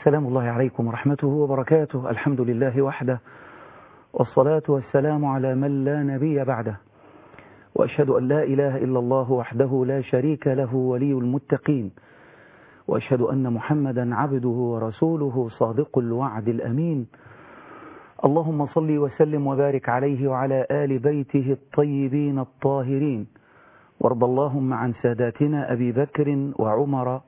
سلام الله عليكم ورحمته وبركاته الحمد لله وحده والصلاة والسلام على من لا نبي بعده وأشهد أن لا إله إلا الله وحده لا شريك له ولي المتقين وأشهد أن محمدا عبده ورسوله صادق الوعد الأمين اللهم صل وسلم وبارك عليه وعلى آل بيته الطيبين الطاهرين وارض اللهم عن ساداتنا أبي بكر وعمر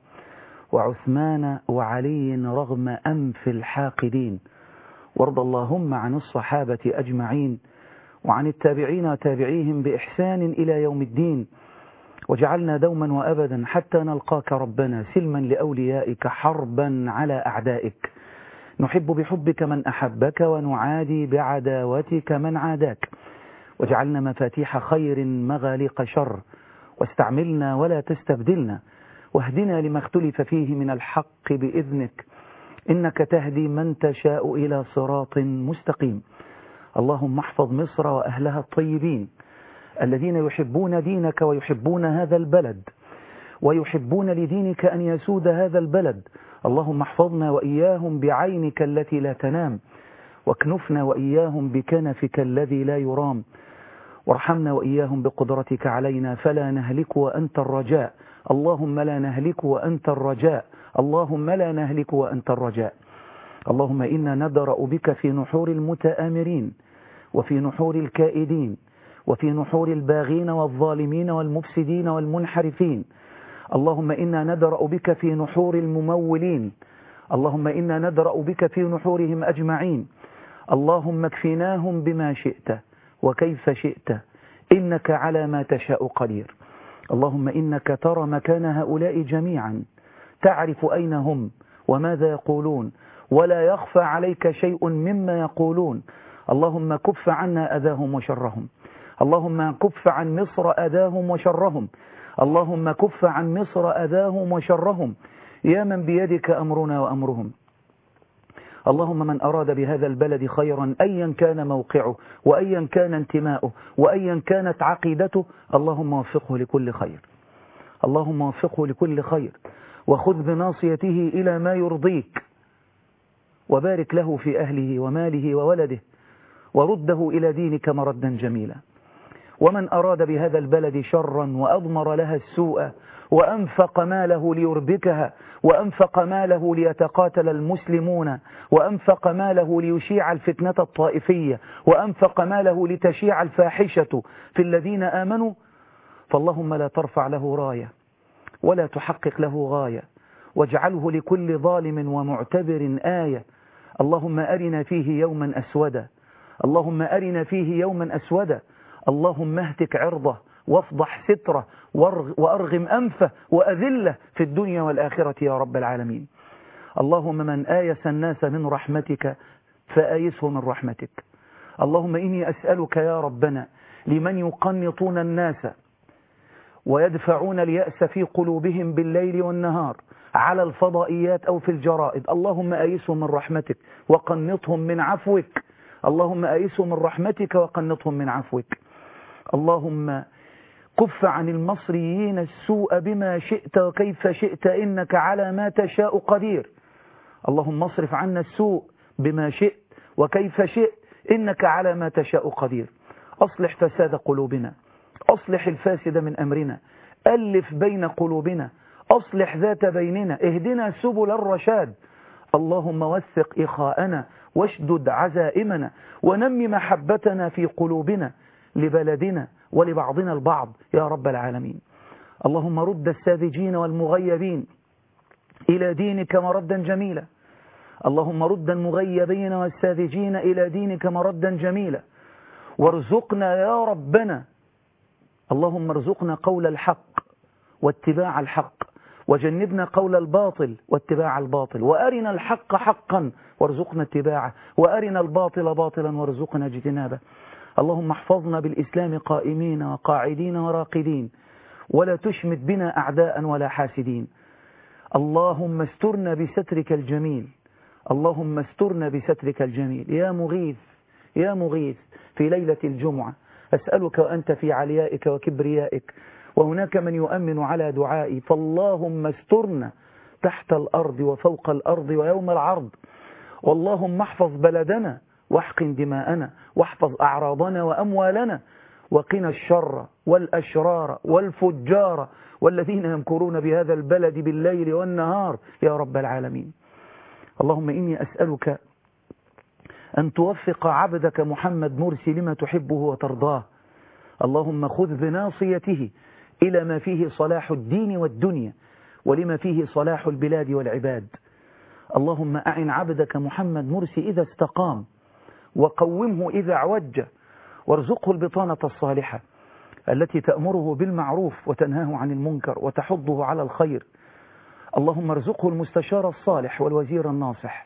وعثمان وعلي رغم أنف الحاقدين وارض اللهم عن الصحابة أجمعين وعن التابعين وتابعيهم بإحسان إلى يوم الدين وجعلنا دوما وأبدا حتى نلقاك ربنا سلما لأوليائك حربا على أعدائك نحب بحبك من أحبك ونعادي بعداوتك من عاداك وجعلنا مفاتيح خير مغاليق شر واستعملنا ولا تستبدلنا واهدنا لما اختلف فيه من الحق بإذنك إنك تهدي من تشاء إلى صراط مستقيم اللهم احفظ مصر وأهلها الطيبين الذين يحبون دينك ويحبون هذا البلد ويحبون لدينك أن يسود هذا البلد اللهم احفظنا وإياهم بعينك التي لا تنام واكنفنا وإياهم بكنفك الذي لا يرام وارحمنا وإياهم بقدرتك علينا فلا نهلك وأنت الرجاء اللهم لا نهلك وأنت الرجاء اللهم لا نهلك وأنت الرجاء اللهم إنا ندرأ بك في نحور المتآمرين وفي نحور الكائدين وفي نحور الباغين والظالمين والمفسدين والمنحرفين اللهم إنا ندرأ بك في نحور الممولين اللهم إنا ندرأ بك في نحورهم أجمعين اللهم اكفناهم بما شئت وكيف شئت إنك على ما تشاء قدير اللهم إنك ترى مكان هؤلاء جميعا تعرف أين هم وماذا يقولون ولا يخفى عليك شيء مما يقولون اللهم كف عنا أذاهم وشرهم اللهم كف عن مصر أذاهم وشرهم اللهم كف عن مصر أذاهم وشرهم يا من بيدك أمرنا وأمرهم اللهم من أراد بهذا البلد خيرا أيا كان موقعه وأيا كان انتماؤه وأيا كانت عقيدته اللهم وفقه لكل خير اللهم وفقه لكل خير وخذ بناصيته إلى ما يرضيك وبارك له في أهله وماله وولده ورده إلى دينك مردا جميلا ومن أراد بهذا البلد شرا وأضمر لها السوء وأنفق ماله ليربكها وأنفق ماله ليتقاتل المسلمون وأنفق ماله ليشيع الفتنة الطائفية وأنفق ماله لتشيع الفاحشة في الذين آمنوا فاللهم لا ترفع له راية ولا تحقق له غاية واجعله لكل ظالم ومعتبر آية اللهم أرنا فيه يوما أسودا اللهم أرنا فيه يوما أسودا اللهم اهتك عرضه وافضح ستره وأرغم أنفه وأذله في الدنيا والآخرة يا رب العالمين اللهم من آيس الناس من رحمتك فآيسه من رحمتك اللهم إني أسألك يا ربنا لمن يقنطون الناس ويدفعون اليأس في قلوبهم بالليل والنهار على الفضائيات أو في الجرائد اللهم آيسهم من رحمتك وقنطهم من عفوك اللهم آيسهم من رحمتك وقنطهم من عفوك اللهم كف عن المصريين السوء بما شئت وكيف شئت إنك على ما تشاء قدير اللهم اصرف عنا السوء بما شئت وكيف شئت إنك على ما تشاء قدير أصلح فساد قلوبنا أصلح الفاسد من أمرنا ألف بين قلوبنا أصلح ذات بيننا اهدنا سبل الرشاد اللهم وثق إخاءنا واشدد عزائمنا ونمي محبتنا في قلوبنا لبلدنا ولبعضنا البعض يا رب العالمين اللهم رد الساذجين والمغيبين إلى دينك مردا جميلا اللهم رد المغيبين والساذجين إلى دينك مردا جميلا وارزقنا يا ربنا اللهم ارزقنا قول الحق واتباع الحق وجنبنا قول الباطل واتباع الباطل وأرنا الحق حقا وارزقنا اتباعه وأرنا الباطل باطلا وارزقنا اجتنابه اللهم احفظنا بالإسلام قائمين وقاعدين وراقدين ولا تشمت بنا أعداء ولا حاسدين اللهم استرنا بسترك الجميل اللهم استرنا بسترك الجميل يا مغيث يا مغيث في ليلة الجمعة أسألك وأنت في عليائك وكبريائك وهناك من يؤمن على دعائي فاللهم استرنا تحت الأرض وفوق الأرض ويوم العرض واللهم احفظ بلدنا واحقن دماءنا واحفظ أعراضنا وأموالنا وقنا الشر والأشرار والفجار والذين يمكرون بهذا البلد بالليل والنهار يا رب العالمين اللهم إني أسألك أن توفق عبدك محمد مرسي لما تحبه وترضاه اللهم خذ بناصيته إلى ما فيه صلاح الدين والدنيا ولما فيه صلاح البلاد والعباد اللهم أعن عبدك محمد مرسي إذا استقام وقومه إذا عوج وارزقه البطانة الصالحة التي تأمره بالمعروف وتنهاه عن المنكر وتحضه على الخير اللهم ارزقه المستشار الصالح والوزير الناصح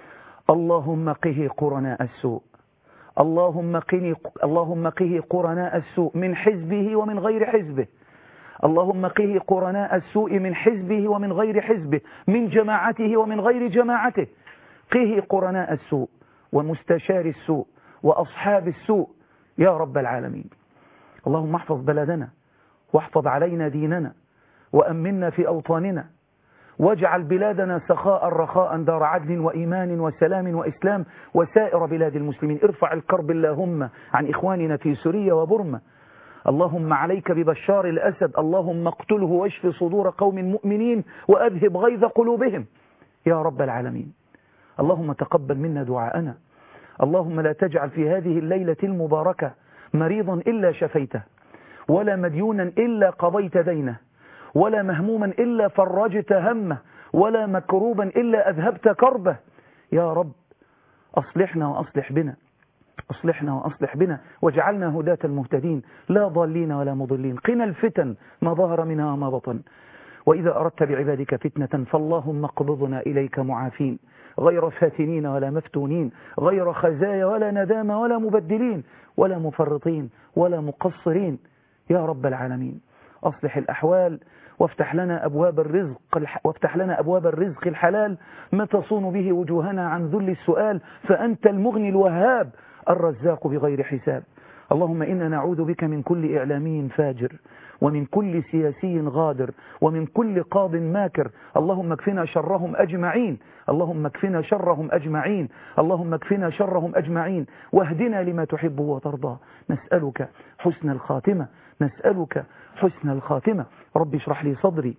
اللهم قه قرناء السوء اللهم قه اللهم قه قرناء السوء من حزبه ومن غير حزبه اللهم قه قرناء السوء من حزبه ومن غير حزبه من جماعته ومن غير جماعته قه قرناء السوء ومستشار السوء وأصحاب السوء يا رب العالمين اللهم احفظ بلدنا واحفظ علينا ديننا وأمنا في أوطاننا واجعل بلادنا سخاء رخاء دار عدل وإيمان وسلام وإسلام وسائر بلاد المسلمين ارفع الكرب اللهم عن إخواننا في سوريا وبرما اللهم عليك ببشار الأسد اللهم اقتله واشف صدور قوم مؤمنين وأذهب غيظ قلوبهم يا رب العالمين اللهم تقبل منا دعاءنا اللهم لا تجعل في هذه الليلة المباركة مريضا إلا شفيته ولا مديونا إلا قضيت دينه ولا مهموما إلا فرجت همه ولا مكروبا إلا أذهبت كربه يا رب أصلحنا وأصلح بنا أصلحنا وأصلح بنا واجعلنا هداة المهتدين لا ضالين ولا مضلين قنا الفتن ما ظهر منها وما بطن وإذا أردت بعبادك فتنة فاللهم اقبضنا إليك معافين غير فاتنين ولا مفتونين غير خزايا ولا ندامة ولا مبدلين ولا مفرطين ولا مقصرين يا رب العالمين أصلح الأحوال وافتح لنا أبواب الرزق وافتح لنا أبواب الرزق الحلال ما تصون به وجوهنا عن ذل السؤال فأنت المغني الوهاب الرزاق بغير حساب اللهم إنا نعوذ بك من كل إعلامي فاجر ومن كل سياسي غادر ومن كل قاض ماكر اللهم اكفنا شرهم أجمعين اللهم اكفنا شرهم أجمعين اللهم اكفنا شرهم أجمعين واهدنا لما تحب وترضى نسألك حسن الخاتمة نسألك حسن الخاتمة رب اشرح لي صدري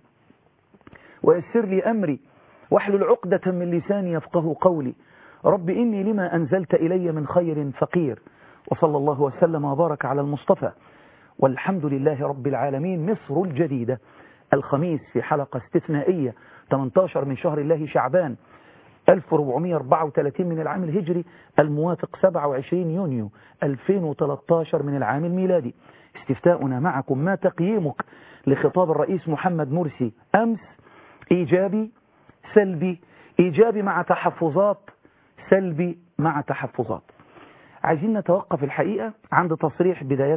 ويسر لي أمري واحلل عقدة من لساني يفقه قولي رب إني لما أنزلت إلي من خير فقير وصلى الله وسلم وبارك على المصطفى والحمد لله رب العالمين مصر الجديدة الخميس في حلقة استثنائية 18 من شهر الله شعبان 1434 من العام الهجري الموافق 27 يونيو 2013 من العام الميلادي استفتاؤنا معكم ما تقييمك لخطاب الرئيس محمد مرسي أمس إيجابي سلبي إيجابي مع تحفظات سلبي مع تحفظات عايزين نتوقف الحقيقة عند تصريح بداية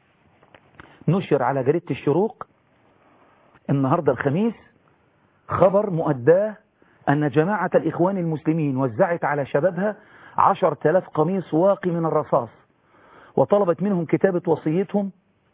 نشر على جريدة الشروق النهاردة الخميس خبر مؤداه أن جماعة الإخوان المسلمين وزعت على شبابها عشر تلاف قميص واقي من الرصاص وطلبت منهم كتابة وصيتهم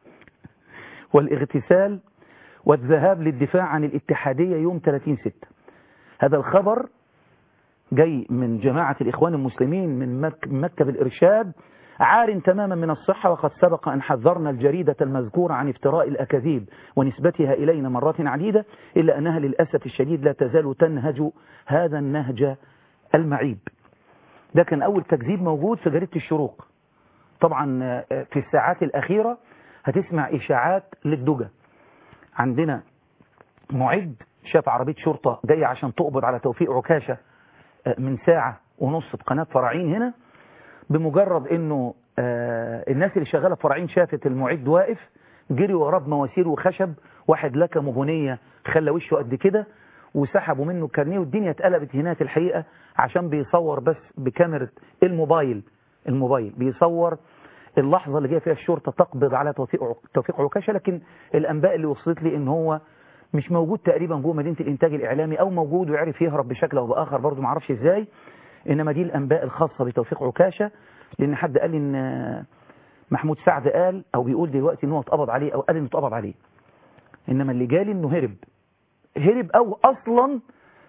والاغتسال والذهاب للدفاع عن الاتحادية يوم 30 ستة هذا الخبر جاي من جماعة الإخوان المسلمين من مك مكتب الإرشاد عار تماما من الصحة وقد سبق أن حذرنا الجريدة المذكورة عن افتراء الأكاذيب ونسبتها إلينا مرات عديدة إلا أنها للأسف الشديد لا تزال تنهج هذا النهج المعيب ده كان أول تكذيب موجود في جريدة الشروق طبعا في الساعات الأخيرة هتسمع إشاعات للدجى عندنا معد شاف عربية شرطة جاية عشان تقبض على توفيق عكاشة من ساعة ونص بقناة فرعين هنا بمجرد انه الناس اللي شغالة في فرعين شافت المعد واقف جري وراه بمواسير وخشب واحد لكمه بنية خلى وشه قد كده وسحبوا منه الكارنيه والدنيا اتقلبت هناك الحقيقة عشان بيصور بس بكاميرا الموبايل الموبايل بيصور اللحظة اللي جايه فيها الشرطة تقبض على توفيق توفيق عكاشة لكن الأنباء اللي وصلت لي إن هو مش موجود تقريبا جوه مدينة الإنتاج الإعلامي أو موجود ويعرف يهرب بشكل أو بآخر برضه معرفش إزاي إنما دي الأنباء الخاصة بتوفيق عكاشة لأن حد قال إن محمود سعد قال أو بيقول دلوقتي إن هو اتقبض عليه أو قال إنه اتقبض عليه إنما اللي جالي إنه هرب هرب أو أصلا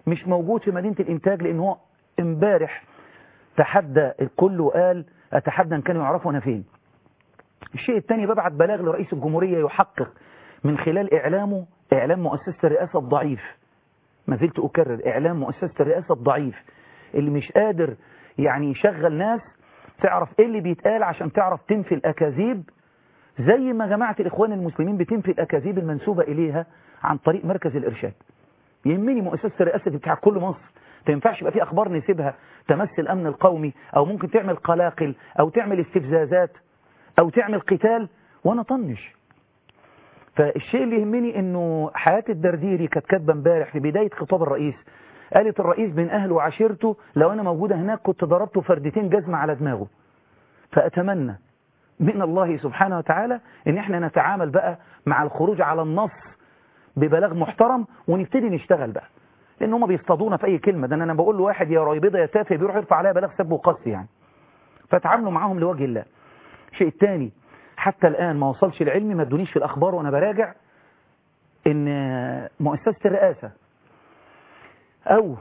مش موجود في مدينة الإنتاج لأن هو امبارح تحدى الكل وقال أتحدى أن كانوا يعرفوا أنا فين الشيء الثاني ببعت بلاغ لرئيس الجمهورية يحقق من خلال إعلامه إعلام مؤسسة الرئاسة الضعيف ما زلت أكرر إعلام مؤسسة الرئاسة الضعيف اللي مش قادر يعني يشغل ناس تعرف إيه اللي بيتقال عشان تعرف تنفي الأكاذيب زي ما جماعة الإخوان المسلمين بتنفي الأكاذيب المنسوبة إليها عن طريق مركز الإرشاد يهمني مؤسسة الرئاسة بتاع كل مصر ما ينفعش يبقى في أخبار نسيبها تمس الأمن القومي أو ممكن تعمل قلاقل أو تعمل استفزازات أو تعمل قتال وأنا طنش فالشيء اللي يهمني انه حياة الدرديري كانت كاتبه امبارح في بداية خطاب الرئيس قالت الرئيس بين اهله وعشيرته لو انا موجودة هناك كنت ضربته فردتين جزمة على دماغه فاتمنى من الله سبحانه وتعالى ان احنا نتعامل بقى مع الخروج على النص ببلاغ محترم ونبتدي نشتغل بقى لان هم بيصطادونا في اي كلمة ده انا بقول له واحد يا رايبضة يا تافه بيروح يرفع عليها بلاغ سب وقص يعني فتعاملوا معاهم لوجه الله شيء تاني حتى الآن ما وصلش العلم ما ادونيش في الأخبار وأنا براجع إن مؤسسة الرئاسة أو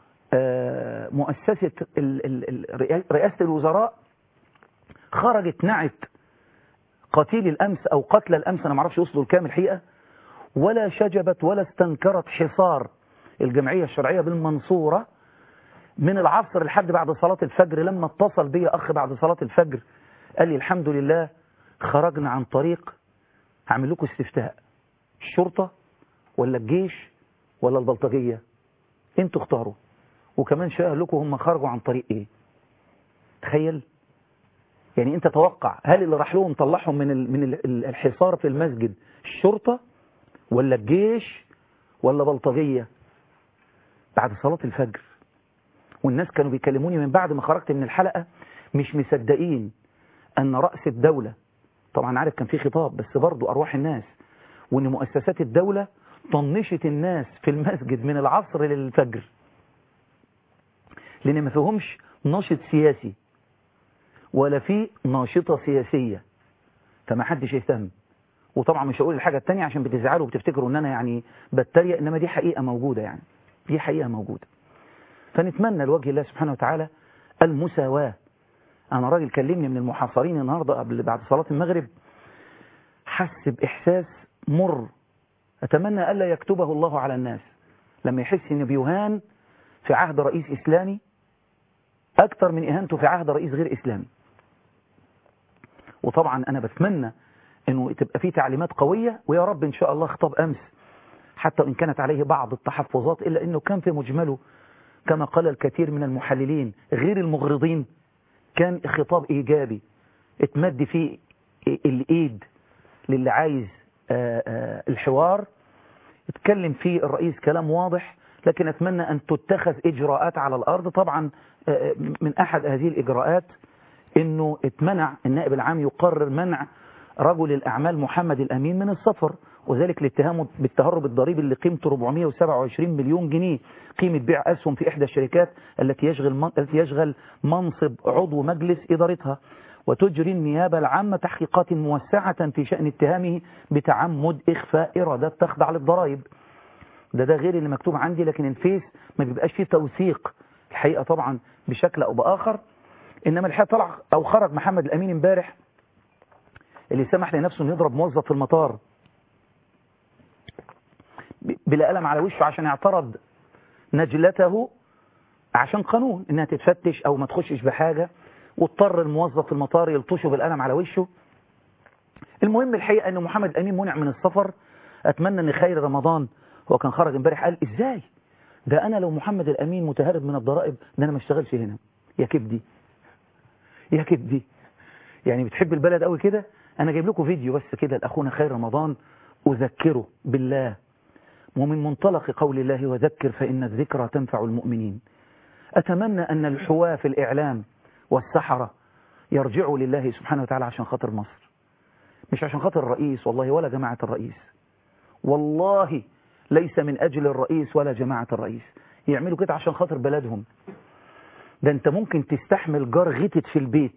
مؤسسة رئاسة الوزراء خرجت نعت قتيل الأمس أو قتل الأمس أنا معرفش وصلوا الكامل الحقيقة ولا شجبت ولا استنكرت حصار الجمعية الشرعية بالمنصورة من العصر لحد بعد صلاة الفجر لما اتصل بي أخ بعد صلاة الفجر قال لي الحمد لله خرجنا عن طريق هعمل لكم استفتاء الشرطة ولا الجيش ولا البلطجية انتوا اختاروا وكمان شاء لكم هم خرجوا عن طريق ايه تخيل يعني انت توقع هل اللي راح لهم طلعهم من من الحصار في المسجد الشرطة ولا الجيش ولا بلطجية بعد صلاة الفجر والناس كانوا بيكلموني من بعد ما خرجت من الحلقة مش مصدقين أن رأس الدولة طبعا عارف كان في خطاب بس برضو أرواح الناس وأن مؤسسات الدولة طنشت الناس في المسجد من العصر للفجر لأن ما فيهمش ناشط سياسي ولا في ناشطة سياسية فما حدش يهتم وطبعا مش هقول الحاجة التانية عشان بتزعلوا وبتفتكروا ان انا يعني بتريق انما دي حقيقة موجودة يعني دي حقيقة موجودة فنتمنى لوجه الله سبحانه وتعالى المساواة انا راجل كلمني من المحاصرين النهاردة قبل بعد صلاة المغرب حس بإحساس مر أتمنى ألا يكتبه الله على الناس لما يحس أنه بيهان في عهد رئيس إسلامي أكثر من إهانته في عهد رئيس غير إسلامي وطبعا أنا بتمنى أنه تبقى فيه تعليمات قوية ويا رب إن شاء الله خطاب أمس حتى وإن كانت عليه بعض التحفظات إلا أنه كان في مجمله كما قال الكثير من المحللين غير المغرضين كان خطاب إيجابي اتمد فيه الإيد للي عايز الحوار اتكلم فيه الرئيس كلام واضح لكن أتمنى أن تتخذ إجراءات على الأرض طبعا من أحد هذه الإجراءات أنه اتمنع النائب العام يقرر منع رجل الأعمال محمد الأمين من السفر وذلك لاتهامه بالتهرب الضريبي اللي قيمته 427 مليون جنيه قيمة بيع أسهم في إحدى الشركات التي يشغل التي يشغل منصب عضو مجلس إدارتها وتجري النيابة العامة تحقيقات موسعة في شأن اتهامه بتعمد إخفاء إيرادات تخضع للضرائب ده ده غير اللي مكتوب عندي لكن الفيس ما بيبقاش فيه توثيق الحقيقة طبعا بشكل أو بآخر إنما الحقيقة طلع أو خرج محمد الأمين امبارح اللي سمح لنفسه انه يضرب موظف في المطار بلا قلم على وشه عشان اعترض نجلته عشان قانون انها تتفتش او ما تخشش بحاجة واضطر الموظف في المطار يلطشه بالقلم على وشه المهم الحقيقة ان محمد الامين منع من السفر اتمنى ان خير رمضان هو كان خرج امبارح قال ازاي ده انا لو محمد الامين متهرب من الضرائب ده انا ما اشتغلش هنا يا كبدي يا كبدي يعني بتحب البلد قوي كده انا جايب لكم فيديو بس كده لاخونا خير رمضان اذكره بالله ومن منطلق قول الله وذكر فإن الذكرى تنفع المؤمنين أتمنى أن الحواة في الإعلام والسحرة يرجعوا لله سبحانه وتعالى عشان خاطر مصر مش عشان خاطر الرئيس والله ولا جماعة الرئيس والله ليس من أجل الرئيس ولا جماعة الرئيس يعملوا كده عشان خاطر بلدهم ده انت ممكن تستحمل جار غتت في البيت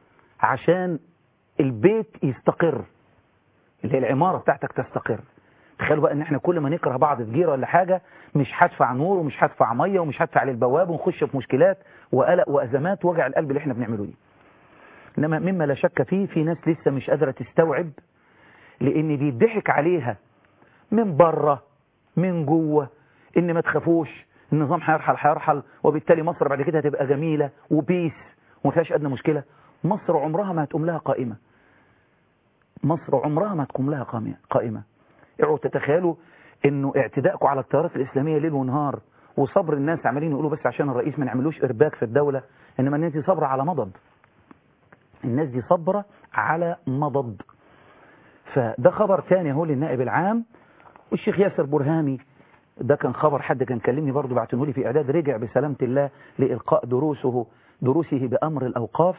عشان البيت يستقر اللي هي العمارة بتاعتك تستقر تخيلوا بقى ان احنا كل ما نكره بعض في جيره ولا حاجه مش هدفع نور ومش هدفع ميه ومش هدفع للبواب ونخش في مشكلات وقلق وازمات وجع القلب اللي احنا بنعمله دي انما مما لا شك فيه في ناس لسه مش قادره تستوعب لان بيضحك عليها من بره من جوه ان ما تخافوش النظام هيرحل هيرحل وبالتالي مصر بعد كده هتبقى جميله وبيس وما فيهاش ادنى مشكله مصر عمرها ما هتقوم لها قائمه مصر عمرها ما تقوم لها قائمه اوعوا تتخيلوا انه اعتدائكم على التيارات الاسلاميه ليل ونهار وصبر الناس عمالين يقولوا بس عشان الرئيس ما نعملوش ارباك في الدوله انما الناس دي صبره على مضض الناس دي صبره على مضض فده خبر تاني اهو للنائب العام والشيخ ياسر برهامي ده كان خبر حد كان كلمني برضه بعتنه لي في اعداد رجع بسلامه الله لالقاء دروسه دروسه بامر الاوقاف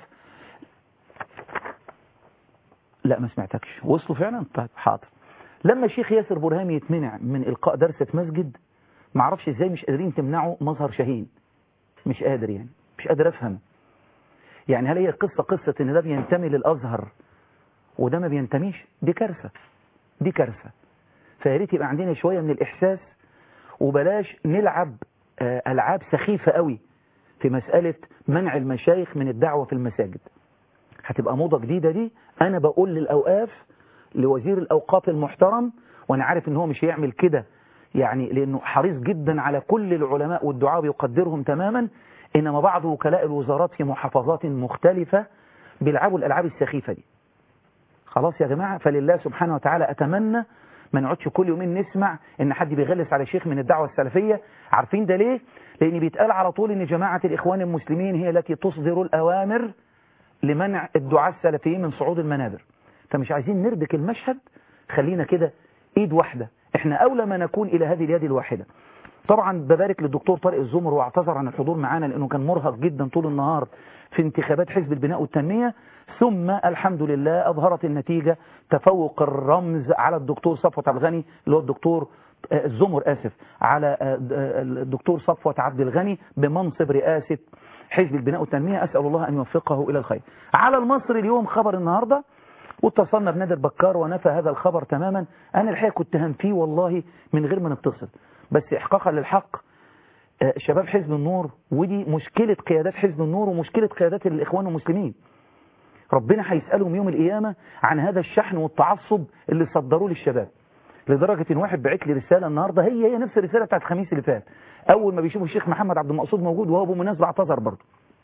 لا ما سمعتكش وصلوا فعلا طيب حاضر لما الشيخ ياسر برهامي يتمنع من القاء درس في مسجد ما اعرفش ازاي مش قادرين تمنعوا مظهر شاهين مش قادر يعني مش قادر افهم يعني هل هي قصه قصه ان ده بينتمي للازهر وده ما بينتميش دي كارثه دي كارثه فيا ريت يبقى عندنا شويه من الاحساس وبلاش نلعب العاب سخيفه قوي في مساله منع المشايخ من الدعوه في المساجد هتبقى موضه جديده دي انا بقول للاوقاف لوزير الاوقاف المحترم وانا عارف ان هو مش هيعمل كده يعني لانه حريص جدا على كل العلماء والدعاء بيقدرهم تماما انما بعض وكلاء الوزارات في محافظات مختلفه بيلعبوا الالعاب السخيفه دي خلاص يا جماعه فلله سبحانه وتعالى اتمنى ما نقعدش كل يومين نسمع ان حد بيغلس على شيخ من الدعوه السلفيه عارفين ده ليه لان بيتقال على طول ان جماعه الاخوان المسلمين هي التي تصدر الاوامر لمنع الدعاة السلفيين من صعود المنابر فمش عايزين نربك المشهد خلينا كده ايد واحدة احنا اولى ما نكون الى هذه اليد الواحدة طبعا ببارك للدكتور طارق الزمر واعتذر عن الحضور معانا لانه كان مرهق جدا طول النهار في انتخابات حزب البناء والتنمية ثم الحمد لله اظهرت النتيجة تفوق الرمز على الدكتور صفوت عبد الغني اللي هو الدكتور الزمر اسف على الدكتور صفوت عبد الغني بمنصب رئاسة حزب البناء والتنمية أسأل الله أن يوفقه إلى الخير على المصري اليوم خبر النهاردة واتصلنا بنادر بكار ونفى هذا الخبر تماما أنا الحقيقة كنت هنفيه والله من غير ما نتصل بس إحقاقا للحق شباب حزب النور ودي مشكلة قيادات حزب النور ومشكلة قيادات الإخوان المسلمين ربنا هيسألهم يوم القيامة عن هذا الشحن والتعصب اللي صدروه للشباب لدرجة ان واحد بعت لي رسالة النهاردة هي هي نفس الرسالة بتاعت الخميس اللي فات اول ما بيشوفوا الشيخ محمد عبد المقصود موجود وهو بالمناسبة اعتذر برضه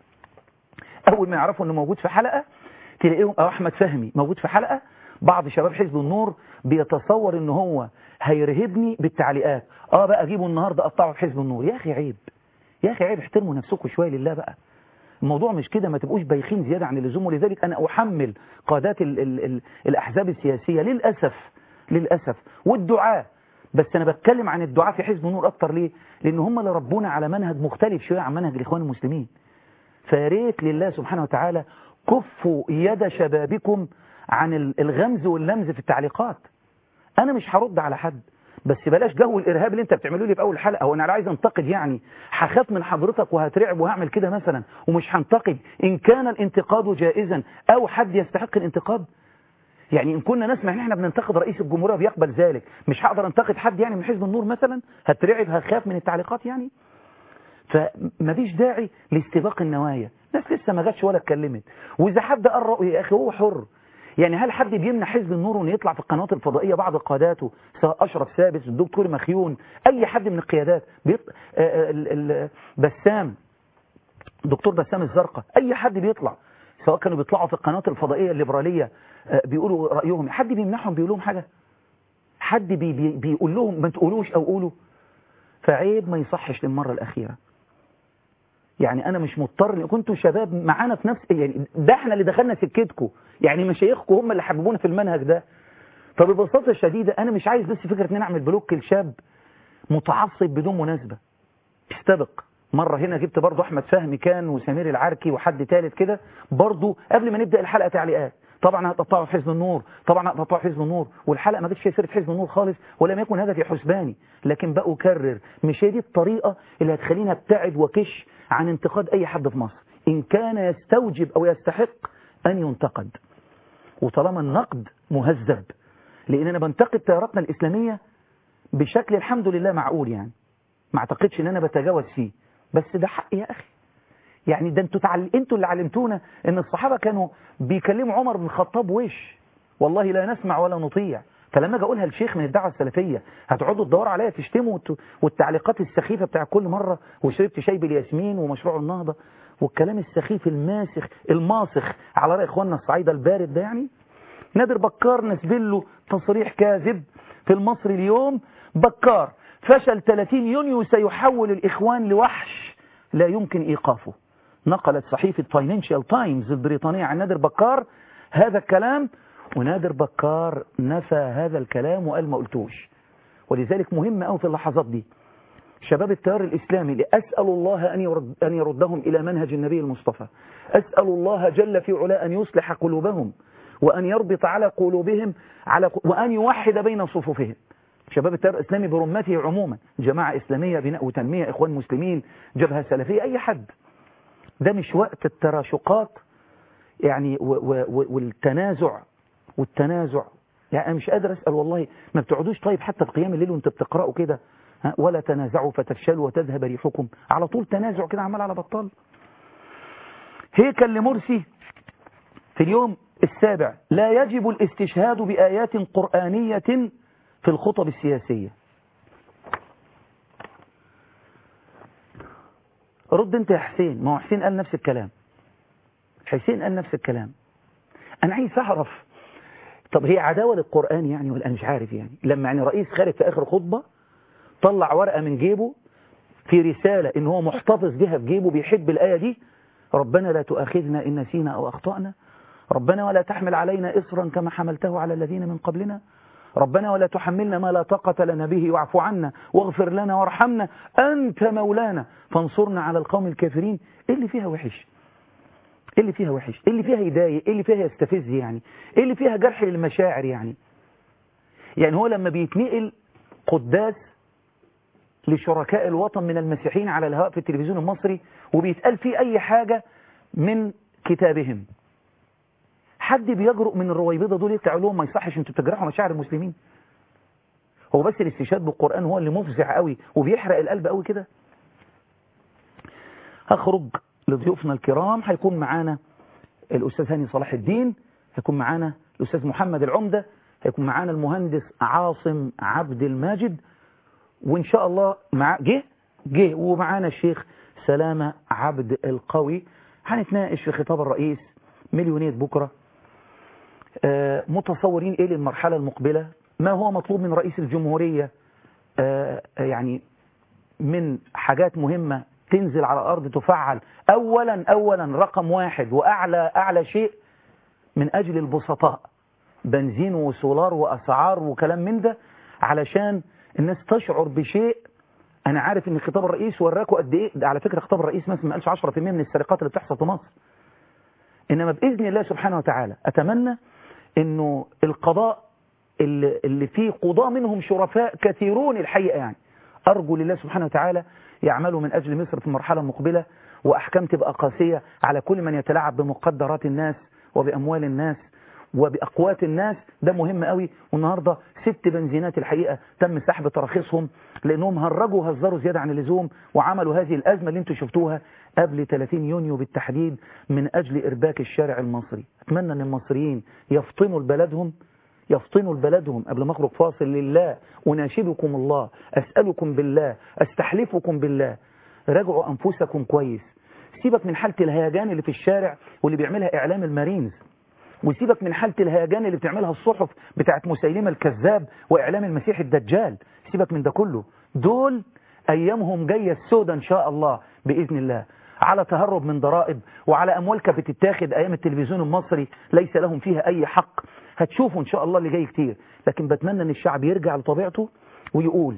اول ما يعرفوا انه موجود في حلقة تلاقيهم او احمد فهمي موجود في حلقة بعض شباب حزب النور بيتصور ان هو هيرهبني بالتعليقات اه بقى اجيبه النهاردة اقطعه في حزب النور يا اخي عيب يا اخي عيب احترموا نفسكم شوية لله بقى الموضوع مش كده ما تبقوش بايخين زيادة عن اللزوم ولذلك انا احمل قادات ال ال ال الاحزاب السياسية للأسف للأسف والدعاء بس أنا بتكلم عن الدعاء في حزب النور أكتر ليه لأن هم اللي ربونا على منهج مختلف شوية عن منهج الإخوان المسلمين فياريت لله سبحانه وتعالى كفوا يد شبابكم عن الغمز واللمز في التعليقات أنا مش هرد على حد بس بلاش جو الإرهاب اللي أنت بتعمله لي في أول حلقة وأنا عايز أنتقد يعني هخاف من حضرتك وهترعب وهعمل كده مثلا ومش هنتقد إن كان الانتقاد جائزا أو حد يستحق الانتقاد يعني إن كنا نسمع إن إحنا بننتقد رئيس الجمهورية بيقبل ذلك مش هقدر أنتقد حد يعني من حزب النور مثلا هترعب هخاف من التعليقات يعني فمفيش داعي لاستباق النوايا ناس لسه ما جاتش ولا اتكلمت وإذا حد قال رأيه يا أخي هو حر يعني هل حد بيمنع حزب النور انه يطلع في القنوات الفضائية بعض قاداته سواء أشرف ثابت الدكتور مخيون أي حد من القيادات بيط... ال... ال... بسام دكتور بسام الزرقاء أي حد بيطلع سواء كانوا بيطلعوا في القنوات الفضائية الليبرالية بيقولوا رأيهم حد بيمنعهم بيقول لهم حاجة حد بي بي بيقول لهم ما تقولوش أو قولوا فعيب ما يصحش للمرة الأخيرة يعني أنا مش مضطر كنتوا شباب معانا في نفس يعني ده احنا اللي دخلنا سكتكم يعني مشايخكم هم اللي حببونا في المنهج ده فببساطة شديدة أنا مش عايز بس فكرة إن أنا أعمل بلوك لشاب متعصب بدون مناسبة استبق مرة هنا جبت برضو أحمد فهمي كان وسمير العركي وحد ثالث كده برضو قبل ما نبدأ الحلقة تعليقات طبعا هتقطعوا حزب النور طبعا هتقطعوا حزب النور والحلقة ما جتش فيها سيرة حزب النور خالص ولم يكن هذا في حسباني لكن بقى أكرر مش هي دي الطريقة اللي هتخليني ابتعد وكش عن انتقاد أي حد في مصر إن كان يستوجب أو يستحق أن ينتقد وطالما النقد مهذب لأن أنا بنتقد تياراتنا الإسلامية بشكل الحمد لله معقول يعني ما اعتقدش ان انا بتجاوز فيه بس ده حق يا اخي يعني ده انتوا تعل... انتوا اللي علمتونا ان الصحابه كانوا بيكلموا عمر بن الخطاب وش والله لا نسمع ولا نطيع فلما اجي اقولها لشيخ من الدعوه السلفيه هتقعدوا تدوروا عليا تشتموا وت... والتعليقات السخيفه بتاع كل مره وشربت شاي بالياسمين ومشروع النهضه والكلام السخيف الماسخ الماسخ على راي اخواننا الصعايده البارد ده يعني نادر بكار نسبل له تصريح كاذب في المصري اليوم بكار فشل 30 يونيو سيحول الإخوان لوحش لا يمكن إيقافه نقلت صحيفة فاينانشال تايمز البريطانية عن نادر بكار هذا الكلام ونادر بكار نفى هذا الكلام وقال ما قلتوش ولذلك مهم قوي في اللحظات دي شباب التيار الإسلامي أسأل الله أن, يرد أن يردهم إلى منهج النبي المصطفى أسأل الله جل في علا أن يصلح قلوبهم وأن يربط على قلوبهم على وأن يوحد بين صفوفهم شباب التيار الإسلامي برمته عموما جماعة إسلامية بناء وتنمية إخوان مسلمين جبهة سلفية أي حد ده مش وقت التراشقات يعني و و والتنازع والتنازع يعني أنا مش قادر أسأل والله ما بتقعدوش طيب حتى في قيام الليل وانت بتقرأوا كده ولا تنازعوا فتفشلوا وتذهب ريحكم على طول تنازع كده عمال على بطال هيكل لمرسي في اليوم السابع لا يجب الاستشهاد بآيات قرآنية في الخطب السياسية رد انت يا حسين ما هو حسين قال نفس الكلام حسين قال نفس الكلام انا عايز اعرف طب هي عداوة للقرآن يعني ولا انا مش عارف يعني لما يعني رئيس خارج في اخر خطبة طلع ورقة من جيبه في رسالة ان هو محتفظ بها في جيبه بيحب الآية دي ربنا لا تؤاخذنا إن نسينا أو أخطأنا ربنا ولا تحمل علينا إصرا كما حملته على الذين من قبلنا ربنا ولا تحملنا ما لا طاقة لنا به واعف عنا واغفر لنا وارحمنا أنت مولانا فانصرنا على القوم الكافرين إيه اللي فيها وحش إيه اللي فيها وحش إيه اللي فيها يضايق إيه اللي فيها يستفز يعني إيه اللي فيها جرح للمشاعر يعني يعني هو لما بيتنقل قداس لشركاء الوطن من المسيحيين على الهواء في التلفزيون المصري وبيتقال فيه أي حاجة من كتابهم حد بيجرؤ من الرويبضة دول يطلع لهم ما يصحش انتوا بتجرحوا مشاعر المسلمين هو بس الاستشهاد بالقرآن هو اللي مفزع قوي وبيحرق القلب قوي كده هخرج لضيوفنا الكرام هيكون معانا الأستاذ هاني صلاح الدين هيكون معانا الأستاذ محمد العمدة هيكون معانا المهندس عاصم عبد الماجد وإن شاء الله مع جه جه ومعانا الشيخ سلامة عبد القوي هنتناقش في خطاب الرئيس مليونية بكرة آه متصورين ايه للمرحلة المقبلة ما هو مطلوب من رئيس الجمهورية آه يعني من حاجات مهمة تنزل على الأرض تفعل أولا أولا رقم واحد وأعلى أعلى شيء من أجل البسطاء بنزين وسولار وأسعار وكلام من ده علشان الناس تشعر بشيء أنا عارف إن خطاب الرئيس وراكوا قد إيه على فكرة خطاب الرئيس مثلا ما قالش 10% من السرقات اللي بتحصل في مصر إنما بإذن الله سبحانه وتعالى أتمنى إنه القضاء اللي, اللي فيه قضاء منهم شرفاء كثيرون الحقيقة يعني أرجو لله سبحانه وتعالى يعملوا من أجل مصر في المرحلة المقبلة وأحكام تبقى قاسية على كل من يتلاعب بمقدرات الناس وبأموال الناس وبأقوات الناس ده مهم قوي والنهاردة ست بنزينات الحقيقة تم سحب تراخيصهم لأنهم هرجوا وهزروا زيادة عن اللزوم وعملوا هذه الأزمة اللي انتم شفتوها قبل 30 يونيو بالتحديد من أجل إرباك الشارع المصري أتمنى أن المصريين يفطنوا لبلدهم يفطنوا لبلدهم قبل ما اخرج فاصل لله أناشدكم الله أسألكم بالله أستحلفكم بالله راجعوا أنفسكم كويس سيبك من حالة الهيجان اللي في الشارع واللي بيعملها إعلام المارينز وسيبك من حالة الهيجان اللي بتعملها الصحف بتاعت مسيلمة الكذاب وإعلام المسيح الدجال سيبك من ده كله دول أيامهم جاية السودة إن شاء الله بإذن الله على تهرب من ضرائب وعلى أموال كانت بتتاخد أيام التلفزيون المصري ليس لهم فيها أي حق هتشوفوا إن شاء الله اللي جاي كتير لكن بتمنى أن الشعب يرجع لطبيعته ويقول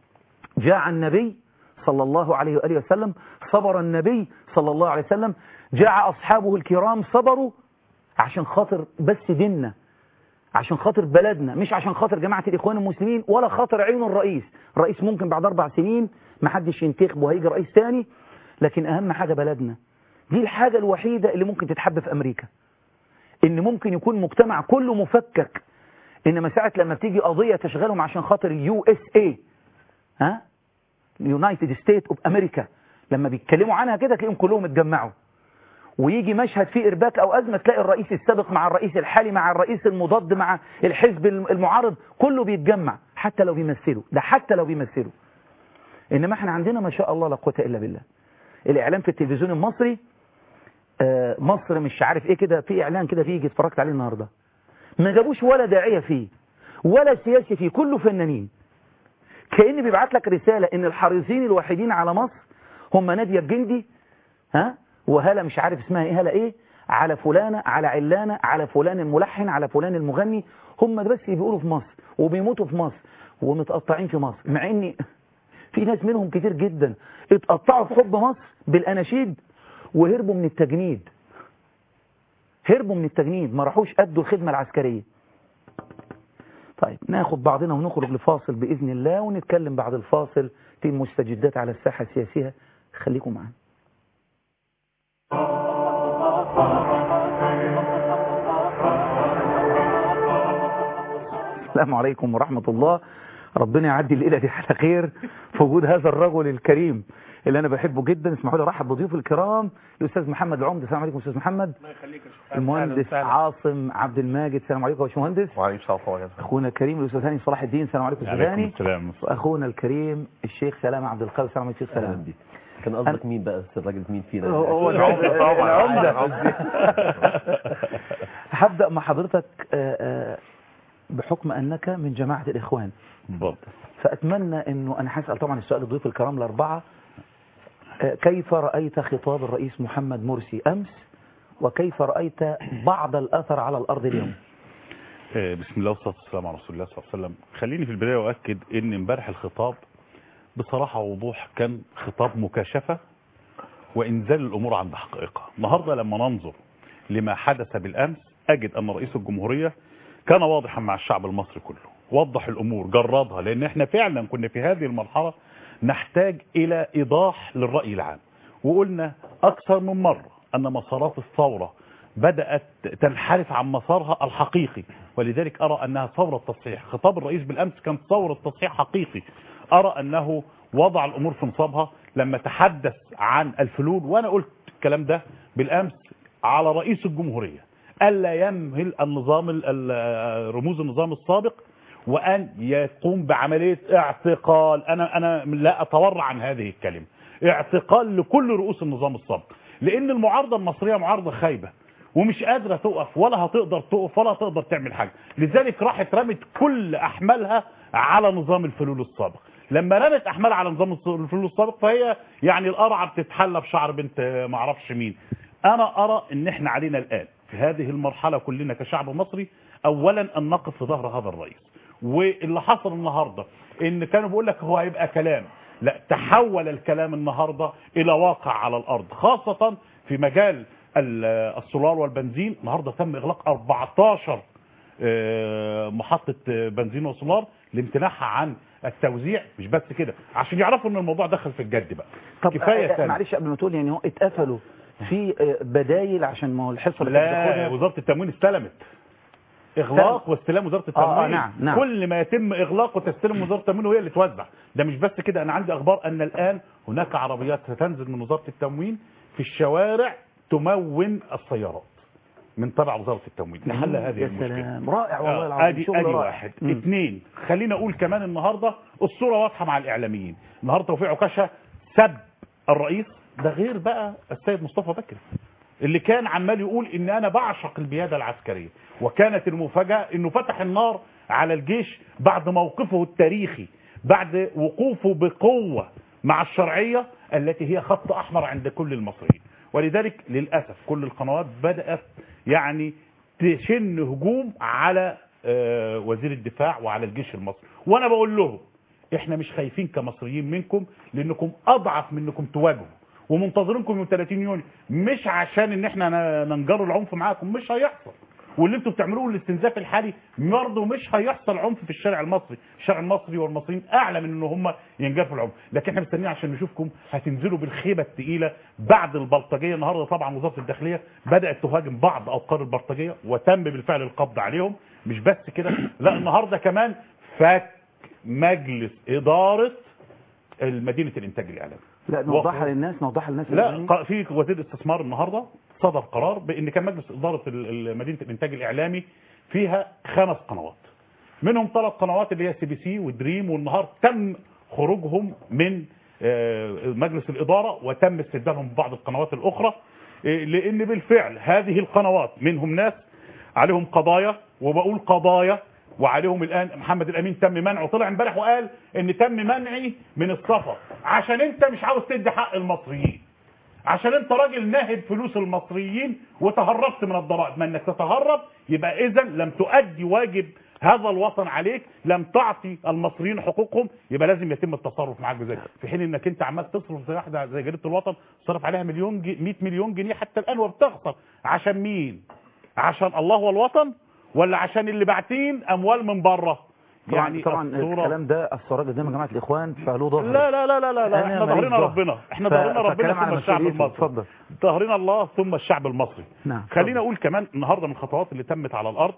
جاء النبي صلى الله عليه وآله وسلم صبر النبي صلى الله عليه وسلم جاء أصحابه الكرام صبروا عشان خاطر بس ديننا عشان خاطر بلدنا مش عشان خاطر جماعة الإخوان المسلمين ولا خاطر عين الرئيس الرئيس ممكن بعد أربع سنين ما حدش ينتخب وهيجي رئيس تاني لكن أهم حاجة بلدنا دي الحاجة الوحيدة اللي ممكن تتحب في أمريكا إن ممكن يكون مجتمع كله مفكك انما ساعه لما بتيجي قضيه تشغلهم عشان خاطر اليو اس اي ها اليونايتد ستيت اوف امريكا لما بيتكلموا عنها كده تلاقيهم كلهم اتجمعوا ويجي مشهد فيه ارباك او ازمه تلاقي الرئيس السابق مع الرئيس الحالي مع الرئيس المضاد مع الحزب المعارض كله بيتجمع حتى لو بيمثلوا ده حتى لو بيمثلوا انما احنا عندنا ما شاء الله لا قوه الا بالله الاعلام في التلفزيون المصري آه، مصر مش عارف ايه كده في اعلان كده فيه اتفرجت عليه النهارده ما جابوش ولا داعيه فيه ولا سياسي فيه كله فنانين كأن بيبعت لك رسالة ان الحريصين الوحيدين على مصر هم نادية الجندي ها وهلا مش عارف اسمها ايه هلا ايه على فلانة على علانة على فلان الملحن على فلان المغني هم بس بيقولوا في مصر وبيموتوا في مصر ومتقطعين في مصر مع ان في ناس منهم كتير جدا اتقطعوا في حب مصر بالاناشيد وهربوا من التجنيد هربوا من التجنيد ما راحوش ادوا الخدمة العسكرية طيب ناخد بعضنا ونخرج لفاصل بإذن الله ونتكلم بعد الفاصل في مستجدات على الساحة السياسية خليكم معانا السلام عليكم ورحمة الله ربنا يعدي الليلة دي على خير في وجود هذا الرجل الكريم اللي أنا بحبه جدا اسمحوا لي أرحب بضيوف الكرام الأستاذ محمد العمدة السلام عليكم أستاذ محمد الله يخليك يا شيخ المهندس عاصم عبد الماجد السلام عليكم يا باشمهندس وعليكم السلام ورحمة الله أخونا الكريم الأستاذ هاني صلاح الدين السلام عليكم أستاذ عليكم هاني السلام وأخونا الكريم الشيخ سلام عبد القادر السلام عليكم الشيخ أهلا سلام بيك كان قصدك مين بقى الراجل مين فينا هو هو العمدة طبعا العمدة هبدأ مع حضرتك آه، آه، بحكم أنك من جماعة الإخوان اتفضل فأتمنى أنه أنا هسأل طبعا السؤال الضيوف الكرام الأربعة آه، كيف رأيت خطاب الرئيس محمد مرسي أمس وكيف رأيت بعض الأثر على الأرض اليوم آه، بسم الله والصلاه والسلام على رسول الله صلى الله عليه وسلم خليني في البدايه اؤكد ان امبارح الخطاب بصراحه ووضوح كان خطاب مكاشفه وانزال الامور عند حقائقها النهارده لما ننظر لما حدث بالامس اجد ان رئيس الجمهوريه كان واضحا مع الشعب المصري كله وضح الامور جردها لان احنا فعلا كنا في هذه المرحله نحتاج الى ايضاح للراي العام وقلنا اكثر من مره ان مسارات الثوره بدأت تنحرف عن مسارها الحقيقي ولذلك أرى أنها ثورة تصحيح خطاب الرئيس بالأمس كان ثورة تصحيح حقيقي أرى أنه وضع الأمور في نصابها لما تحدث عن الفلول وأنا قلت الكلام ده بالأمس على رئيس الجمهورية ألا يمهل النظام ال- ال- رموز النظام السابق وأن يقوم بعملية اعتقال أنا أنا لا أتورع عن هذه الكلمة اعتقال لكل رؤوس النظام السابق لأن المعارضة المصرية معارضة خايبة ومش قادرة تقف ولا هتقدر تقف ولا هتقدر تعمل حاجة لذلك راحت رمت كل أحمالها على نظام الفلول السابق لما رمت أحمالها على نظام الفلول السابق فهي يعني القرعة بتتحلى بشعر بنت معرفش مين أنا أرى إن إحنا علينا الآن في هذه المرحلة كلنا كشعب مصري أولا أن نقف في ظهر هذا الرئيس واللي حصل النهاردة إن كانوا بيقول لك هو هيبقى كلام لا تحول الكلام النهاردة إلى واقع على الأرض خاصة في مجال ال- السولار والبنزين النهاردة تم إغلاق 14 آه، محطة آه، بنزين وسولار لامتناعها عن التوزيع مش بس كده عشان يعرفوا ان الموضوع دخل في الجد بقى طب كفاية آه، سنة. معلش قبل ما تقول يعني هو اتقفلوا في آه، بدايل عشان ما هو الحصة اللي كانت لا بتاخدها وزارة التموين استلمت اغلاق واستلام وزارة التموين آه، آه، نعم، نعم. كل ما يتم اغلاق وتستلم وزارة التموين وهي اللي توزع ده مش بس كده انا عندي اخبار ان الان هناك عربيات ستنزل من وزارة التموين في الشوارع تمون السيارات من تبع وزارة التموين لحل هذه يا المشكلة سلام رائع والله آه، العظيم ادي شغل ادي رائع. واحد مم. اثنين خلينا اقول كمان النهارده الصوره واضحه مع الاعلاميين النهارده توفيق عكاشه سب الرئيس ده غير بقى السيد مصطفى بكري اللي كان عمال يقول ان انا بعشق البياده العسكريه وكانت المفاجاه انه فتح النار على الجيش بعد موقفه التاريخي بعد وقوفه بقوه مع الشرعيه التي هي خط احمر عند كل المصريين ولذلك للاسف كل القنوات بدات يعني تشن هجوم على آه، وزير الدفاع وعلى الجيش المصري وانا بقول لهم احنا مش خايفين كمصريين منكم لانكم اضعف من انكم تواجهوا ومنتظرينكم يوم 30 يونيو مش عشان ان احنا ن- ننجر العنف معاكم مش هيحصل واللي انتوا بتعملوه الاستنزاف الحالي برضه مش هيحصل عنف في الشارع المصري الشارع المصري والمصريين اعلى من ان هم ينجرفوا العنف لكن احنا مستنيين عشان نشوفكم هتنزلوا بالخيبه الثقيله بعد البلطجيه النهارده طبعا وزاره الداخليه بدات تهاجم بعض اوقار البلطجيه وتم بالفعل القبض عليهم مش بس كده لا النهارده كمان فك مجلس اداره مدينه الانتاج الاعلامي لا نوضحها للناس نوضحها للناس لا الآن. ق- في وزير استثمار النهارده صدر قرار بان كان مجلس اداره ال- ال- مدينه الانتاج الاعلامي فيها خمس قنوات منهم ثلاث قنوات اللي هي سي بي سي ودريم والنهار تم خروجهم من آه، مجلس الاداره وتم استبدالهم ببعض القنوات الاخرى آه، لان بالفعل هذه القنوات منهم ناس عليهم قضايا وبقول قضايا وعليهم الان محمد الامين تم منعه طلع امبارح وقال ان تم منعي من السفر عشان انت مش عاوز تدي حق المصريين عشان انت راجل ناهب فلوس المصريين وتهربت من الضرائب ما انك تتهرب يبقى اذا لم تؤدي واجب هذا الوطن عليك لم تعطي المصريين حقوقهم يبقى لازم يتم التصرف معاك بذلك في حين انك انت عمال تصرف زي واحده زي جريده الوطن صرف عليها مليون جي 100 مليون جنيه حتى الان وبتخسر عشان مين عشان الله والوطن ولا عشان اللي باعتين اموال من بره طبعا طبعا الصورة- الكلام ده الصراط قدام جماعه الاخوان فعلوه ظهر لا لا لا لا لا, لا. أنا احنا ماليش ظهرنا ظهر. ربنا احنا ف- ظهرنا ربنا فالكلام على ثم الشعب مسؤوليته. المصري اتفضل. ظهرنا الله ثم الشعب المصري نعم خلينا اقول كمان النهارده من الخطوات اللي تمت على الارض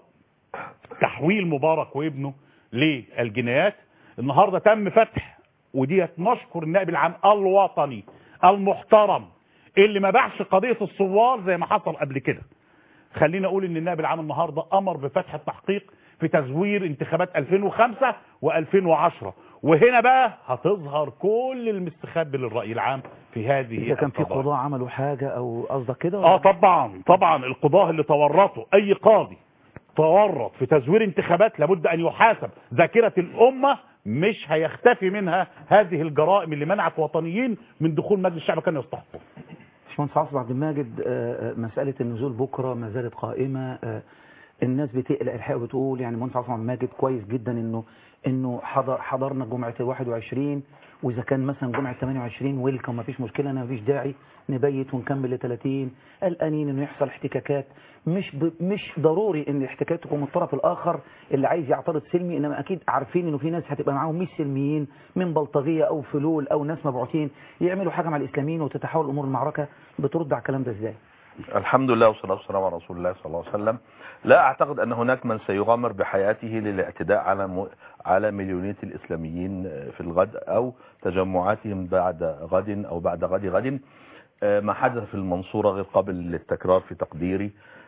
تحويل مبارك وابنه للجنايات النهارده تم فتح وديت نشكر النائب العام الوطني المحترم اللي ما باعش قضيه الثوار زي ما حصل قبل كده خلينا اقول ان النائب العام النهارده امر بفتح التحقيق في تزوير انتخابات 2005 و2010 وهنا بقى هتظهر كل المستخبي للراي العام في هذه اذا كان في القضايا. قضاة عملوا حاجه او قصدك كده اه طبعا طبعا القضاه اللي تورطوا اي قاضي تورط في تزوير انتخابات لابد ان يحاسب ذاكره الامه مش هيختفي منها هذه الجرائم اللي منعت وطنيين من دخول مجلس الشعب كانوا يستحقوا باشمهندس عاصم عبد الماجد آه، آه، مسألة النزول بكرة ما زالت قائمة آه، الناس بتقلق الحقيقة وبتقول يعني المهندس عاصم عبد الماجد كويس جدا انه انه حضر حضرنا جمعة ال 21 واذا كان مثلا جمعة 28 ويلكم ما فيش مشكلة انا ما فيش داعي نبيت ونكمل ل 30 قلقانين انه يحصل احتكاكات مش ب... مش ضروري ان الاحتكاك تكون من الطرف الاخر اللي عايز يعترض سلمي انما اكيد عارفين انه في ناس هتبقى معاهم مش سلميين من بلطجيه او فلول او ناس مبعوثين يعملوا حاجه مع الاسلاميين وتتحول امور المعركه بترد على الكلام ده ازاي؟ الحمد لله والصلاة والسلام على رسول الله صلى الله عليه وسلم لا أعتقد أن هناك من سيغامر بحياته للاعتداء على م... على مليونية الإسلاميين في الغد أو تجمعاتهم بعد غد أو بعد غد غد آه، ما حدث في المنصورة غير قابل للتكرار في تقديري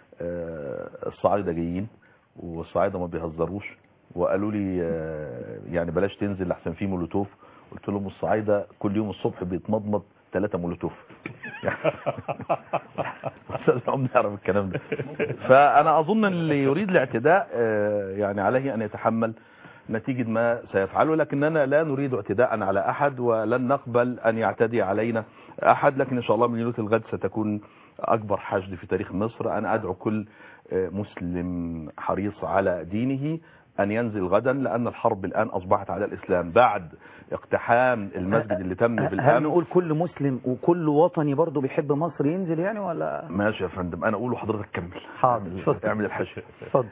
آه، الصعايدة جايين والصعايدة ما بيهزروش وقالوا لي آه، يعني بلاش تنزل لحسن في مولوتوف قلت لهم الصعايدة كل يوم الصبح بيتمضمض ثلاثة مولوتوف استاذ عمر يعرف الكلام ده فانا اظن اللي يريد الاعتداء آه، يعني عليه ان يتحمل نتيجة ما سيفعله لكننا لا نريد اعتداء على احد ولن نقبل ان يعتدي علينا احد لكن ان شاء الله من ليله الغد ستكون اكبر حشد في تاريخ مصر انا ادعو كل آه، مسلم حريص على دينه ان ينزل غدا لان الحرب الان اصبحت على الاسلام بعد اقتحام المسجد اللي تم هل بالامس نقول كل مسلم وكل وطني برضه بيحب مصر ينزل يعني ولا ماشي يا فندم انا اقول وحضرتك كمل حاضر، اعمل- اتفضل. اعمل الحشر اتفضل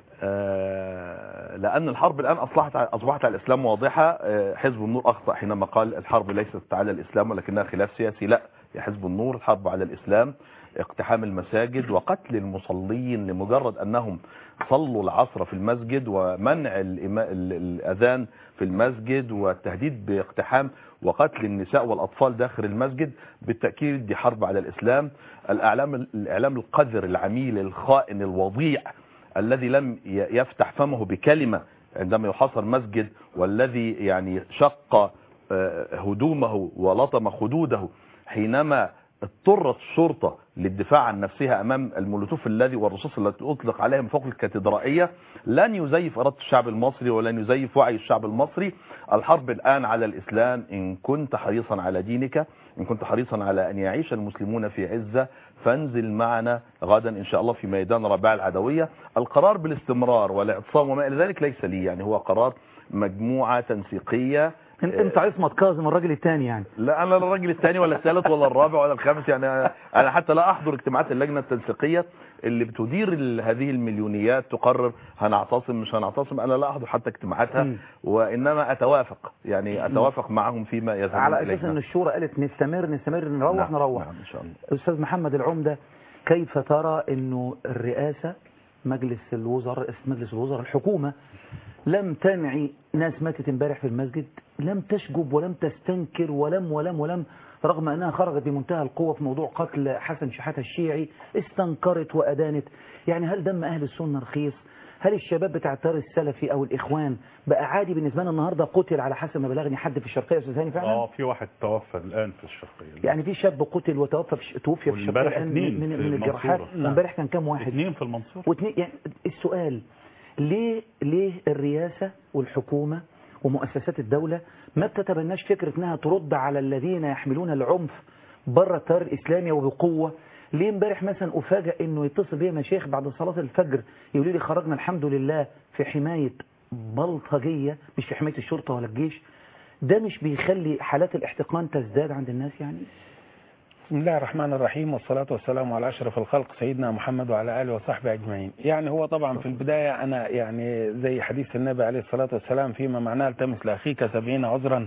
آه، لأن الحرب الآن أصبحت أصبحت على الإسلام واضحة آه، حزب النور أخطأ حينما قال الحرب ليست على الإسلام ولكنها خلاف سياسي لا يا حزب النور الحرب على الإسلام اقتحام المساجد وقتل المصلين لمجرد أنهم صلوا العصر في المسجد ومنع الإما- ال- الأذان في المسجد والتهديد باقتحام وقتل النساء والأطفال داخل المسجد بالتأكيد دي حرب على الإسلام الإعلام الإعلام القذر العميل الخائن الوضيع الذي لم ي- يفتح فمه بكلمة عندما يحاصر مسجد والذي يعني شق آه، هدومه ولطم خدوده حينما اضطرت الشرطة للدفاع عن نفسها أمام المولوتوف الذي والرصاص التي أطلق عليها من فوق الكاتدرائية لن يزيف إرادة الشعب المصري ولن يزيف وعي الشعب المصري الحرب الآن على الإسلام إن كنت حريصا على دينك إن كنت حريصا على أن يعيش المسلمون في عزة فانزل معنا غدا إن شاء الله في ميدان رباع العدوية القرار بالاستمرار والاعتصام وما إلى ذلك ليس لي يعني هو قرار مجموعة تنسيقية انت انت عصمت كاظم الراجل الثاني يعني لا انا لا الراجل الثاني ولا الثالث ولا الرابع ولا الخامس يعني انا حتى لا احضر اجتماعات اللجنه التنسيقيه اللي بتدير ال- هذه المليونيات تقرر هنعتصم مش هنعتصم انا لا احضر حتى اجتماعاتها مم. وانما اتوافق يعني اتوافق معهم فيما يذهبون على اليه اساس ان نعم. الشورى قالت نستمر نستمر نروح نعم، نروح نعم ان شاء الله استاذ محمد العمده كيف ترى انه الرئاسه مجلس الوزراء رئيس مجلس الوزراء الحكومة لم تنعي ناس ماتت امبارح في المسجد لم تشجب ولم تستنكر ولم ولم ولم رغم أنها خرجت بمنتهى القوة في موضوع قتل حسن شحاتة الشيعي استنكرت وأدانت يعني هل دم أهل السنة رخيص هل الشباب بتاع التيار السلفي أو الإخوان بقى عادي بالنسبة لنا النهاردة قتل على حسب ما بلغني حد في الشرقية يا أستاذ هاني فعلا اه في واحد توفى الان في الشرقيه يعني في شاب قتل وتوفى في توفي في الشرقية والامبارح الآن اتنين من, من, في من الجراحات المنصورة. وامبارح كان كام واحد اثنين في المنصورة واثنين يعني السؤال ليه ليه الرئاسة والحكومة ومؤسسات الدولة ما بتتبناش فكرة انها ترد على الذين يحملون العنف بره التيار الاسلامي وبقوة ليه امبارح مثلا افاجئ انه يتصل بيا مشايخ بعد صلاة الفجر يقولوا لي خرجنا الحمد لله في حماية بلطجية مش في حماية الشرطة ولا الجيش ده مش بيخلي حالات الاحتقان تزداد عند الناس يعني بسم الله الرحمن الرحيم والصلاة والسلام على أشرف الخلق سيدنا محمد وعلى آله وصحبه أجمعين يعني هو طبعا في البداية أنا يعني زي حديث النبي عليه الصلاة والسلام فيما معناه التمس لأخيك سبعين عذرا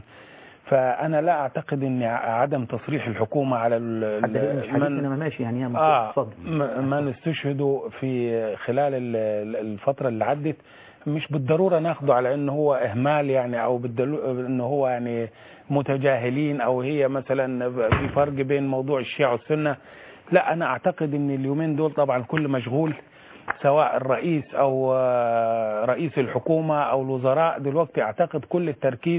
فأنا لا أعتقد أن عدم تصريح الحكومة على ال- حتى ليه مش ال- حديث من انما ماشي يعني هي آه اتفضل م- من استشهدوا في خلال ال- ال- الفترة اللي عدت مش بالضرورة ناخده على انه هو اهمال يعني او بالدلو انه هو يعني متجاهلين او هي مثلا في فرق بين موضوع الشيعة والسنة لا انا اعتقد ان اليومين دول طبعا كل مشغول سواء الرئيس او آه، رئيس الحكومة او الوزراء دلوقتي اعتقد كل التركيز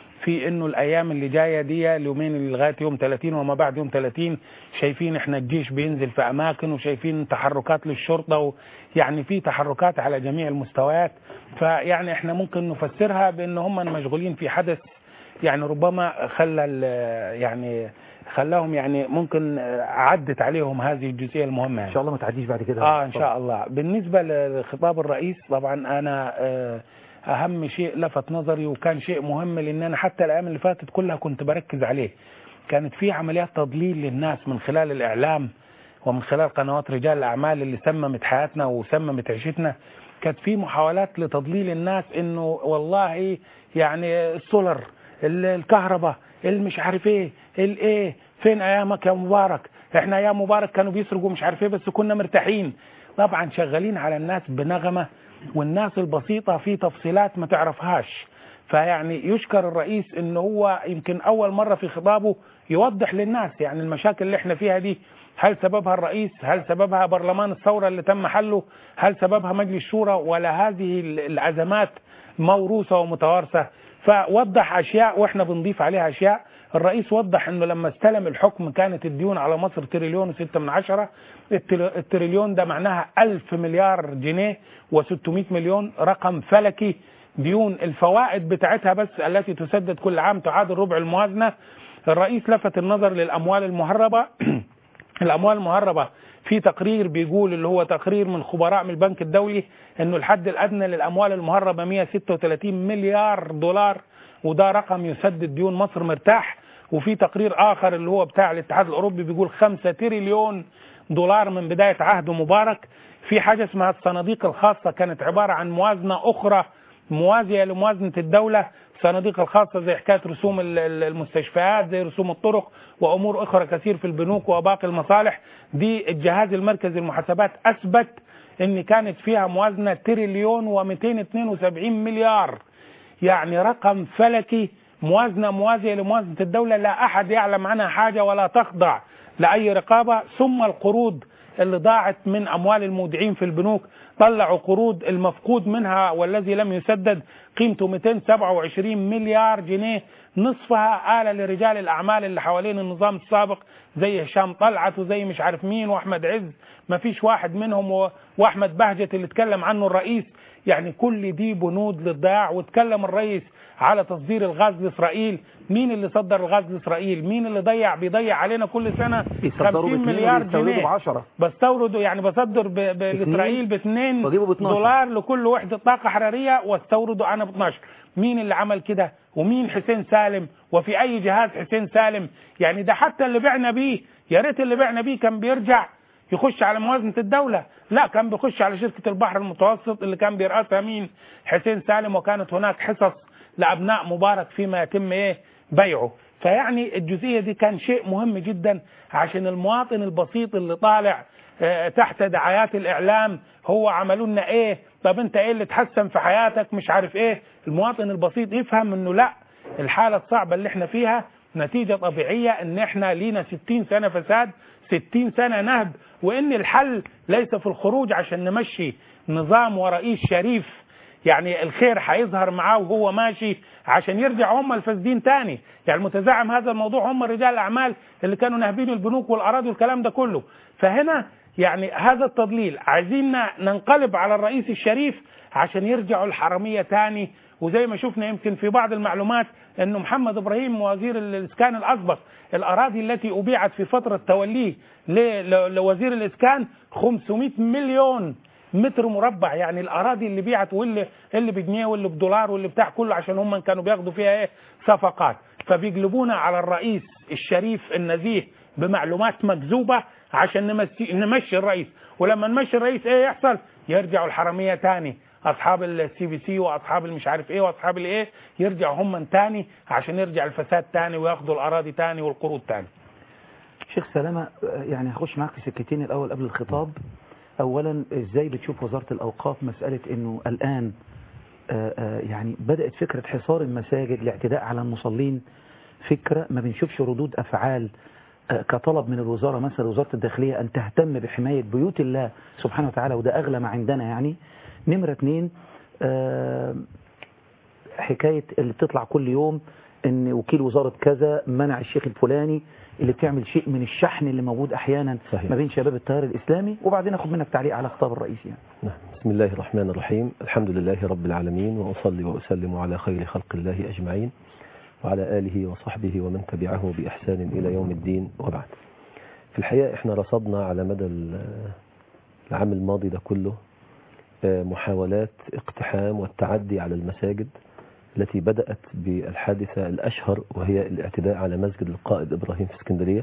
في انه الايام اللي جايه دي اليومين اللي لغايه يوم 30 وما بعد يوم 30 شايفين احنا الجيش بينزل في اماكن وشايفين تحركات للشرطه و يعني في تحركات على جميع المستويات فيعني احنا ممكن نفسرها بان هم مشغولين في حدث يعني ربما خلى ال- يعني خلاهم يعني ممكن عدت عليهم هذه الجزئيه المهمه ان يعني. شاء الله ما تعديش بعد كده اه ان شاء الله بالنسبه لخطاب الرئيس طبعا انا آه، اهم شيء لفت نظري وكان شيء مهم لان انا حتى الايام اللي فاتت كلها كنت بركز عليه كانت في عمليات تضليل للناس من خلال الاعلام ومن خلال قنوات رجال الاعمال اللي سممت حياتنا وسممت عيشتنا كانت في محاولات لتضليل الناس انه والله يعني السولر ال- الكهرباء المش عارف ايه الايه فين ايامك يا مبارك احنا ايام مبارك كانوا بيسرقوا مش عارف ايه بس كنا مرتاحين طبعا شغالين على الناس بنغمه والناس البسيطه في تفصيلات ما تعرفهاش فيعني يشكر الرئيس ان هو يمكن اول مره في خطابه يوضح للناس يعني المشاكل اللي احنا فيها دي هل سببها الرئيس هل سببها برلمان الثوره اللي تم حله هل سببها مجلس الشورى ولا هذه الازمات موروثه ومتوارثه فوضح اشياء واحنا بنضيف عليها اشياء الرئيس وضح انه لما استلم الحكم كانت الديون على مصر تريليون وستة من عشرة التر- التريليون ده معناها ألف مليار جنيه و600 مليون رقم فلكي ديون الفوائد بتاعتها بس التي تسدد كل عام تعادل ربع الموازنة الرئيس لفت النظر للأموال المهربة الاموال المهربه في تقرير بيقول اللي هو تقرير من خبراء من البنك الدولي انه الحد الادنى للاموال المهربه 136 مليار دولار وده رقم يسدد ديون مصر مرتاح وفي تقرير اخر اللي هو بتاع الاتحاد الاوروبي بيقول 5 تريليون دولار من بدايه عهد مبارك في حاجه اسمها الصناديق الخاصه كانت عباره عن موازنه اخرى موازيه لموازنه الدوله الصناديق الخاصه زي حكايه رسوم ال- ال- المستشفيات زي رسوم الطرق وامور اخرى كثير في البنوك وباقي المصالح دي الجهاز المركزي للمحاسبات اثبت ان كانت فيها موازنه تريليون و272 مليار يعني رقم فلكي موازنه موازيه لموازنه الدوله لا احد يعلم عنها حاجه ولا تخضع لاي رقابه ثم القروض اللي ضاعت من اموال المودعين في البنوك طلعوا قروض المفقود منها والذي لم يسدد قيمته 227 مليار جنيه نصفها آلة لرجال الأعمال اللي حوالين النظام السابق زي هشام طلعت وزي مش عارف مين وأحمد عز ما فيش واحد منهم و... وأحمد بهجت اللي اتكلم عنه الرئيس يعني كل دي بنود للضياع واتكلم الرئيس على تصدير الغاز لإسرائيل مين اللي صدر الغاز لإسرائيل مين اللي ضيع بيضيع علينا كل سنة بيصدروا 50 باثنين مليار وبيستوردوا جنيه بعشرة بستورد يعني بصدر ب... ب... لاسرائيل ب 2 بجيبه ب 12. دولار لكل وحده طاقه حراريه واستورده انا ب 12 مين اللي عمل كده ومين حسين سالم وفي اي جهاز حسين سالم يعني ده حتى اللي بعنا بيه يا ريت اللي بعنا بيه كان بيرجع يخش على موازنه الدوله لا كان بيخش على شركه البحر المتوسط اللي كان بيرأسها مين حسين سالم وكانت هناك حصص لابناء مبارك فيما يتم ايه بيعه فيعني الجزئية دي كان شيء مهم جدا عشان المواطن البسيط اللي طالع آه، تحت دعايات الإعلام هو عملوا لنا إيه طب أنت إيه اللي تحسن في حياتك مش عارف إيه المواطن البسيط يفهم إنه لا الحالة الصعبة اللي احنا فيها نتيجة طبيعية ان احنا لينا 60 سنة فساد 60 سنة نهب وان الحل ليس في الخروج عشان نمشي نظام ورئيس شريف يعني الخير هيظهر معاه وهو ماشي عشان يرجع هم الفاسدين تاني يعني المتزعم هذا الموضوع هم رجال الاعمال اللي كانوا ناهبين البنوك والاراضي والكلام ده كله فهنا يعني هذا التضليل عايزين ننقلب على الرئيس الشريف عشان يرجعوا الحرامية تاني وزي ما شفنا يمكن في بعض المعلومات انه محمد ابراهيم وزير الاسكان الاسبق الاراضي التي ابيعت في فتره توليه ل- ل- لوزير الاسكان 500 مليون متر مربع يعني الاراضي اللي بيعت واللي اللي بجنيه واللي بدولار واللي بتاع كله عشان هم كانوا بياخدوا فيها ايه صفقات فبيقلبونا على الرئيس الشريف النزيه بمعلومات مكذوبه عشان نمشي, نمشي الرئيس ولما نمشي الرئيس ايه يحصل يرجعوا الحراميه تاني اصحاب السي بي سي واصحاب المش عارف ايه واصحاب الايه يرجعوا هم تاني عشان يرجع الفساد تاني وياخدوا الاراضي تاني والقروض تاني شيخ سلامة آه، يعني هخش معاك في سكتين الأول قبل الخطاب أولا إزاي بتشوف وزارة الأوقاف مسألة أنه الآن آه، آه، يعني بدأت فكرة حصار المساجد الاعتداء على المصلين فكرة ما بنشوفش ردود أفعال آه، كطلب من الوزارة مثلا وزارة الداخلية أن تهتم بحماية بيوت الله سبحانه وتعالى وده أغلى ما عندنا يعني نمرة اتنين آه، حكاية اللي بتطلع كل يوم ان وكيل وزارة كذا منع الشيخ الفلاني اللي بتعمل شيء من الشحن اللي موجود احيانا صحيح. ما بين شباب التيار الاسلامي وبعدين اخد منك تعليق على خطاب الرئيس يعني نعم. بسم الله الرحمن الرحيم الحمد لله رب العالمين وأصلي وأسلم على خير خلق الله أجمعين وعلى آله وصحبه ومن تبعه بإحسان إلى يوم الدين وبعد في الحقيقة إحنا رصدنا على مدى ال- العام الماضي ده كله آه، محاولات اقتحام والتعدي على المساجد التي بدأت بالحادثة الأشهر وهي الاعتداء على مسجد القائد إبراهيم في اسكندرية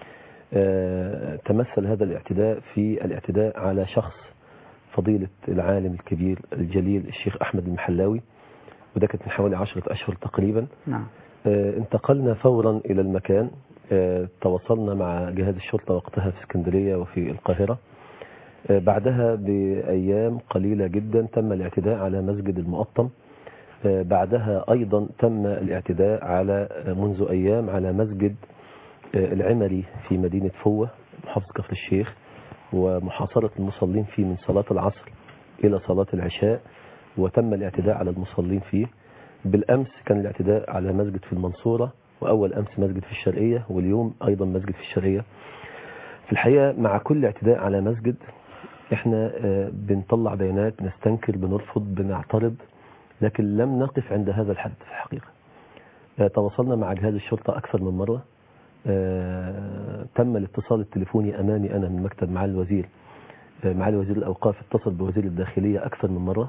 آه، تمثل هذا الاعتداء في الاعتداء على شخص فضيلة العالم الكبير الجليل الشيخ أحمد المحلاوي وده كانت من حوالي عشرة أشهر تقريبا نعم آه، انتقلنا فورا إلى المكان آه، تواصلنا مع جهاز الشرطة وقتها في اسكندرية وفي القاهرة آه، بعدها بأيام قليلة جدا تم الاعتداء على مسجد المقطم آه، بعدها أيضا تم الاعتداء على آه، منذ أيام على مسجد آه، العمري في مدينة فوة محافظة كفر الشيخ ومحاصرة المصلين فيه من صلاة العصر إلى صلاة العشاء وتم الاعتداء على المصلين فيه بالأمس كان الاعتداء على مسجد في المنصورة وأول أمس مسجد في الشرقية واليوم أيضا مسجد في الشرقية في الحقيقة مع كل اعتداء على مسجد احنا آه، بنطلع بيانات بنستنكر بنرفض بنعترض لكن لم نقف عند هذا الحد في الحقيقة آه، تواصلنا مع جهاز الشرطة أكثر من مرة آه، تم الاتصال التليفوني أمامي أنا من مكتب معالي الوزير آه، معالي وزير الأوقاف اتصل بوزير الداخلية أكثر من مرة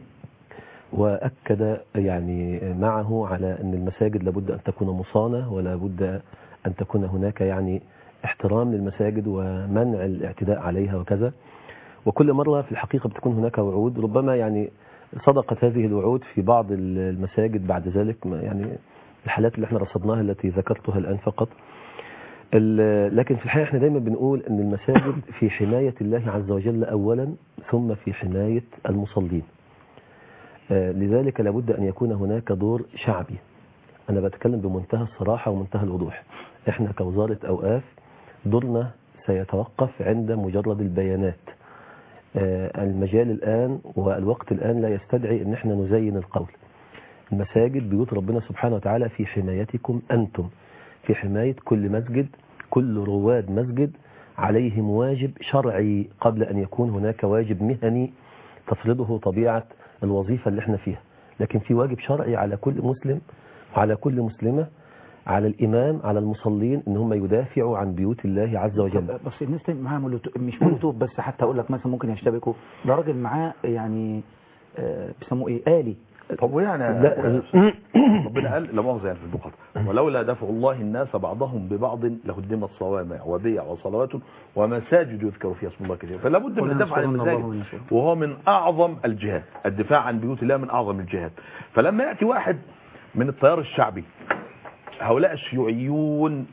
وأكد يعني معه على أن المساجد لابد أن تكون مصانة ولا بد أن تكون هناك يعني احترام للمساجد ومنع الاعتداء عليها وكذا وكل مرة في الحقيقة بتكون هناك وعود ربما يعني صدقت هذه الوعود في بعض المساجد بعد ذلك ما- يعني الحالات اللي احنا رصدناها التي ذكرتها الآن فقط ال- لكن في الحقيقة احنا دايما بنقول أن المساجد في حماية الله عز وجل أولا ثم في حماية المصلين آه، لذلك لابد أن يكون هناك دور شعبي أنا بتكلم بمنتهى الصراحة ومنتهى الوضوح إحنا كوزارة أوقاف دورنا سيتوقف عند مجرد البيانات آه، المجال الآن والوقت الآن لا يستدعي أن احنا نزين القول المساجد بيوت ربنا سبحانه وتعالى في حمايتكم أنتم في حماية كل مسجد كل رواد مسجد عليهم واجب شرعي قبل أن يكون هناك واجب مهني تفرضه طبيعة الوظيفة اللي احنا فيها لكن في واجب شرعي على كل مسلم وعلى كل مسلمة على الإمام على المصلين ان هم يدافعوا عن بيوت الله عز وجل بس الناس اللي معاها مولوتوف مش مولوتوف بس حتى اقول لك مثلا ممكن يشتبكوا ده راجل معاه يعني آه، بيسموه ايه آلي طب ويعني لا، ربنا قال لا مؤاخذه يعني في المقاطعه ولولا دفع الله الناس بعضهم ببعض لهدمت صوامع وبيع وصلوات ومساجد يذكر فيها اسم الله كثيرا فلا بد من الدفع عن ولنصرن الله المساجد ونصره. وهو من اعظم الجهاد الدفاع عن بيوت الله من اعظم الجهاد فلما ياتي واحد من التيار الشعبي هؤلاء الشيوعيون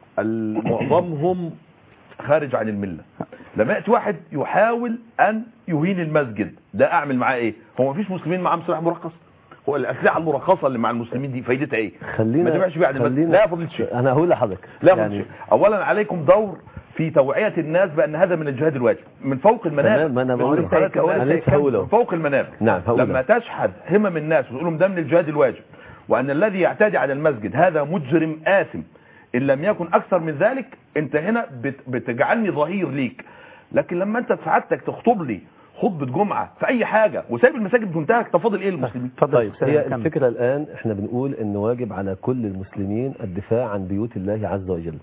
ال- معظمهم خارج عن المله لما ياتي واحد يحاول ان يهين المسجد ده اعمل معاه ايه هو مفيش مسلمين معاهم سلاح مرخص هو الاسلحه المرخصه اللي مع المسلمين دي فايدتها ايه خلينا ما تبيعش بيه عن المسجد خلينا- لا يا فضيله الشيخ انا هقول لحضرتك لا يعني يعني اولا عليكم دور في توعيه الناس بان هذا من الجهاد الواجب من فوق المنابر تمام، ما أنا من بقول فوق لك- المنابر. أنا لسه هقوله. من فوق المنابر نعم، هقوله. لما تشحذ همم الناس وتقول لهم ده من الجهاد الواجب وان الذي يعتدي على المسجد هذا مجرم آثم ان لم يكن اكثر من ذلك انت هنا بت بتجعلني ظهير ليك لكن لما انت سعادتك تخطب لي خطبه جمعه في اي حاجه وسايب المساجد بتنتهك تفاضل ايه المسلمين اتفضل طيب أستاذ هي كمل. الفكرة الآن احنا بنقول ان واجب على كل المسلمين الدفاع عن بيوت الله عز وجل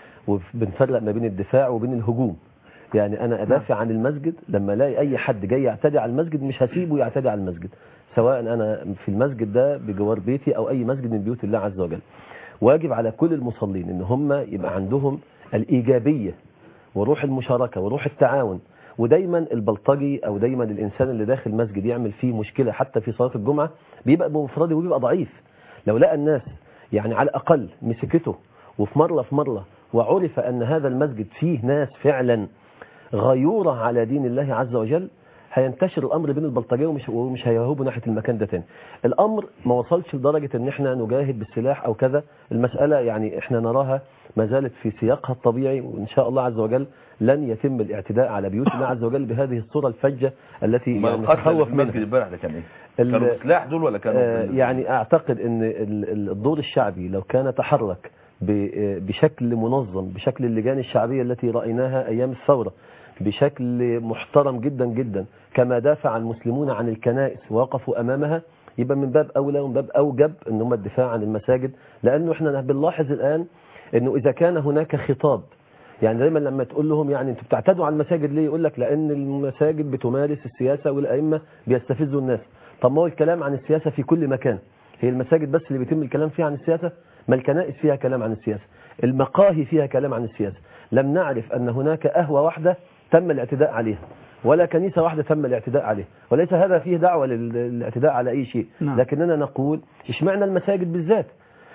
وبنفرق ما بين الدفاع وبين الهجوم يعني انا ادافع عن المسجد لما الاقي اي حد جاي يعتدي على المسجد مش هسيبه يعتدي على المسجد سواء انا في المسجد ده بجوار بيتي او اي مسجد من بيوت الله عز وجل واجب على كل المصلين ان هم يبقى عندهم الايجابيه وروح المشاركه وروح التعاون ودايما البلطجي او دايما الانسان اللي داخل مسجد يعمل فيه مشكله حتى في صلاه الجمعه بيبقى بمفرده وبيبقى ضعيف لو لقى الناس يعني على الاقل مسكته وفي مره في مره وعرف ان هذا المسجد فيه ناس فعلا غيوره على دين الله عز وجل هينتشر الامر بين البلطجيه ومش ومش هيهوبوا ناحيه المكان ده تاني الامر ما وصلش لدرجه ان احنا نجاهد بالسلاح او كذا المساله يعني احنا نراها ما زالت في سياقها الطبيعي وان شاء الله عز وجل لن يتم الاعتداء على بيوت الله عز وجل بهذه الصوره الفجه التي ما يعني القتل اللي نتخوف في المسجد منها امبارح ده كان ايه ال- كانوا سلاح دول ولا كانوا آه، بال- يعني اعتقد ان ال- ال- الدور الشعبي لو كان تحرك ب- آه، بشكل منظم بشكل اللجان الشعبيه التي رايناها ايام الثوره بشكل محترم جدا جدا كما دافع المسلمون عن الكنائس ووقفوا امامها يبقى من باب اولى ومن باب اوجب ان هم الدفاع عن المساجد لانه احنا بنلاحظ الان انه اذا كان هناك خطاب يعني دايما لما تقول لهم يعني انتوا بتعتدوا على المساجد ليه يقول لك لان المساجد بتمارس السياسه والائمه بيستفزوا الناس طب ما هو الكلام عن السياسه في كل مكان هي المساجد بس اللي بيتم الكلام فيها عن السياسه ما الكنائس فيها كلام عن السياسه المقاهي فيها كلام عن السياسه لم نعرف ان هناك قهوه واحده تم الاعتداء عليها ولا كنيسه واحده تم الاعتداء عليها وليس هذا فيه دعوه لل- للاعتداء على اي شيء نعم. لكننا نقول اشمعنى المساجد بالذات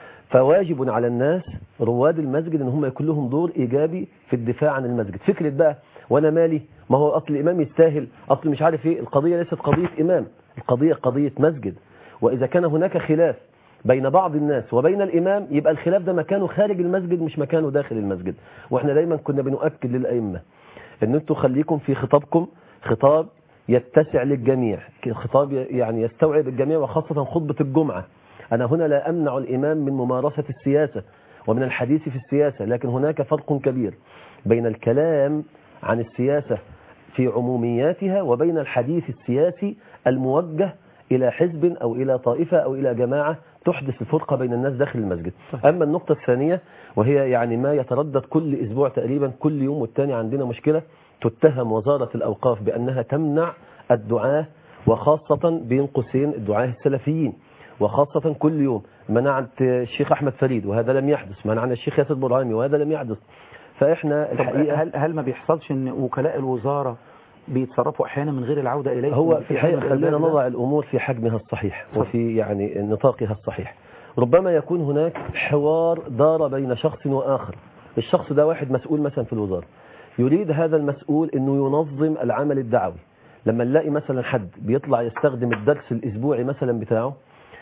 فواجب على الناس رواد المسجد ان هم يكون لهم دور ايجابي في الدفاع عن المسجد فكره بقى وانا مالي ما هو اصل الامام يستاهل اصل مش عارف ايه القضيه ليست قضيه امام القضيه قضيه مسجد واذا كان هناك خلاف بين بعض الناس وبين الامام يبقى الخلاف ده مكانه خارج المسجد مش مكانه داخل المسجد واحنا دايما كنا بنؤكد للائمه ان انتوا خليكم في خطابكم خطاب يتسع للجميع خطاب يعني يستوعب الجميع وخاصه خطبه الجمعه أنا هنا لا أمنع الإمام من ممارسة السياسة ومن الحديث في السياسة لكن هناك فرق كبير بين الكلام عن السياسة في عمومياتها وبين الحديث السياسي الموجه إلى حزب أو إلى طائفة أو إلى جماعة تحدث الفرقة بين الناس داخل المسجد أما النقطة الثانية وهي يعني ما يتردد كل أسبوع تقريبا كل يوم والتاني عندنا مشكلة تتهم وزارة الأوقاف بأنها تمنع الدعاة وخاصة بين قوسين الدعاة السلفيين وخاصة كل يوم منعت الشيخ أحمد فريد وهذا لم يحدث منعنا الشيخ ياسر برهامي وهذا لم يحدث فإحنا طب الحقيقة هل هل ما بيحصلش ان وكلاء الوزاره بيتصرفوا احيانا من غير العوده اليه هو في الحقيقة حال خلينا الإعداد ده؟ نضع الأمور في حجمها الصحيح وفي يعني نطاقها الصحيح ربما يكون هناك حوار دار بين شخص وآخر الشخص ده واحد مسؤول مثلا في الوزارة يريد هذا المسؤول أنه ينظم العمل الدعوي لما نلاقي مثلا حد بيطلع يستخدم الدرس الأسبوعي مثلا بتاعه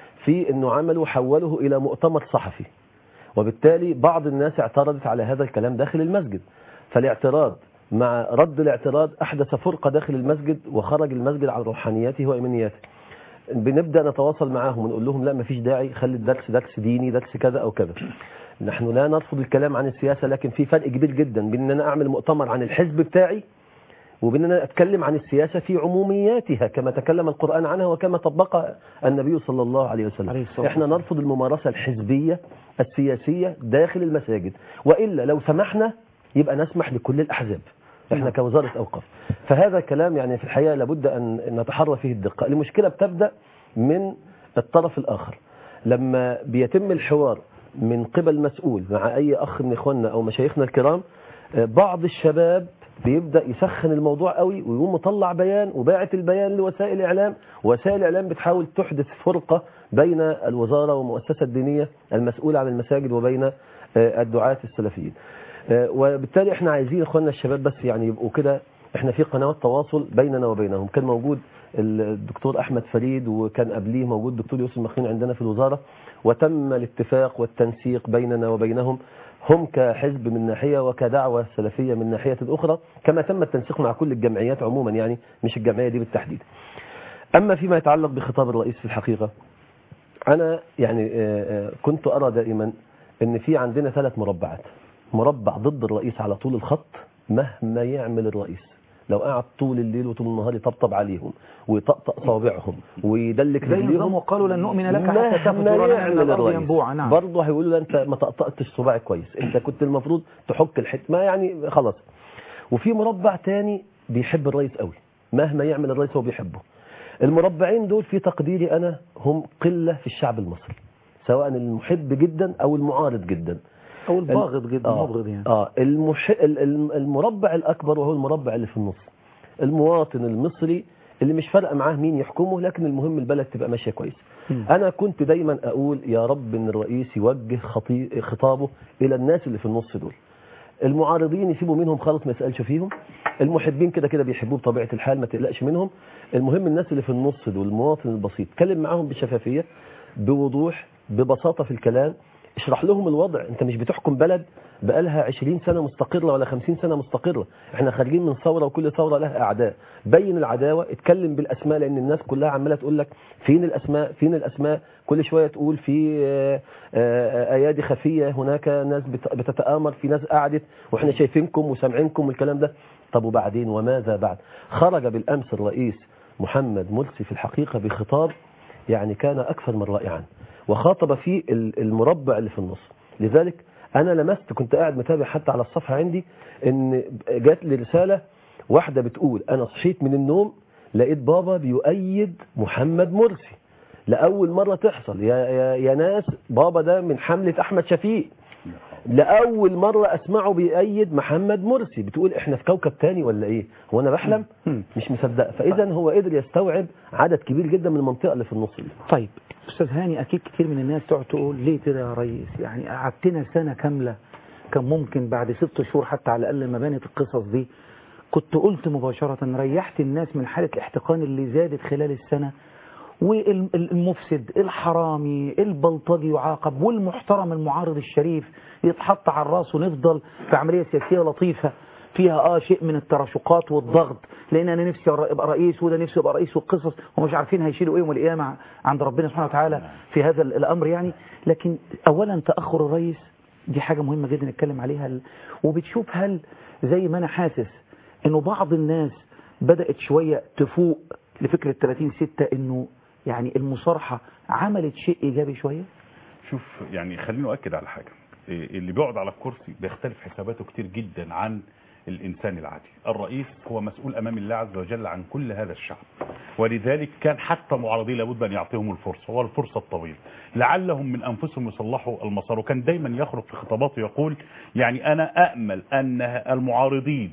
في أنه عمله حوله إلى مؤتمر صحفي وبالتالي بعض الناس اعترضت على هذا الكلام داخل المسجد فالاعتراض مع رد الاعتراض أحدث فرقة داخل المسجد وخرج المسجد عن روحانياته وإيمانياته بنبدأ نتواصل معاهم ونقول لهم لا مفيش داعي خلي الدرس درس ديني درس كذا أو كذا نحن لا نرفض الكلام عن السياسة لكن في فرق كبير جدا بين أن أنا أعمل مؤتمر عن الحزب بتاعي وبين أن أنا أتكلم عن السياسة في عمومياتها كما تكلم القرآن عنها وكما طبقها النبي صلى الله عليه وسلم عليه الصلاة احنا نرفض الممارسة الحزبية السياسية داخل المساجد وإلا لو سمحنا يبقى نسمح لكل الأحزاب احنا نعم. كوزارة أوقاف فهذا الكلام يعني في الحقيقة لابد أن نتحرى فيه الدقة المشكلة بتبدأ من الطرف الآخر لما بيتم الحوار من قبل مسؤول مع أي أخ من إخواننا أو مشايخنا الكرام آه، بعض الشباب بيبدا يسخن الموضوع قوي ويقوم مطلع بيان وباعت البيان لوسائل الاعلام ووسائل الاعلام بتحاول تحدث فرقه بين الوزاره والمؤسسه الدينيه المسؤوله عن المساجد وبين آه، الدعاة السلفيين آه، وبالتالي احنا عايزين اخواننا الشباب بس يعني يبقوا كده احنا في قنوات تواصل بيننا وبينهم كان موجود الدكتور احمد فريد وكان قبليه موجود الدكتور يوسف مخين عندنا في الوزاره وتم الاتفاق والتنسيق بيننا وبينهم هم كحزب من ناحيه وكدعوه سلفيه من ناحيه اخرى كما تم التنسيق مع كل الجمعيات عموما يعني مش الجمعيه دي بالتحديد. اما فيما يتعلق بخطاب الرئيس في الحقيقه انا يعني آه، آه، كنت ارى دائما ان في عندنا ثلاث مربعات مربع ضد الرئيس على طول الخط مهما يعمل الرئيس لو قعد طول الليل وطول النهار يطبطب عليهم ويطقطق صوابعهم ويدلك زي نظام رجليهم وقالوا لن نؤمن لك حتى مهما تفجر لنا من يعمل الارض الرئيس ينبوعا نعم برضه هيقولوا له انت ما طقطقتش صباعك كويس انت كنت المفروض تحك الحكمه يعني خلاص وفي مربع تاني بيحب الرئيس قوي مهما يعمل الرئيس هو بيحبه المربعين دول في تقديري انا هم قله في الشعب المصري سواء المحب جدا او المعارض جدا او الباغض جدا آه مبغض يعني اه المح... ال- ال- المربع الاكبر وهو المربع اللي في النص المواطن المصري اللي مش فارقه معاه مين يحكمه لكن المهم البلد تبقى ماشيه كويس مم. انا كنت دايما اقول يا رب ان الرئيس يوجه خطي... خطابه الى الناس اللي في النص دول المعارضين يسيبوا منهم خالص ما يسالش فيهم المحبين كده كده بيحبوه بطبيعه الحال ما تقلقش منهم المهم الناس اللي في النص دول المواطن البسيط اتكلم معاهم بشفافيه بوضوح ببساطه في الكلام اشرح لهم الوضع انت مش بتحكم بلد بقالها 20 سنه مستقره ولا 50 سنه مستقره احنا خارجين من ثوره وكل ثوره لها اعداء بين العداوه اتكلم بالاسماء لان الناس كلها عماله تقول لك فين الاسماء فين الاسماء كل شويه تقول في آه، آه، ايادي خفيه هناك ناس بت- بتتامر في ناس قعدت واحنا شايفينكم وسامعينكم والكلام ده طب وبعدين وماذا بعد خرج بالامس الرئيس محمد مرسي في الحقيقه بخطاب يعني كان اكثر من رائعا وخاطب فيه ال- المربع اللي في النص لذلك انا لمست كنت قاعد متابع حتى على الصفحه عندي ان جات لي رساله واحده بتقول انا صحيت من النوم لقيت بابا بيؤيد محمد مرسي لاول مره تحصل يا, يا, يا ناس بابا ده من حمله احمد شفيق لاول مره اسمعه بيأيد محمد مرسي بتقول احنا في كوكب تاني ولا ايه هو انا بحلم مم. مش مصدق فاذا هو قدر يستوعب عدد كبير جدا من المنطقه اللي في النص دي طيب استاذ هاني اكيد كتير من الناس تقعد تقول ليه كده يا ريس يعني قعدتنا سنه كامله كان ممكن بعد ست شهور حتى على الاقل ما بانت القصص دي كنت قلت مباشره ريحت الناس من حاله الاحتقان اللي زادت خلال السنه والمفسد الحرامي البلطجي يعاقب والمحترم المعارض الشريف يتحط على الراس ونفضل في عمليه سياسيه لطيفه فيها اه شيء من التراشقات والضغط لان انا نفسي ابقى رئيس وده نفسي ابقى رئيس والقصص ومش عارفين هيشيلوا ايه يوم القيامه عند ربنا سبحانه وتعالى في هذا الامر يعني لكن اولا تاخر الرئيس دي حاجه مهمه جدا نتكلم عليها وبتشوف هل زي ما انا حاسس انه بعض الناس بدات شويه تفوق لفكره 30 6 انه يعني المصارحه عملت شيء ايجابي شويه شوف يعني خليني أؤكد على حاجة إيه، اللي بيقعد على الكرسي بيختلف حساباته كتير جدا عن الإنسان العادي الرئيس هو مسؤول أمام الله عز وجل عن كل هذا الشعب ولذلك كان حتى معارضيه لابد أن يعطيهم الفرصة والفرصة الطويلة لعلهم من أنفسهم يصلحوا المسار وكان دايما يخرج في خطاباته يقول يعني أنا أأمل أن المعارضين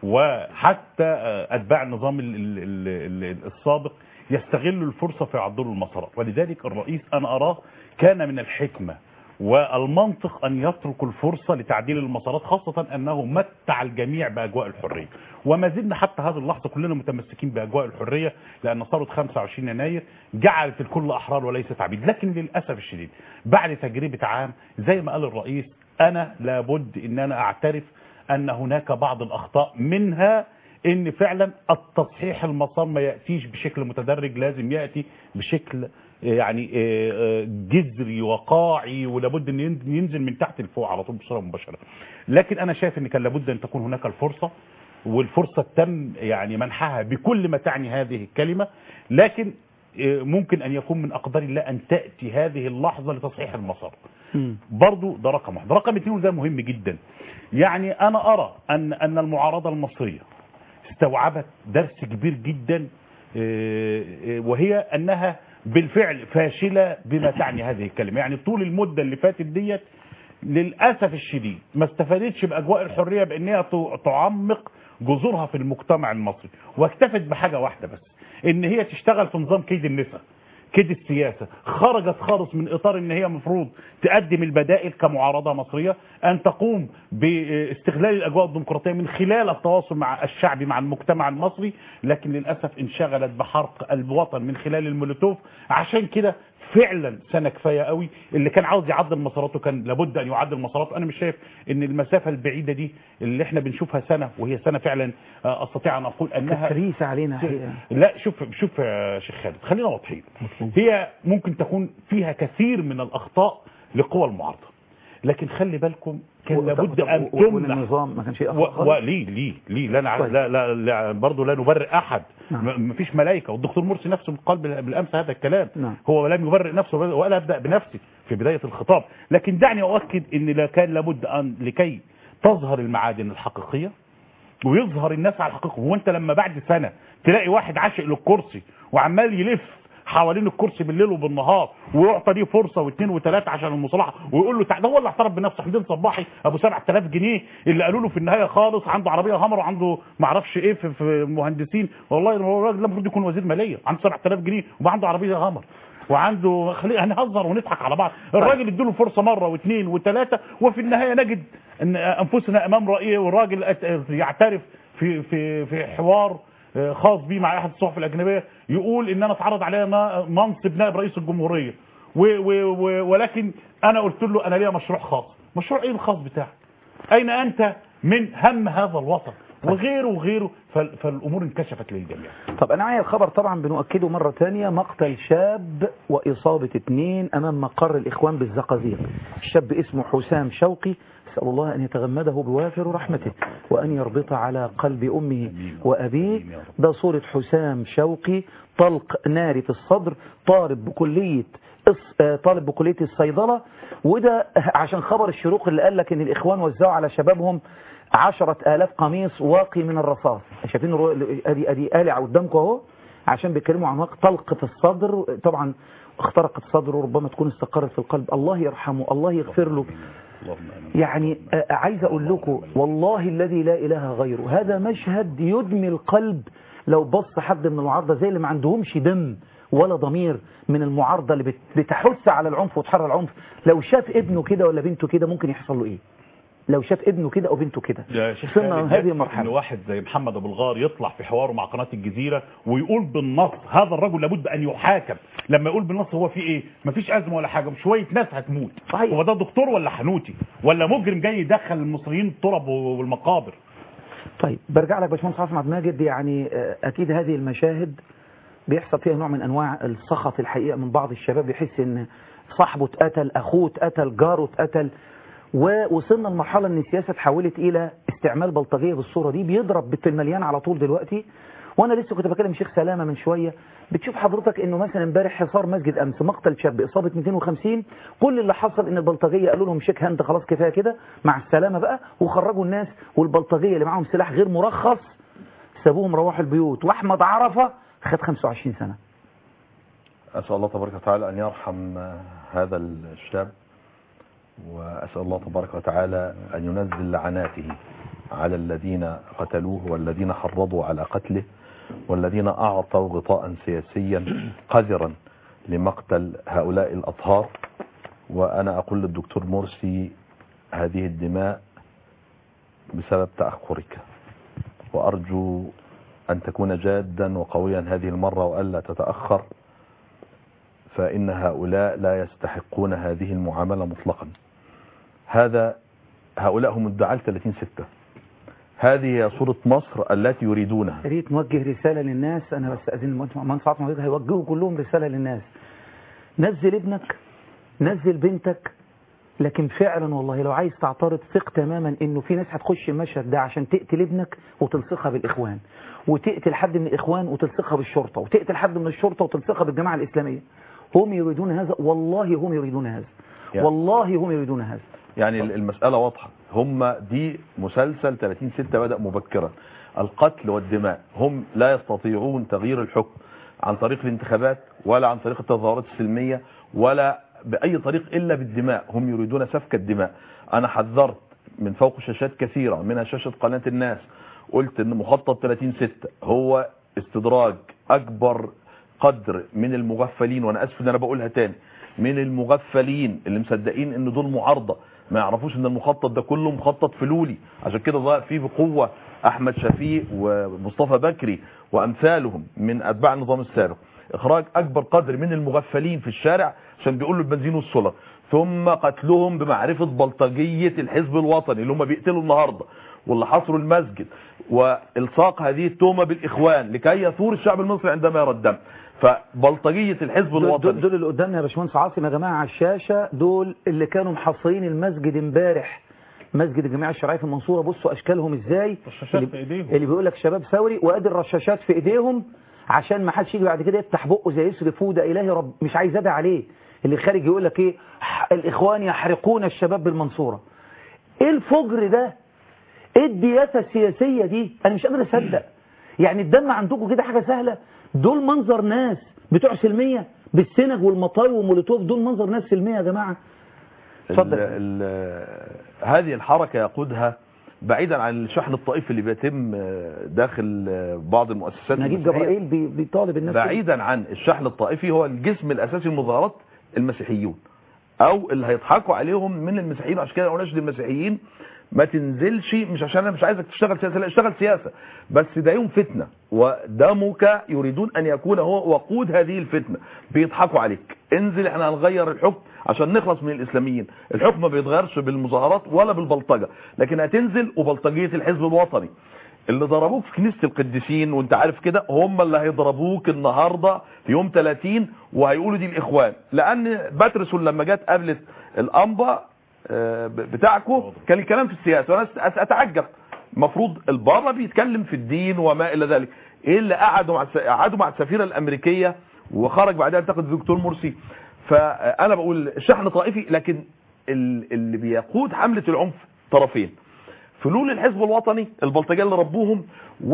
وحتى آه، أتباع النظام ال- ال- ال- ال- السابق يستغلوا الفرصة في يعدلوا المسارات ولذلك الرئيس أنا أراه كان من الحكمة والمنطق أن يترك الفرصة لتعديل المسارات خاصة أنه متع الجميع بأجواء الحرية وما زلنا حتى هذه اللحظة كلنا متمسكين بأجواء الحرية لأن ثورة 25 يناير جعلت الكل أحرار وليست عبيد لكن للأسف الشديد بعد تجربة عام زي ما قال الرئيس أنا لابد أن أنا أعترف أن هناك بعض الأخطاء منها ان فعلا التصحيح المسار ما ياتيش بشكل متدرج لازم ياتي بشكل يعني آه، آه، جذري وقاعي ولابد ان ين- ينزل من تحت لفوق على طول بصوره مباشره لكن انا شايف ان كان لابد ان تكون هناك الفرصه والفرصه تم يعني منحها بكل ما تعني هذه الكلمه لكن آه، ممكن ان يكون من اقدار الله ان تاتي هذه اللحظه لتصحيح المسار برضو ده رقم واحد رقم اثنين وده مهم جدا يعني انا ارى ان ان المعارضه المصريه استوعبت درس كبير جدا آه، آه، وهي انها بالفعل فاشله بما تعني هذه الكلمه يعني طول المده اللي فاتت ديت للاسف الشديد ما استفادتش باجواء الحريه بانها ت- تعمق جذورها في المجتمع المصري واكتفت بحاجه واحده بس ان هي تشتغل في نظام كيد النساء كده السياسة خرجت خالص من إطار إن هي مفروض تقدم البدائل كمعارضة مصرية أن تقوم باستغلال الأجواء الديمقراطية من خلال التواصل مع الشعبي مع المجتمع المصري لكن للأسف انشغلت بحرق الوطن من خلال المولوتوف عشان كده فعلا سنه كفايه قوي اللي كان عاوز يعدل مساراته كان لابد ان يعدل مساراته انا مش شايف ان المسافه البعيده دي اللي احنا بنشوفها سنه وهي سنه فعلا آه، استطيع ان اقول انها تكريسة علينا حقيقة لا شوف شوف يا شيخ خالد خلينا واضحين هي ممكن تكون فيها كثير من الاخطاء لقوى المعارضه لكن خلي بالكم كان لابد ان و- و- تمنح والنظام ما كانش يأخذ و- خالص وليه ليه ليه لا, لا, طيب. لا, لا, لا برضه لا نبرئ احد نعم. م- مفيش ملائكه والدكتور مرسي نفسه قال بال- بالامس هذا الكلام نعم. هو لم يبرئ نفسه وقال ابدا بنفسي في بدايه الخطاب لكن دعني اؤكد ان لا كان لابد ان لكي تظهر المعادن الحقيقيه ويظهر الناس على الحقيقه هو انت لما بعد سنه تلاقي واحد عاشق للكرسي وعمال يلف حوالين الكرسي بالليل وبالنهار ويعطى ليه فرصه واثنين وثلاثه عشان المصالحه ويقول له تعال ده هو اللي اعترف بنفسه حمدين صباحي ابو 7000 جنيه اللي قالوا له في النهايه خالص عنده عربيه همر وعنده ما اعرفش ايه في, في مهندسين والله هو الراجل ده المفروض يكون وزير ماليه عنده 7000 جنيه وعنده عربيه همر وعنده خلي هنهزر ونضحك على بعض الراجل اديله فرصه مره واثنين وثلاثه وفي النهايه نجد ان انفسنا امام رايه والراجل أت- يعترف في في في حوار آه، خاص بيه مع احد الصحف الاجنبيه يقول ان انا اتعرض عليا نا- منصب نائب رئيس الجمهوريه و و و ولكن انا قلت له انا ليا مشروع خاص مشروع ايه الخاص بتاعك اين انت من هم هذا الوطن وغيره وغيره فال- فالامور انكشفت للجميع طب انا معايا الخبر طبعا بنؤكده مرة تانية مقتل شاب واصابة اثنين امام مقر الاخوان بالزقازيق الشاب اسمه حسام شوقي اسال الله ان يتغمده بوافر رحمته وان يربط على قلب امه وابيه آمين يا رب. ده صورة حسام شوقي طلق ناري في الصدر طالب بكلية الص- آه، طالب بكلية الصيدلة وده عشان خبر الشروق اللي قال لك ان الاخوان وزعوا على شبابهم عشرة آلاف قميص واقي من الرصاص شايفين الرو- ادي ادي قالع قدامكم اهو عشان بيتكلموا عن وقت طلق في الصدر طبعا اخترقت صدره ربما تكون استقرت في القلب الله يرحمه الله يغفر له اللهم امين يعني آه، عايز اقول لكم والله الذي لا اله غيره هذا مشهد يدمي القلب لو بص حد من المعارضه زي اللي ما عندهمش دم ولا ضمير من المعارضه اللي بت- بتحث على العنف وتحرر العنف لو شاف ابنه كده ولا بنته كده ممكن يحصل له ايه لو شاف ابنه كده او بنته كده يا شيخ وصلنا خالد هذه يكفي ان المرحله واحد زي محمد ابو الغار يطلع في حواره مع قناه الجزيره ويقول بالنص هذا الرجل لابد ان يحاكم لما يقول بالنص هو في ايه مفيش ازمه ولا حاجه شويه ناس هتموت صحيح. هو ده دكتور ولا حنوتي ولا مجرم جاي يدخل المصريين الترب والمقابر طيب برجع لك باشمهندس عاصم عبد الماجد يعني آه، اكيد هذه المشاهد بيحصل فيها نوع من انواع السخط الحقيقه من بعض الشباب يحس ان صاحبه اتقتل اخوه اتقتل جاره اتقتل ووصلنا لمرحله ان السياسه اتحولت الى استعمال بلطجيه بالصوره دي بيضرب بيت المليان على طول دلوقتي وانا لسه كنت بكلم شيخ سلامه من شويه بتشوف حضرتك انه مثلا امبارح حصار مسجد امس مقتل شاب اصابه 250 كل اللي حصل ان البلطجيه قالوا لهم شيك هاند خلاص كفايه كده مع السلامه بقى وخرجوا الناس والبلطجيه اللي معاهم سلاح غير مرخص سابوهم روحوا البيوت واحمد عرفه خد 25 سنه أسأل الله تبارك وتعالى أن يرحم هذا الشاب وأسأل الله تبارك وتعالى أن ينزل لعناته على الذين قتلوه والذين حرضوا على قتله والذين أعطوا غطاء سياسيا قذرا لمقتل هؤلاء الأطهار وأنا أقول للدكتور مرسي هذه الدماء بسبب تأخرك وأرجو أن تكون جادا وقويا هذه المرة وألا تتأخر فإن هؤلاء لا يستحقون هذه المعاملة مطلقا هذا هؤلاء هم الدعاة 30 ستة هذه هي صورة مصر التي يريدونها يا ريت نوجه رساله للناس انا بستاذن المهندس عاطف عبد هيوجهوا كلهم رساله للناس نزل ابنك نزل بنتك لكن فعلا والله لو عايز تعترض ثق تماما انه في ناس هتخش المشهد ده عشان تقتل ابنك وتلصقها بالاخوان وتقتل حد من الاخوان وتلصقها بالشرطه وتقتل حد من الشرطه وتلصقها بالجماعه الاسلاميه هم يريدون هذا والله هم يريدون هذا يعني. والله هم يريدون هذا يعني المسألة واضحة هم دي مسلسل 30 ستة بدأ مبكرا القتل والدماء هم لا يستطيعون تغيير الحكم عن طريق الانتخابات ولا عن طريق التظاهرات السلمية ولا بأي طريق إلا بالدماء هم يريدون سفك الدماء أنا حذرت من فوق شاشات كثيرة منها شاشة قناة الناس قلت ان مخطط 30 6 هو استدراج اكبر قدر من المغفلين وانا اسف ان انا بقولها تاني من المغفلين اللي مصدقين ان دول معارضه ما يعرفوش ان المخطط ده كله مخطط فلولي عشان كده ظهر فيه بقوه احمد شفيق ومصطفى بكري وامثالهم من اتباع النظام السابق اخراج اكبر قدر من المغفلين في الشارع عشان بيقولوا البنزين والسولر ثم قتلهم بمعرفه بلطجيه الحزب الوطني اللي هم بيقتلوا النهارده واللي حصروا المسجد والصاق هذه التهمه بالاخوان لكي يثور الشعب المصري عندما يرى الدم فبلطجيه الحزب دول, الوطني دول, دول اللي قدامنا يا باشمهندس عاصم يا جماعه على الشاشه دول اللي كانوا محصرين المسجد امبارح مسجد الجماعه الشرعيه في المنصوره بصوا اشكالهم ازاي الرشاشات اللي, في إيديهم. اللي بيقول لك شباب ثوري وادي الرشاشات في ايديهم عشان ما حدش يجي بعد كده يفتح بقه زي يسري فوده الهي رب مش عايز ادعي عليه اللي خارج يقول لك ايه ح- الاخوان يحرقون الشباب بالمنصوره ايه الفجر ده ايه الدياسه السياسيه دي انا مش قادر اصدق يعني الدم عندكم كده حاجه سهله دول منظر ناس بتوع سلميه بالسنج والمطار ومولوتوف دول منظر ناس سلميه يا جماعه اتفضل. ال- ال- هذه الحركة يقودها بعيدا عن الشحن الطائفي اللي بيتم داخل بعض المؤسسات نجيب المسيحية. جبرائيل بي- بيطالب الناس بعيدا عن الشحن الطائفي هو الجسم الاساسي للمظاهرات المسيحيون او اللي هيضحكوا عليهم من المسيحيين عشان كده انا اناشد المسيحيين ما تنزلش مش عشان انا مش عايزك تشتغل سياسه لا اشتغل سياسه بس ده يوم فتنه ودمك يريدون ان يكون هو وقود هذه الفتنه بيضحكوا عليك انزل احنا هنغير الحكم عشان نخلص من الاسلاميين الحكم ما بيتغيرش بالمظاهرات ولا بالبلطجه لكن هتنزل وبلطجيه الحزب الوطني اللي ضربوك في كنيسة القديسين وانت عارف كده هم اللي هيضربوك النهاردة في يوم 30 وهيقولوا دي الاخوان لان باترسون لما جت قابلت الانبا آه، بتاعكم كان الكلام في السياسة وانا أس- اتعجب المفروض البابا بيتكلم في الدين وما الى ذلك ايه اللي قعدوا مع الس- قعدوا مع السفيرة الامريكية وخرج بعدها اعتقد الدكتور مرسي فانا بقول الشحن طائفي لكن ال- اللي بيقود حملة العنف طرفين فلول الحزب الوطني البلطجيه اللي ربوهم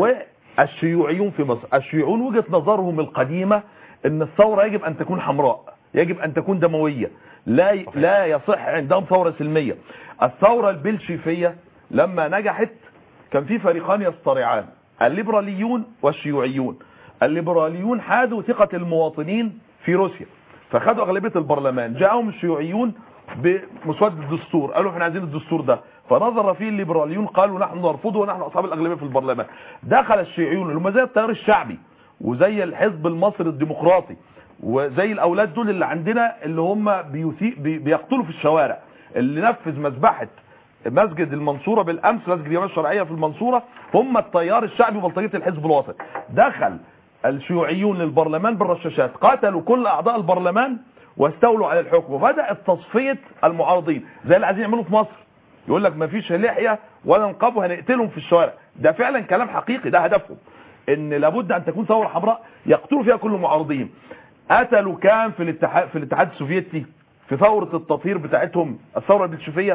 والشيوعيون في مصر الشيوعيون وجهه نظرهم القديمه ان الثوره يجب ان تكون حمراء يجب ان تكون دمويه لا لا يصح عندهم ثوره سلميه الثوره البلشيفيه لما نجحت كان في فريقان يصطرعان الليبراليون والشيوعيون الليبراليون حادوا ثقه المواطنين في روسيا فخدوا اغلبيه البرلمان جاءهم الشيوعيون بمسود الدستور قالوا احنا عايزين الدستور ده فنظر فيه الليبراليون قالوا نحن نرفضه ونحن اصحاب الاغلبيه في البرلمان دخل الشيوعيون اللي هم زي التيار الشعبي وزي الحزب المصري الديمقراطي وزي الاولاد دول اللي عندنا اللي هم بيثي- بي- بيقتلوا في الشوارع اللي نفذ مذبحه مسجد المنصورة بالأمس مسجد الجماعة الشرعية في المنصورة هم التيار الشعبي وبلطجية الحزب الوطني دخل الشيوعيون للبرلمان بالرشاشات قتلوا كل أعضاء البرلمان واستولوا على الحكم وبدأت تصفية المعارضين زي اللي عايزين يعملوا في مصر يقول لك ما فيش لحية ولا نقاب وهنقتلهم في الشوارع ده فعلا كلام حقيقي ده هدفهم ان لابد ان تكون ثورة حمراء يقتلوا فيها كل المعارضين قتلوا كام في الاتحاد في الاتحاد السوفيتي في ثورة التطهير بتاعتهم الثورة البلشفية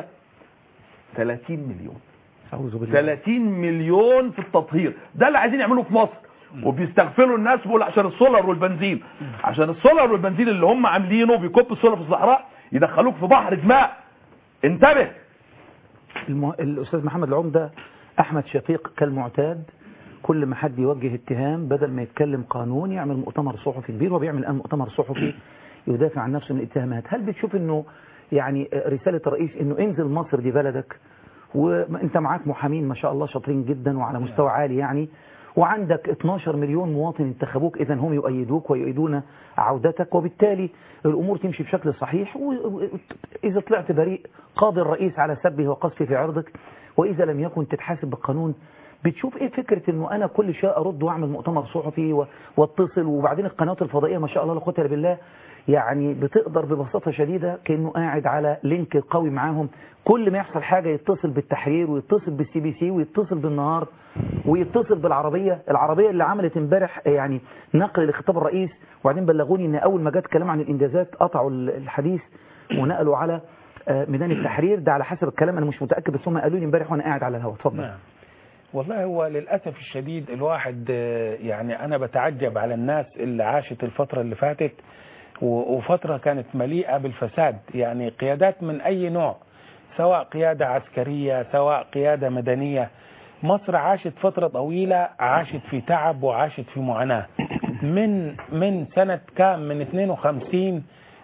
30 مليون اعوذ بالله 30 مليون في التطهير ده اللي عايزين يعملوه في مصر وبيستغفلوا الناس بيقول عشان السولار والبنزين عشان السولار والبنزين اللي هم عاملينه بيكب السولار في الصحراء يدخلوك في بحر دماء انتبه المه... الأستاذ محمد العمدة أحمد شفيق كالمعتاد كل ما حد يوجه اتهام بدل ما يتكلم قانون يعمل مؤتمر صحفي كبير وبيعمل الآن مؤتمر صحفي يدافع عن نفسه من الاتهامات هل بتشوف انه يعني رسالة الرئيس انه انزل مصر دي بلدك وانت معاك محامين ما شاء الله شاطرين جدا وعلى مستوى عالي يعني وعندك 12 مليون مواطن انتخبوك اذا هم يؤيدوك ويؤيدون عودتك وبالتالي الامور تمشي بشكل صحيح واذا طلعت بريء قاضي الرئيس على سبه وقذفه في عرضك واذا لم يكن تتحاسب بالقانون بتشوف ايه فكرة انه انا كل شيء ارد واعمل مؤتمر صحفي و- واتصل وبعدين القنوات الفضائية ما شاء الله لا قوه الا بالله يعني بتقدر ببساطة شديدة كأنه قاعد على لينك قوي معاهم كل ما يحصل حاجة يتصل بالتحرير ويتصل بالسي بي سي ويتصل بالنهار ويتصل بالعربية العربية اللي عملت امبارح يعني نقل لخطاب الرئيس وبعدين بلغوني ان اول ما جت كلام عن الانجازات قطعوا الحديث ونقلوا على آه، ميدان التحرير ده على حسب الكلام انا مش متأكد بس هم قالوا لي امبارح وانا قاعد على الهواء اتفضل نعم والله هو للأسف الشديد الواحد آه، يعني أنا بتعجب على الناس اللي عاشت الفترة اللي فاتت و- وفترة كانت مليئة بالفساد يعني قيادات من أي نوع سواء قيادة عسكرية سواء قيادة مدنية مصر عاشت فترة طويلة عاشت في تعب وعاشت في معاناة من من سنة كام من 52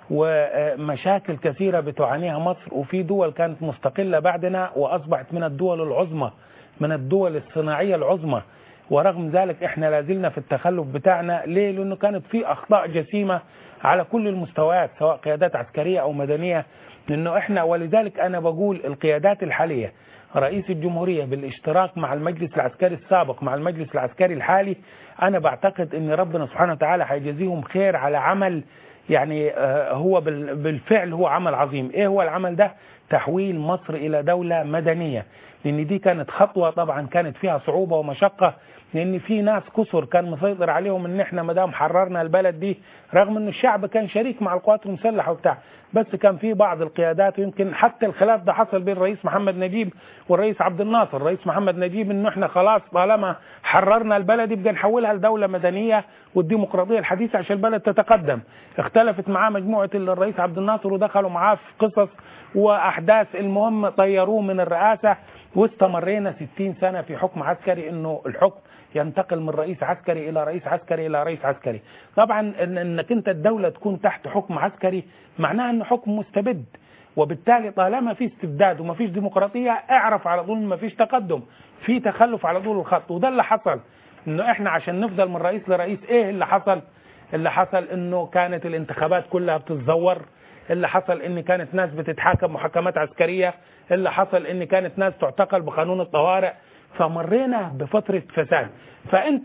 ومشاكل كثيرة بتعانيها مصر وفي دول كانت مستقلة بعدنا وأصبحت من الدول العظمى من الدول الصناعية العظمى ورغم ذلك احنا لازلنا في التخلف بتاعنا ليه لانه كانت في اخطاء جسيمة على كل المستويات سواء قيادات عسكرية او مدنية لانه احنا ولذلك انا بقول القيادات الحالية رئيس الجمهورية بالاشتراك مع المجلس العسكري السابق مع المجلس العسكري الحالي انا بعتقد ان ربنا سبحانه وتعالى هيجازيهم خير على عمل يعني آه، هو بال- بالفعل هو عمل عظيم ايه هو العمل ده تحويل مصر الى دولة مدنية لان دي كانت خطوة طبعا كانت فيها صعوبة ومشقة لان في ناس كسر كان مسيطر عليهم ان احنا ما دام حررنا البلد دي رغم ان الشعب كان شريك مع القوات المسلحة وبتاع بس كان في بعض القيادات ويمكن حتى الخلاف ده حصل بين الرئيس محمد نجيب والرئيس عبد الناصر الرئيس محمد نجيب انه احنا خلاص طالما حررنا البلد يبقى نحولها لدولة مدنية والديمقراطية الحديثة عشان البلد تتقدم اختلفت معاه مجموعة الرئيس عبد الناصر ودخلوا معاه في قصص واحداث المهم طيروه من الرئاسة واستمرينا 60 سنة في حكم عسكري انه الحكم ينتقل من رئيس عسكري الى رئيس عسكري الى رئيس عسكري طبعا إن انك انت الدولة تكون تحت حكم عسكري معناها انه حكم مستبد وبالتالي طالما في استبداد وما فيش ديمقراطية اعرف على طول ما فيش تقدم في تخلف على طول الخط وده اللي حصل انه احنا عشان نفضل من رئيس لرئيس ايه اللي حصل اللي حصل انه كانت الانتخابات كلها بتتزور اللي حصل ان كانت ناس بتتحاكم محاكمات عسكرية اللي حصل ان كانت ناس تعتقل بقانون الطوارئ فمرينا بفترة فساد فانت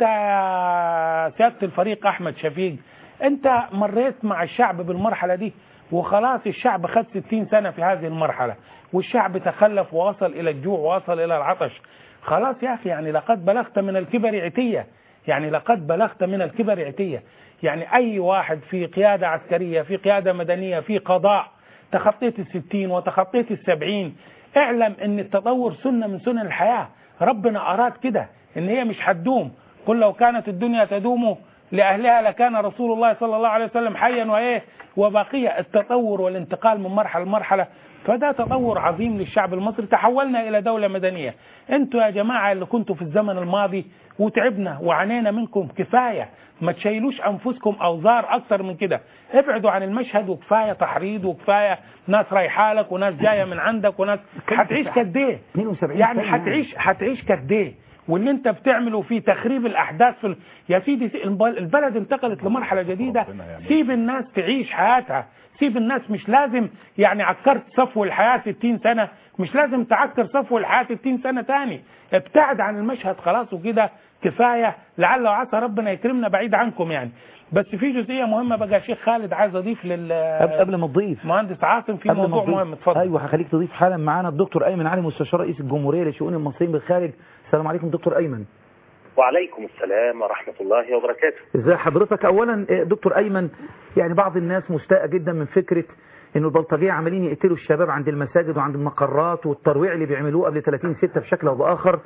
يا سيادة الفريق احمد شفيق انت مريت مع الشعب بالمرحلة دي وخلاص الشعب خد 60 سنة في هذه المرحلة والشعب تخلف ووصل الى الجوع ووصل الى العطش خلاص يا اخي يعني لقد بلغت من الكبر عتية يعني لقد بلغت من الكبر عتية يعني اي واحد في قيادة عسكرية في قيادة مدنية في قضاء تخطيت الستين وتخطيت السبعين اعلم ان التطور سنة من سنن الحياة ربنا اراد كده ان هي مش هتدوم قل لو كانت الدنيا تدوم لأهلها لكان رسول الله صلى الله عليه وسلم حيا وإيه وبقية التطور والانتقال من مرحلة لمرحلة فده تطور عظيم للشعب المصري تحولنا إلى دولة مدنية انتوا يا جماعة اللي كنتوا في الزمن الماضي وتعبنا وعانينا منكم كفاية ما تشيلوش أنفسكم أوزار أكتر من كده ابعدوا عن المشهد وكفاية تحريض وكفاية ناس رايحة لك وناس جاية من عندك وناس هتعيش قد ايه 72 يعني سنة هتعيش هتعيش قد ايه واللي انت بتعمله في تخريب الاحداث في ال... يا سيدي الب- البلد انتقلت لمرحله جديده ربنا يعمل. سيب الناس تعيش حياتها سيب الناس مش لازم يعني عكرت صفو الحياه 60 سنه مش لازم تعكر صفو الحياه 60 سنه تاني ابتعد عن المشهد خلاص وكده كفايه لعل وعسى ربنا يكرمنا بعيد عنكم يعني بس في جزئيه مهمه بقى يا شيخ خالد عايز اضيف لل قبل قبل ما تضيف مهندس عاصم في قبل ما موضوع تضيف. مهم اتفضل ايوه هخليك تضيف حالا معانا الدكتور ايمن علي مستشار رئيس الجمهوريه لشؤون المصريين بالخارج السلام عليكم دكتور ايمن وعليكم السلام ورحمة الله وبركاته ازي حضرتك اولا آه، دكتور ايمن يعني بعض الناس مستاءة جدا من فكرة انه البلطجية عمالين يقتلوا الشباب عند المساجد وعند المقرات والترويع اللي بيعملوه قبل 30 6 بشكل او باخر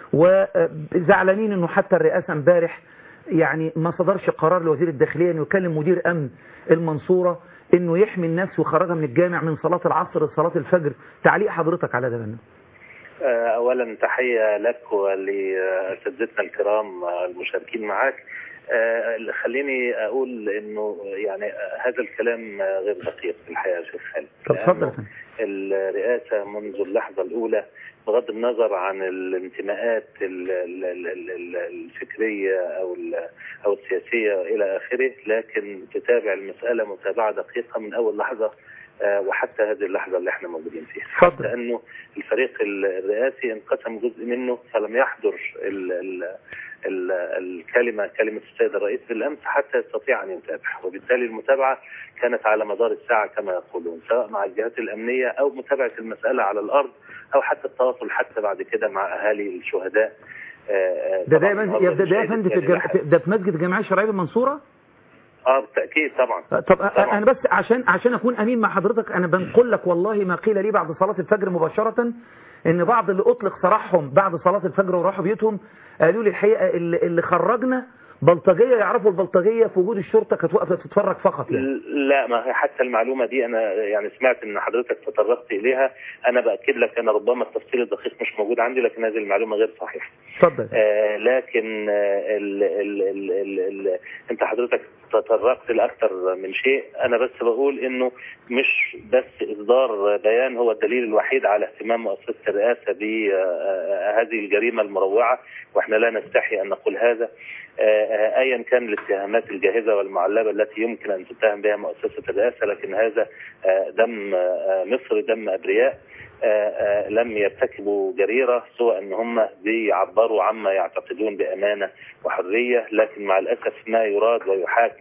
وزعلانين انه حتى الرئاسة امبارح يعني ما صدرش قرار لوزير الداخلية انه يكلم مدير امن المنصورة انه يحمي الناس ويخرجها من الجامع من صلاة العصر لصلاة الفجر تعليق حضرتك على ده بنا آه، أولا تحية لك ولأساتذتنا الكرام آه، المشاركين معك آه، اللي خليني أقول إنه يعني آه، هذا الكلام آه، غير دقيق في الحقيقة يا شيخ خالد طب اتفضل يا لأنه فندم. الرئاسة منذ اللحظة الأولى بغض النظر عن الانتماءات ال- ال- ال- ال- ال- الفكرية أو ال- أو السياسية إلى آخره لكن تتابع المسألة متابعة دقيقة من أول لحظة آه، وحتى هذه اللحظة اللي احنا موجودين فيها اتفضل. حتى أنه الفريق ال- الرئاسي انقسم جزء منه فلم يحضر ال ال ال الكلمة كلمة السيد الرئيس بالأمس حتى يستطيع أن يتابع وبالتالي المتابعة كانت على مدار الساعة كما يقولون سواء مع الجهات الأمنية أو متابعة المسألة على الأرض أو حتى التواصل حتى بعد كده مع أهالي الشهداء آه، آه، ده ده طبعاً يا النهاردة فندم- ده ده يا الشهيد فندم في الثاني الجم- لحد- ده في مسجد الجمعية الشرعية بالمنصورة اه بالتأكيد طبعا طب أ- طبعاً. انا بس عشان عشان اكون امين مع حضرتك انا بنقول لك والله ما قيل لي بعد صلاه الفجر مباشره ان بعض اللي اطلق سراحهم بعد صلاه الفجر وراحوا بيوتهم قالوا لي الحقيقه اللي, اللي خرجنا بلطجيه يعرفوا البلطجيه في وجود الشرطه كانت واقفه تتفرج فقط يعني لا ما هي حتى المعلومة دي أنا يعني سمعت إن حضرتك تطرقت إليها أنا بأكد لك أنا ربما التفصيل الدقيق مش موجود عندي لكن هذه المعلومة غير صحيحة اتفضل آه لكن آه ال ال ال ال ال انت حضرتك تطرقت لاكثر من شيء انا بس بقول انه مش بس اصدار بيان هو الدليل الوحيد على اهتمام مؤسسه الرئاسه بهذه الجريمه المروعه واحنا لا نستحي ان نقول هذا آه، آه، ايا كان الاتهامات الجاهزه والمعلبه التي يمكن ان تتهم بها مؤسسه الرئاسه لكن هذا آه، دم آه، مصري دم ابرياء آه، آه، لم يرتكبوا جريرة سوى أن هم بيعبروا عما يعتقدون بأمانة وحرية لكن مع الأسف ما يراد ويحاك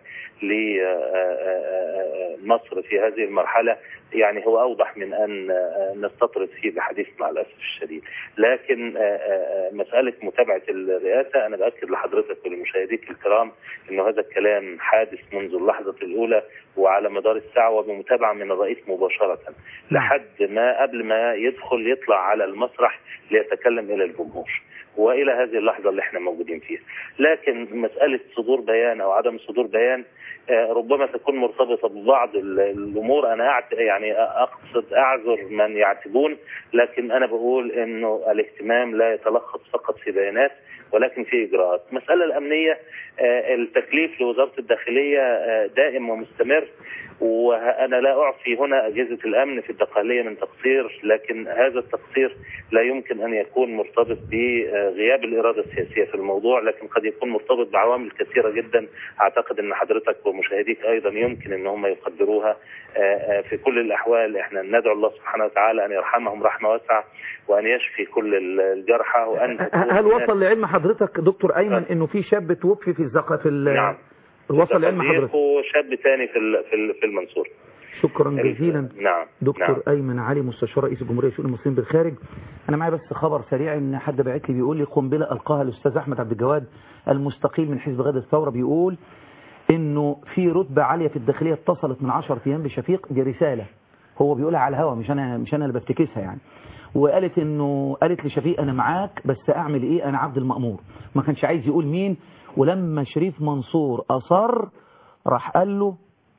لمصر في هذه المرحلة يعني هو أوضح من أن آه، نستطرد فيه بحديث مع الأسف الشديد لكن آه، آه، مسألة متابعة الرئاسة أنا بأكد لحضرتك ولمشاهديك الكرام أنه هذا الكلام حادث منذ اللحظة الأولى وعلى مدار الساعة وبمتابعة من الرئيس مباشرة لحد ما قبل ما يدخل يطلع على المسرح ليتكلم إلى الجمهور والى هذه اللحظه اللي احنا موجودين فيها لكن مساله صدور بيان او عدم صدور بيان آه، ربما تكون مرتبطه ببعض ال- الامور انا أعت... يعني اقصد اعذر من يعتبون لكن انا بقول انه الاهتمام لا يتلخص فقط في بيانات ولكن في اجراءات المساله الامنيه آه، التكليف لوزاره الداخليه آه، دائم ومستمر وانا لا اعفي هنا اجهزه الامن في الدقهليه من تقصير لكن هذا التقصير لا يمكن ان يكون مرتبط بغياب الاراده السياسيه في الموضوع لكن قد يكون مرتبط بعوامل كثيره جدا اعتقد ان حضرتك ومشاهديك ايضا يمكن ان هم يقدروها آه، آه، في كل الاحوال احنا ندعو الله سبحانه وتعالى ان يرحمهم رحمه واسعه وان يشفي كل الجرحى وان تكون هل وصل لعلم حضرتك دكتور ايمن انه في شاب توفي في الزق في ال- نعم وصل لعلم حضرتك وشاب ثاني في ال- في ال- في المنصور شكرا جزيلا نعم دكتور نعم. ايمن علي مستشار رئيس الجمهوريه لشؤون المسلمين بالخارج انا معايا بس خبر سريع ان حد باعت لي بيقول لي قنبله القاها الاستاذ احمد عبد الجواد المستقيل من حزب غد الثوره بيقول انه في رتبه عاليه في الداخليه اتصلت من 10 ايام بشفيق دي رساله هو بيقولها على الهوا مش انا مش انا اللي بفتكسها يعني وقالت انه قالت لشفيق انا معاك بس اعمل ايه انا عبد المأمور ما كانش عايز يقول مين ولما شريف منصور اصر راح قال له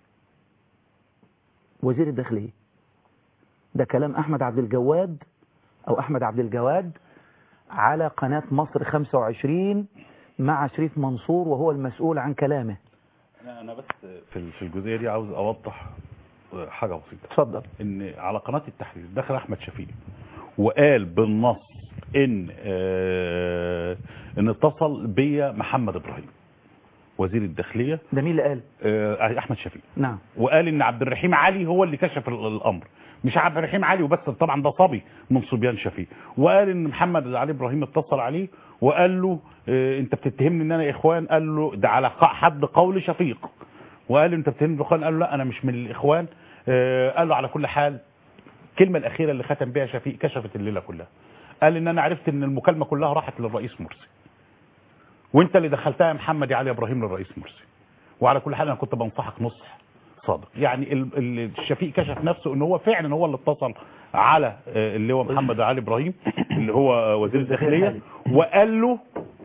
وزير الداخليه ده كلام احمد عبد الجواد او احمد عبد الجواد على قناه مصر 25 مع شريف منصور وهو المسؤول عن كلامه انا انا بس في في الجزئيه دي عاوز اوضح حاجه بسيطه اتفضل ان على قناه التحرير دخل احمد شفيق وقال بالنص ان آه ان اتصل بيا محمد ابراهيم وزير الداخليه ده مين اللي قال آه احمد شفيق نعم وقال ان عبد الرحيم علي هو اللي كشف ال- الامر مش عبد الرحيم علي وبس طبعا ده صبي من صبيان شفيق وقال ان محمد علي ابراهيم اتصل عليه وقال له اه انت بتتهمني ان انا اخوان قال له ده على ق- حد قول شفيق وقال له انت بتتهمني باخوان قال له لا انا مش من الاخوان اه قال له على كل حال الكلمه الاخيره اللي ختم بها شفيق كشفت الليله كلها قال ان انا عرفت ان المكالمه كلها راحت للرئيس مرسي وانت اللي دخلتها يا محمد يا علي ابراهيم للرئيس مرسي وعلى كل حال انا كنت بنصحك نصح صادق يعني ال- ال- الشفيق كشف نفسه ان هو فعلا هو اللي اتصل على آه، اللي هو محمد علي ابراهيم اللي هو آه، وزير الداخليه وقال له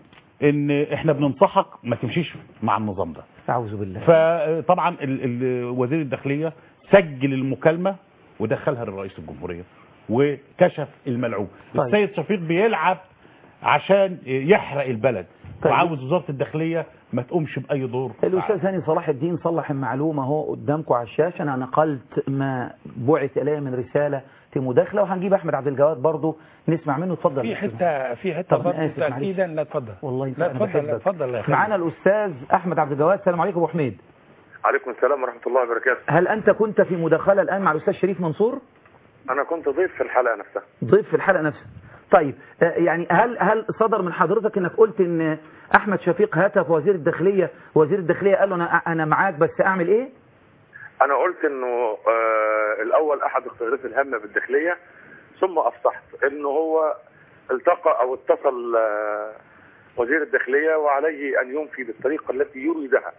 ان احنا بننصحك ما تمشيش مع النظام ده اعوذ بالله فطبعا ال- ال- وزير الداخليه سجل المكالمه ودخلها لرئيس الجمهوريه وكشف الملعوب طيب. السيد شفيق بيلعب عشان يحرق البلد طيب. وعاوز وزاره الداخليه ما تقومش باي دور الاستاذ هاني صلاح الدين صلح المعلومه اهو قدامكم على الشاشه انا نقلت ما بعث الي من رساله في مداخله وهنجيب احمد عبد الجواد برضه نسمع منه اتفضل في يا أستاذ. حته في حته طب أنا برضه آسف، معلش. تاكيدا لا اتفضل والله لا أنا اتفضل لا بحبك. اتفضل يا أخي. معانا الاستاذ احمد عبد الجواد السلام عليكم ابو حميد عليكم السلام ورحمة الله وبركاته هل انت كنت في مداخله الان مع الاستاذ شريف منصور أنا كنت ضيف في الحلقة نفسها ضيف في الحلقه نفسها طيب آه، يعني هل هل صدر من حضرتك انك قلت ان احمد شفيق هتف وزير الداخليه وزير الداخليه قال له انا انا معاك بس اعمل ايه أنا قلت إنه آه الأول أحد اختيارات الهامة بالداخلية ثم أفصحت إنه هو التقى أو اتصل آه وزير الداخلية وعليه أن ينفي بالطريقة التي يريدها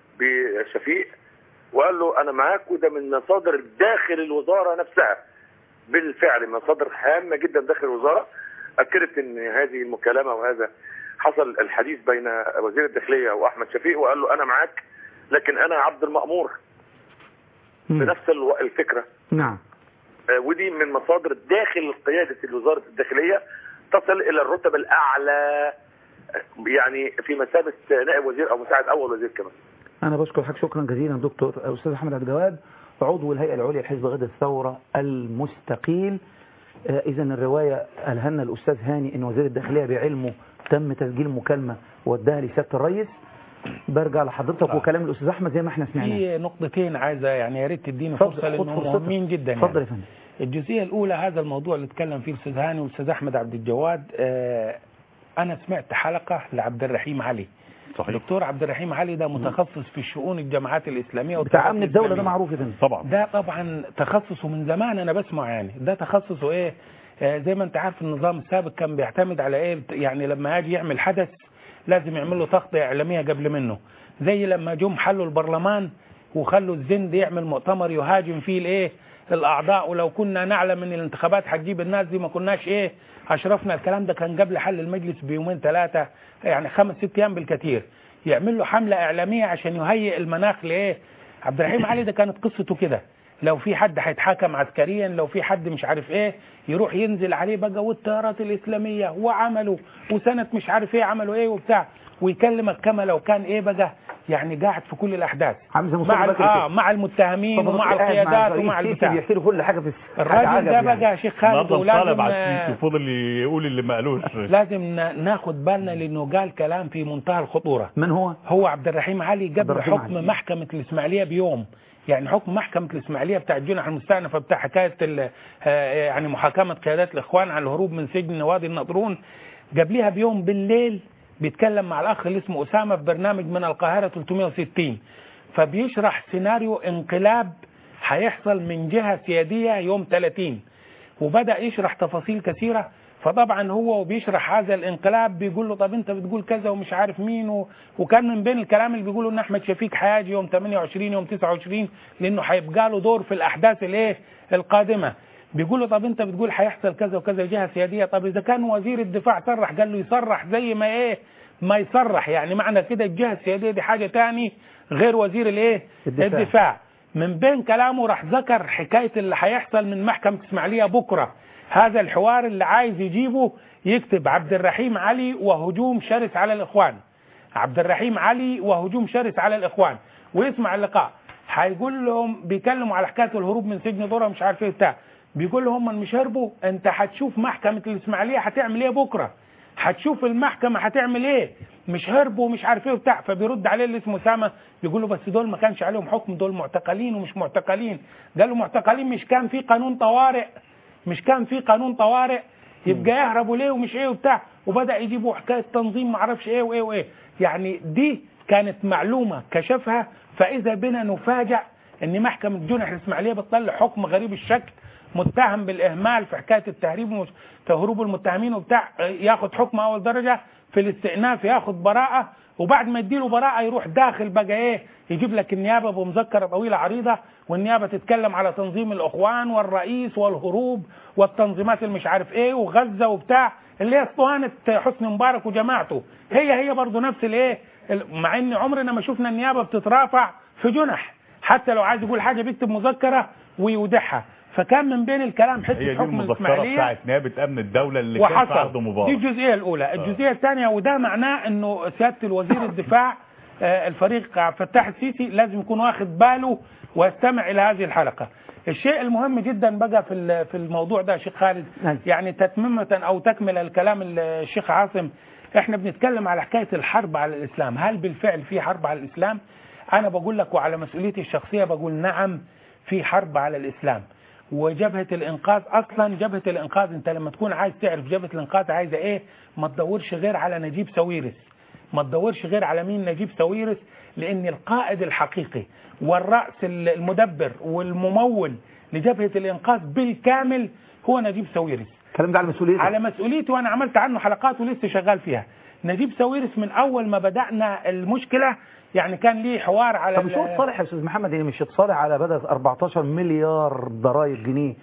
بشفيق وقال له أنا معاك وده من مصادر داخل الوزارة نفسها بالفعل مصادر هامة جدا داخل الوزارة أكدت إن هذه المكالمة وهذا حصل الحديث بين وزير الداخليه واحمد شفيق وقال له انا معاك لكن انا عبد المامور مم. بنفس الو- الفكره نعم آه، ودي من مصادر داخل قياده وزاره الداخليه تصل الى الرتب الاعلى آه، يعني في مثابه نائب وزير او مساعد اول وزير كمان أنا بشكر حضرتك شكرا جزيلا دكتور أستاذ أحمد عبد الجواد عضو الهيئة العليا لحزب غد الثورة المستقيل إذا الرواية ألهمنا الأستاذ هاني إن وزير الداخلية بعلمه تم تسجيل مكالمة واداها لسيادة الرئيس برجع لحضرتك وكلام الأستاذ أحمد زي ما احنا سمعناه في نقطتين عايزه يعني يا ريت تديني اتفضل، فرصه خد لانهم فرصتك. مهمين جدا اتفضل يعني. يا فندم الجزئيه الاولى هذا الموضوع اللي اتكلم فيه الاستاذ هاني والاستاذ احمد عبد الجواد آه، انا سمعت حلقه لعبد الرحيم علي صحيح دكتور عبد الرحيم علي ده متخصص في الشؤون الجماعات الاسلاميه بتاع والتجارات أمن الدولة ده الإسلامية. معروف يا فندم طبعا ده طبعا تخصصه من زمان انا بسمع يعني ده تخصصه ايه آه زي ما انت عارف النظام السابق كان بيعتمد على ايه يعني لما يجي يعمل حدث لازم يعمل له تغطيه اعلاميه قبل منه زي لما جم حلوا البرلمان وخلوا الزند يعمل مؤتمر يهاجم فيه الايه الاعضاء ولو كنا نعلم ان الانتخابات هتجيب الناس دي ما كناش ايه اشرفنا الكلام ده كان قبل حل المجلس بيومين ثلاثه يعني خمس ست ايام بالكثير يعمل له حمله اعلاميه عشان يهيئ المناخ لايه عبد الرحيم علي ده كانت قصته كده لو في حد هيتحاكم عسكريا لو في حد مش عارف ايه يروح ينزل عليه بقى والتيارات الاسلاميه وعملوا وسنه مش عارف ايه عملوا ايه وبتاع ويكلمك كما لو كان ايه بقى يعني قاعد في كل الاحداث عامل زي مع مصطفى ال- بكر اه كده. مع المتهمين مصطفى ومع بكر قاعد القيادات الرئيس ومع سيسي البتاع بيحكي له كل حاجة في الس- الراجل عجب ده يعني. بقى يا شيخ خالد النهارده ولازم انقلب على آه، السيسي فضل يقول اللي ما قالوش لازم نا- ناخد بالنا لانه قال كلام في منتهى الخطوره من هو؟ هو عبد الرحيم علي عبد قبل الرحيم حكم علي. محكمة الإسماعيلية بيوم يعني حكم محكمة الإسماعيلية بتاع الجنح المستأنفة بتاع حكاية ال- آه، يعني محاكمة قيادات الإخوان على الهروب من سجن وادي النطرون قبلها بيوم بالليل بيتكلم مع الأخ اللي اسمه أسامة في برنامج من القاهرة 360 فبيشرح سيناريو انقلاب هيحصل من جهة سيادية يوم 30 وبدأ يشرح تفاصيل كثيرة فطبعا هو وبيشرح هذا الانقلاب بيقول له طب انت بتقول كذا ومش عارف مين و... وكان من بين الكلام اللي بيقوله ان احمد شفيق هيجي يوم 28 يوم 29 لانه هيبقى له دور في الاحداث الايه القادمه بيقول له طب انت بتقول هيحصل كذا وكذا جهه سياديه طب اذا كان وزير الدفاع صرح قال له يصرح زي ما ايه ما يصرح يعني معنى كده الجهه السياديه دي حاجه تاني غير وزير الايه الدفاع. الدفاع من بين كلامه راح ذكر حكايه اللي هيحصل من محكمه اسماعيليه بكره هذا الحوار اللي عايز يجيبه يكتب عبد الرحيم علي وهجوم شرس على الاخوان عبد الرحيم علي وهجوم شرس على الاخوان ويسمع اللقاء هيقول لهم بيكلموا على حكايه الهروب من سجن دورة مش عارف ايه بتاع بيقول لهم هم مش هربوا انت هتشوف محكمه الاسماعيليه هتعمل ايه بكره هتشوف المحكمه هتعمل ايه مش هربوا ومش عارف ايه وبتاع فبيرد عليه اللي اسمه سامه بيقول له بس دول ما كانش عليهم حكم دول معتقلين ومش معتقلين قال له معتقلين مش كان في قانون طوارئ مش كان في قانون طوارئ يبقى يهربوا ليه ومش ايه وبتاع وبدا يجيبوا حكايه تنظيم معرفش ايه وايه وايه يعني دي كانت معلومه كشفها فاذا بنا نفاجأ ان محكمه جنح الاسماعيليه بتطلع حكم غريب الشكل متهم بالاهمال في حكايه التهريب ومش- تهريب المتهمين وبتاع ياخد حكم اول درجه في الاستئناف ياخد براءه وبعد ما يديله براءه يروح داخل بقى ايه يجيب لك النيابه بمذكره طويله عريضه والنيابه تتكلم على تنظيم الاخوان والرئيس والهروب والتنظيمات اللي مش عارف ايه وغزه وبتاع اللي هي اسطوانه حسني مبارك وجماعته هي هي برضه نفس الايه ال- مع ان عمرنا ما شفنا النيابه بتترافع في جنح حتى لو عايز يقول حاجه بيكتب مذكره ويودعها فكان من بين الكلام هي حته دي حكم المذكره الاسماعيليه بتاعت نيابه امن الدوله اللي كان في وحصل عرض دي مبارك الجزئيه الاولى الجزئيه الثانيه وده معناه انه سياده الوزير الدفاع آه، الفريق عبد الفتاح السيسي لازم يكون واخد باله ويستمع الى هذه الحلقه الشيء المهم جدا بقى في ال- في الموضوع ده يا شيخ خالد أيوة. يعني تتممه او تكمله الكلام الشيخ عاصم احنا بنتكلم على حكايه الحرب على الاسلام هل بالفعل في حرب على الاسلام انا بقول لك وعلى مسؤوليتي الشخصيه بقول نعم في حرب على الاسلام وجبهه الانقاذ اصلا جبهه الانقاذ انت لما تكون عايز تعرف جبهه الانقاذ عايزه ايه ما تدورش غير على نجيب ساويرس ما تدورش غير على مين نجيب ساويرس لان القائد الحقيقي والراس المدبر والممول لجبهه الانقاذ بالكامل هو نجيب ساويرس الكلام ده على مسؤوليتك على مسؤوليتي وانا عملت عنه حلقات ولسه شغال فيها نجيب ساويرس من اول ما بدانا المشكله يعني كان ليه حوار على طب مش هو ال- اتصالح يا استاذ محمد يعني مش اتصالح على بدأ 14 مليار ضرائب جنيه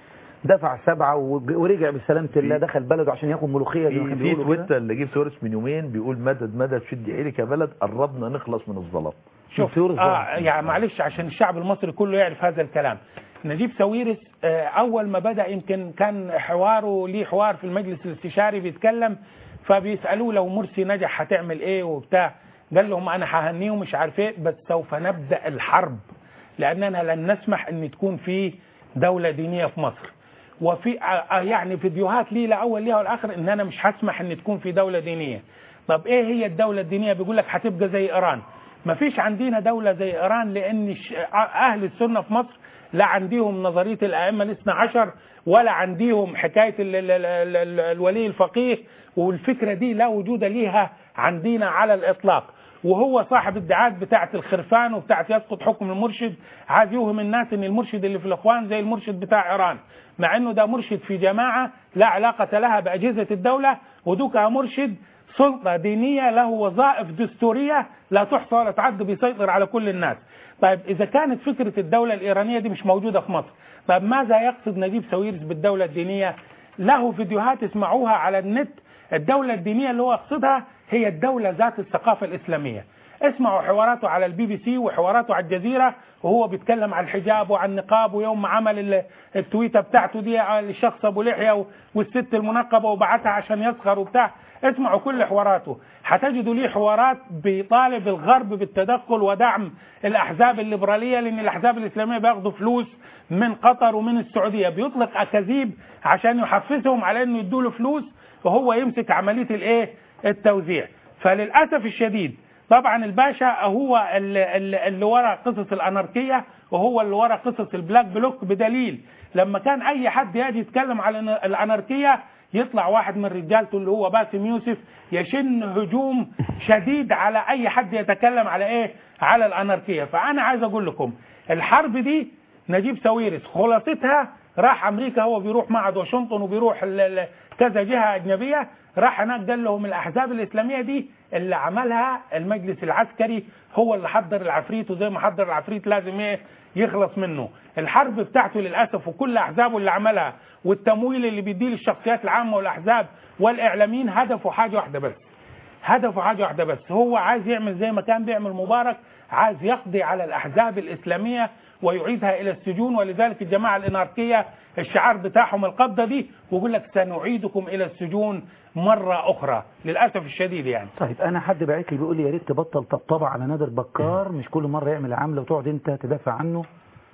دفع سبعة وج- ورجع بسلامة الله دخل بلده عشان ياخد ملوخية زي ما في كان في بيقولوا كده تويتر اللي جه سورس من يومين بيقول مدد مدد شد عينك يا بلد قربنا نخلص من الظلام شوف ساويرس آه بقى. يعني معلش عشان الشعب المصري كله يعرف هذا الكلام نجيب ساويرس آه اول ما بدا يمكن كان حواره ليه حوار في المجلس الاستشاري بيتكلم فبيسالوه لو مرسي نجح هتعمل ايه وبتاع قال لهم انا ههنيه ومش عارف ايه بس سوف نبدا الحرب لاننا لن نسمح ان تكون في دوله دينيه في مصر وفي آه، آه، يعني فيديوهات لي لاول ليها والاخر ان انا مش هسمح ان تكون في دوله دينيه طب ايه هي الدوله الدينيه بيقول لك هتبقى زي ايران ما فيش عندنا دولة زي إيران لأن الش- أهل السنة في مصر لا عندهم نظرية الأئمة الاثنى عشر ولا عندهم حكاية ال- ال- ال- ال- ال- الولي الفقيه والفكرة دي لا وجود ليها عندنا على الإطلاق وهو صاحب الدعايات بتاعة الخرفان وبتاعة يسقط حكم المرشد عايز يوهم الناس ان المرشد اللي في الاخوان زي المرشد بتاع ايران مع انه ده مرشد في جماعة لا علاقة لها باجهزة الدولة ودوكا مرشد سلطة دينية له وظائف دستورية لا تحصى ولا تعد بيسيطر على كل الناس طيب إذا كانت فكرة الدولة الإيرانية دي مش موجودة في مصر طيب ماذا يقصد نجيب ساويرس بالدولة الدينية له فيديوهات اسمعوها على النت الدولة الدينية اللي هو يقصدها هي الدولة ذات الثقافة الإسلامية اسمعوا حواراته على البي بي سي وحواراته على الجزيرة وهو بيتكلم عن الحجاب وعن النقاب ويوم ما عمل ال- التويته بتاعته دي على الشخص ابو لحيه و- والست المنقبه وبعتها عشان يسخر وبتاع اسمعوا كل حواراته هتجدوا ليه حوارات بيطالب الغرب بالتدخل ودعم الاحزاب الليبراليه لان الاحزاب الاسلاميه بياخدوا فلوس من قطر ومن السعوديه بيطلق اكاذيب عشان يحفزهم على انه يدوا له فلوس وهو يمسك عمليه الايه التوزيع فللاسف الشديد طبعا الباشا هو اللي, اللي اللي ورا قصص الاناركيه وهو اللي ورا قصص البلاك بلوك بدليل لما كان اي حد يجي يتكلم على الاناركيه يطلع واحد من رجالته اللي هو باسم يوسف يشن هجوم شديد على اي حد يتكلم على ايه على الاناركيه فانا عايز اقول لكم الحرب دي نجيب ساويرس خلاصتها راح امريكا هو بيروح معهد واشنطن وبيروح ال- ال- كذا جهه اجنبيه راح هناك قال لهم الاحزاب الاسلاميه دي اللي عملها المجلس العسكري هو اللي حضر العفريت وزي ما حضر العفريت لازم ايه يخلص منه الحرب بتاعته للاسف وكل احزابه اللي عملها والتمويل اللي بيديه للشخصيات العامه والاحزاب والاعلاميين هدفه حاجه واحده بس هدفه حاجه واحده بس هو عايز يعمل زي ما كان بيعمل مبارك عايز يقضي على الاحزاب الاسلاميه ويعيدها الى السجون ولذلك الجماعه الاناركيه الشعار بتاعهم القبضه دي ويقول لك سنعيدكم الى السجون مره اخرى للاسف الشديد يعني طيب انا حد بعت لي بيقول لي يا ريت تبطل طبطبه على نادر بكار مش كل مره يعمل عمله وتقعد انت تدافع عنه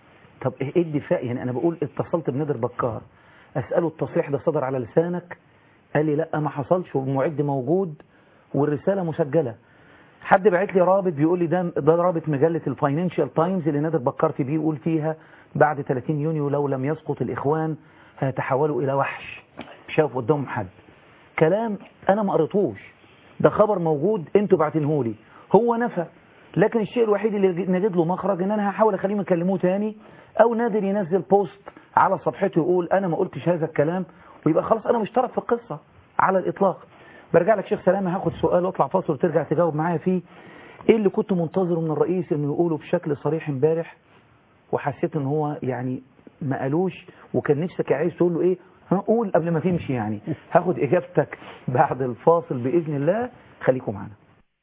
طب ايه إيه الدفاع يعني انا بقول اتصلت بنادر بكار اساله التصريح ده صدر على لسانك قال لي لا ما حصلش والمعد موجود والرساله مسجله حد بعت لي رابط بيقول لي ده ده رابط مجله الفاينانشال تايمز اللي نادر بكار في بيقول فيها بعد 30 يونيو لو لم يسقط الاخوان هيتحولوا الى وحش شاف قدامهم حد كلام انا ما قريتوش ده خبر موجود انتوا بعتينهولي هو نفى لكن الشيء الوحيد اللي نجد له مخرج ان انا هحاول اخليهم يكلموه تاني او نادر ينزل بوست على صفحته يقول انا ما قلتش هذا الكلام ويبقى خلاص انا مشترك في القصه على الاطلاق برجع لك شيخ سلامه هاخد سؤال واطلع فاصل وترجع تجاوب معايا فيه ايه اللي كنت منتظره من الرئيس انه يقوله بشكل صريح امبارح وحسيت ان هو يعني ما قالوش وكان نفسك عايز تقول له ايه ها، قول قبل ما تمشي يعني هاخد اجابتك بعد الفاصل باذن الله خليكم معانا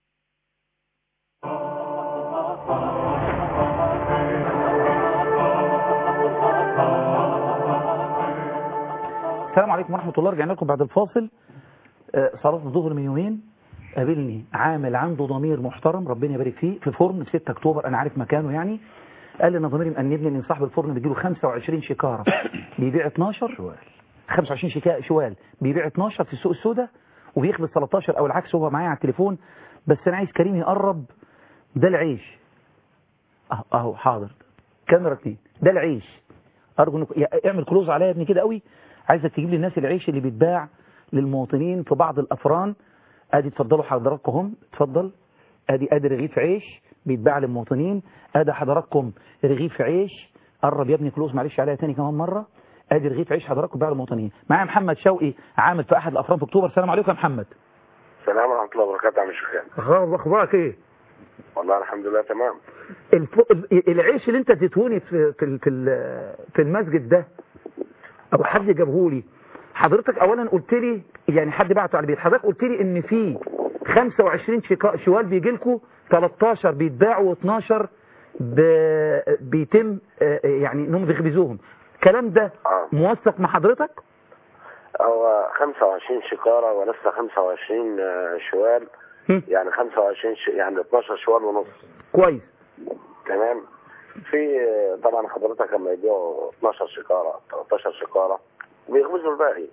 السلام عليكم ورحمة الله رجعنا لكم بعد الفاصل آه، صلاة الظهر من يومين قابلني عامل عنده ضمير محترم ربنا يبارك فيه في فرن في 6 اكتوبر انا عارف مكانه يعني قال لي انا ضميري مأنبني ان صاحب الفرن بيجيله 25 شكاره بيبيع 12 شوال 25 شكا شوال بيبيع 12 في السوق السوداء وبيخبز 13 او العكس هو معايا على التليفون بس انا عايز كريم يقرب ده العيش اهو اهو حاضر كاميرا اتنين ده العيش ارجو انك يا- اعمل كلوز عليا يا ابني كده قوي عايزك تجيب لي الناس العيش اللي بيتباع للمواطنين في بعض الافران ادي اتفضلوا حضراتكم هم اتفضل ادي ادي رغيف عيش بيتباع للمواطنين ادي حضراتكم رغيف عيش قرب يا ابني كلوز معلش عليا تاني كمان مره ادي رغيف عيش حضراتكم بيتباع للمواطنين معايا محمد شوقي عامل في احد الافران في اكتوبر السلام عليكم يا محمد السلام ورحمه الله وبركاته يا عم شيخان اخبارك ايه والله الحمد لله تمام الف... ال- العيش اللي انت اديتهوني في في ال- في ال- في المسجد ده او حد جابه لي حضرتك اولا قلت لي يعني حد بعته على البيت حضرتك قلت لي ان في 25 شكا- شوال بيجي لكم 13 بيتباعوا و12 ب... بيتم آه، يعني انهم بيخبزوهم الكلام ده اه موثق مع حضرتك هو 25 شكارة ولسه 25 آه، شوال هم، يعني 25 ش... يعني 12 شوال ونص كويس تمام في آه، طبعا حضرتك لما يبيعوا 12 شكارة 13 شكارة بيخبزوا الباقي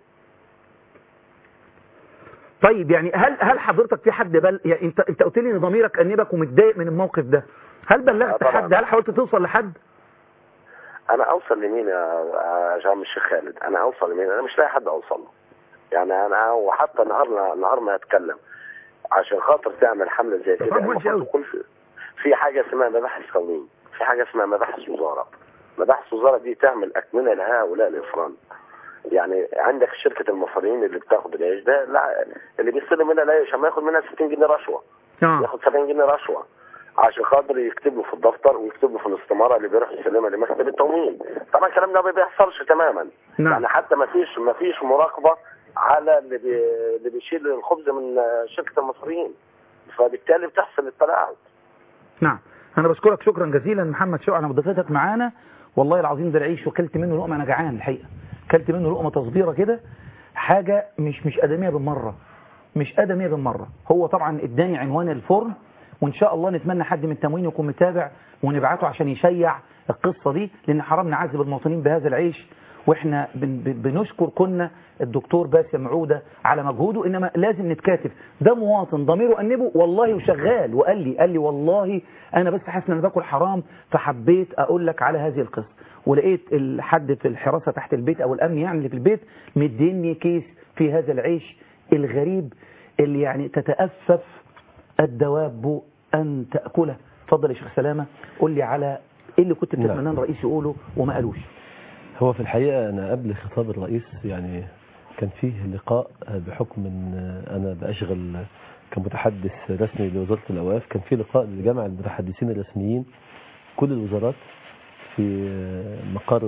طيب يعني هل هل حضرتك في حد بل يعني انت انت قلت لي ان ضميرك انبك ومتضايق من الموقف ده هل بلغت آه، طبعا. حد هل حاولت توصل لحد انا اوصل لمين يا يا جماعة الشيخ خالد انا اوصل لمين انا مش لاقي حد اوصل له يعني انا وحتى نهار نهار ما اتكلم عشان خاطر تعمل حمله زي كده طبعاً وحش المفروض أوي. يكون في في حاجه اسمها مباحث قوانين في حاجه اسمها مباحث وزاره مباحث وزاره دي تعمل اكمنه لهؤلاء الافراد يعني عندك شركه المصريين اللي بتاخد العيش ده لا اللي بيستلم منها العيش اما ياخد منها 60 جنيه رشوه اه ياخد 70 جنيه رشوه عشان خاطر يكتب له في الدفتر ويكتب له في الاستماره اللي بيروح يسلمها لمكتب التموين طبعا الكلام ده ما بيحصلش تماما نعم يعني حتى ما فيش ما فيش مراقبه على اللي بي اللي بيشيل الخبز من آه، شركه المصريين فبالتالي بتحصل التلاعب نعم انا بشكرك شكرا جزيلا محمد شوقي على مضيفتك معانا والله العظيم ده العيش وكلت منه لقمه انا جعان الحقيقه كلت منه لقمه تصبيره كده حاجه مش مش ادميه بالمره مش ادميه بالمره هو طبعا اداني عنوان الفرن وان شاء الله نتمنى حد من التموين يكون متابع ونبعته عشان يشيع القصه دي لان حرام نعذب المواطنين بهذا العيش واحنا بن بن- بنشكر كنا الدكتور باسم عوده على مجهوده انما لازم نتكاتف ده مواطن ضميره انبه والله وشغال وقال لي قال لي والله انا بس حاسس ان انا باكل حرام فحبيت اقول لك على هذه القصه ولقيت الحد في الحراسه تحت البيت او الامن يعني اللي في البيت مديني كيس في هذا العيش الغريب اللي يعني تتأفف الدواب أن تأكله اتفضل يا شيخ سلامة قول لي على ايه اللي كنت نعم. بتتمنى ان الرئيس يقوله وما قالوش هو في الحقيقة أنا قبل خطاب الرئيس يعني كان فيه لقاء بحكم أن أنا بأشغل كمتحدث رسمي لوزارة الأوقاف كان فيه لقاء لجمع المتحدثين الرسميين كل الوزارات في مقر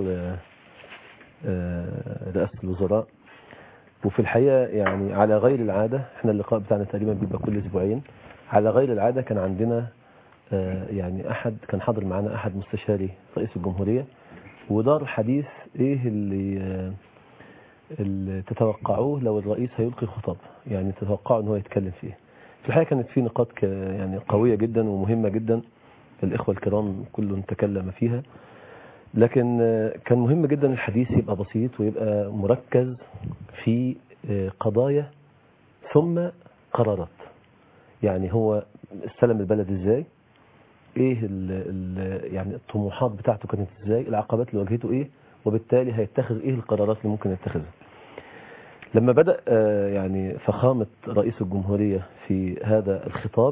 آه، رئاسة الوزراء وفي الحقيقة يعني على غير العادة احنا اللقاء بتاعنا تقريبا بيبقى كل أسبوعين على غير العادة كان عندنا آه، يعني أحد كان حاضر معنا أحد مستشاري رئيس الجمهورية ودار حديث ايه اللي آه، اللي تتوقعوه لو الرئيس هيلقي خطاب يعني تتوقعوا ان هو يتكلم فيه في الحقيقه كانت في نقاط ك- يعني قويه جدا ومهمه جدا الاخوه الكرام كل تكلم فيها لكن آه، كان مهم جدا الحديث يبقى بسيط ويبقى مركز في آه، قضايا ثم قرارات يعني هو استلم البلد ازاي ايه ال ال يعني الطموحات بتاعته كانت ازاي العقبات اللي واجهته ايه وبالتالي هيتخذ ايه القرارات اللي ممكن يتخذها لما بدأ آه، يعني فخامة رئيس الجمهورية في هذا الخطاب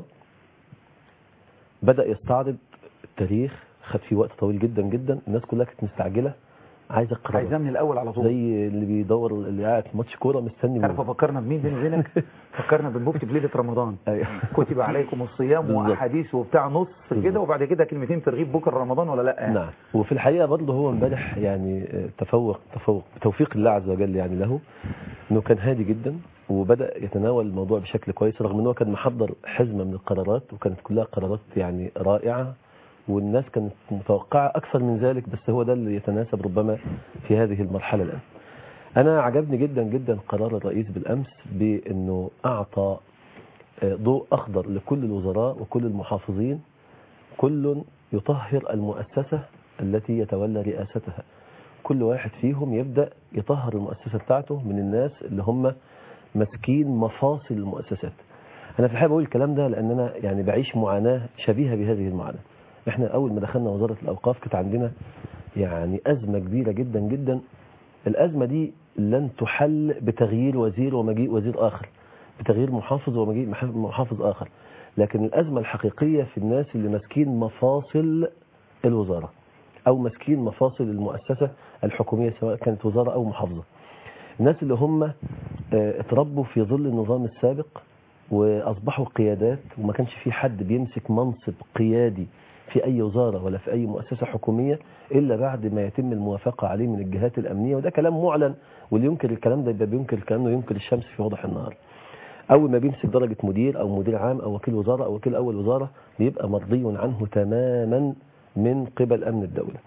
بدأ يستعرض التاريخ خد فيه وقت طويل جدا جدا الناس كلها كانت مستعجلة عايزة قرارات عايزاه من الاول على طول زي اللي بيدور اللي قاعد في ماتش كورة مستني عارف مين. فكرنا بمين بيني وبينك فكرنا بالمفتي في ليله رمضان أيوة. كتب عليكم الصيام بالظبط. واحاديث وبتاع نص كده بالظبط. وبعد كده كلمتين ترغيب بكره رمضان ولا لا يعني. نعم وفي الحقيقة برضه هو امبارح يعني آه، تفوق تفوق بتوفيق الله عز وجل يعني له انه كان هادي جدا وبدأ يتناول الموضوع بشكل كويس رغم انه كان محضر حزمة من القرارات وكانت كلها قرارات يعني رائعة والناس كانت متوقعة أكثر من ذلك بس هو ده اللي يتناسب ربما في هذه المرحلة الآن أنا عجبني جدا جدا قرار الرئيس بالأمس بأنه أعطى آه، ضوء أخضر لكل الوزراء وكل المحافظين كل يطهر المؤسسة التي يتولى رئاستها كل واحد فيهم يبدأ يطهر المؤسسة بتاعته من الناس اللي هم ماسكين مفاصل المؤسسات أنا في الحقيقة بقول الكلام ده لأن أنا يعني بعيش معاناة شبيهة بهذه المعاناة إحنا أول ما دخلنا وزارة الأوقاف كانت عندنا يعني أزمة كبيرة جدا جدا الأزمة دي لن تحل بتغيير وزير ومجيء وزير آخر بتغيير محافظ ومجيء مح- محافظ آخر لكن الأزمة الحقيقية في الناس اللي ماسكين مفاصل الوزارة أو ماسكين مفاصل المؤسسة الحكومية سواء كانت وزارة أو محافظة الناس اللي هم آه، اتربوا في ظل النظام السابق وأصبحوا قيادات وما كانش في حد بيمسك منصب قيادي في أي وزارة ولا في أي مؤسسة حكومية إلا بعد ما يتم الموافقة عليه من الجهات الأمنية وده كلام معلن واللي ينكر الكلام ده يبقى بينكر الكلام وينكر الشمس في وضح النهار أول ما بيمسك درجة مدير أو مدير عام أو وكيل وزارة أو وكيل أول وزارة بيبقى مرضي عنه تماما من قبل أمن الدولة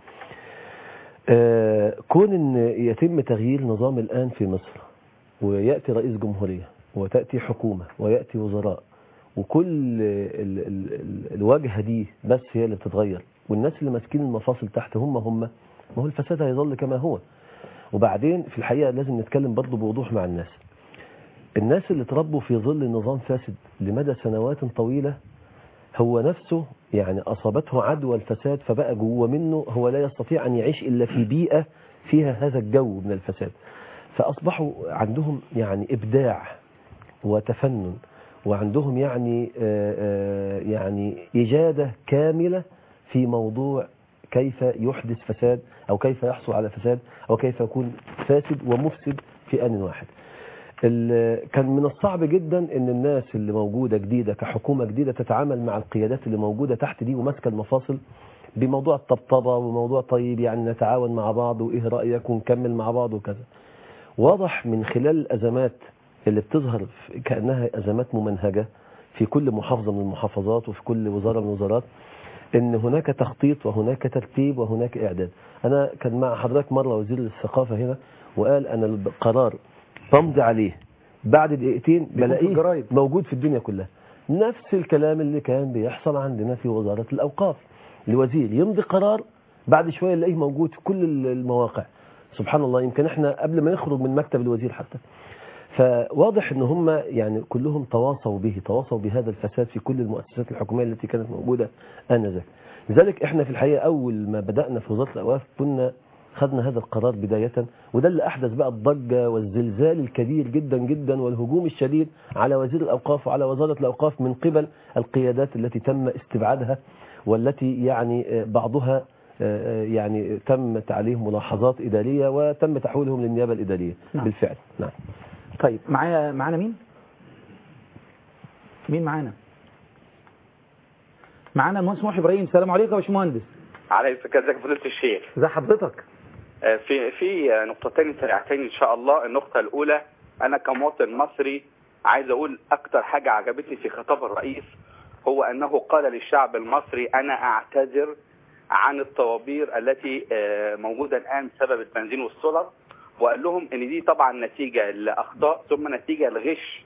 آه، كون ان يتم تغيير نظام الآن في مصر ويأتي رئيس جمهورية وتأتي حكومة ويأتي وزراء وكل ال ال ال الواجهة دي بس هي اللي بتتغير والناس اللي ماسكين المفاصل تحت هم هم ما هو الفساد هيظل كما هو وبعدين في الحقيقة لازم نتكلم برضه بوضوح مع الناس الناس اللي تربوا في ظل نظام فاسد لمدى سنوات طويلة هو نفسه يعني أصابته عدوى الفساد فبقى جوه منه هو لا يستطيع أن يعيش إلا في بيئة فيها هذا الجو من الفساد فأصبحوا عندهم يعني إبداع وتفنن وعندهم يعني آه، آه، يعني إجادة كاملة في موضوع كيف يحدث فساد أو كيف يحصل على فساد أو كيف يكون فاسد ومفسد في آن واحد ال- كان من الصعب جدا ان الناس اللي موجودة جديدة كحكومة جديدة تتعامل مع القيادات اللي موجودة تحت دي وماسكة المفاصل بموضوع الطبطبة وموضوع طيب يعني نتعاون مع بعض وايه رأيك ونكمل مع بعض وكذا واضح من خلال الأزمات اللي بتظهر في- كأنها أزمات ممنهجة في كل محافظة من المحافظات وفي كل وزارة من الوزارات ان هناك تخطيط وهناك ترتيب وهناك اعداد انا كان مع حضرتك مرة وزير الثقافة هنا وقال انا القرار بمضي عليه بعد دقيقتين في بلاقيه الجرايد. موجود في الدنيا كلها نفس الكلام اللي كان بيحصل عندنا في وزارة الأوقاف الوزير يمضي قرار بعد شوية نلاقيه موجود في كل المواقع سبحان الله يمكن احنا قبل ما يخرج من مكتب الوزير حتى فواضح ان هم يعني كلهم تواصوا به تواصوا بهذا الفساد في كل المؤسسات الحكومية التي كانت موجودة آنذاك لذلك احنا في الحقيقة اول ما بدأنا في وزارة الأوقاف كنا خدنا هذا القرار بداية وده اللي أحدث بقى الضجة والزلزال الكبير جدا جدا والهجوم الشديد على وزير الأوقاف وعلى وزارة الأوقاف من قبل القيادات التي تم استبعادها والتي يعني آه، بعضها آه، يعني تمت عليهم ملاحظات إدارية وتم تحويلهم للنيابة الإدارية نعم. بالفعل نعم طيب معايا معانا مين مين معانا معانا المهندس محي ابراهيم السلام عليكم يا باشمهندس على ازيك يا فضيله الشيخ ازي حضرتك آه، في في آه، نقطتين سريعتين ان شاء الله النقطه الاولى انا كمواطن مصري عايز اقول اكتر حاجه عجبتني في خطاب الرئيس هو انه قال للشعب المصري انا اعتذر عن الطوابير التي آه، موجوده الان بسبب البنزين والسولر وقال لهم ان دي طبعا نتيجه لاخطاء ثم نتيجه لغش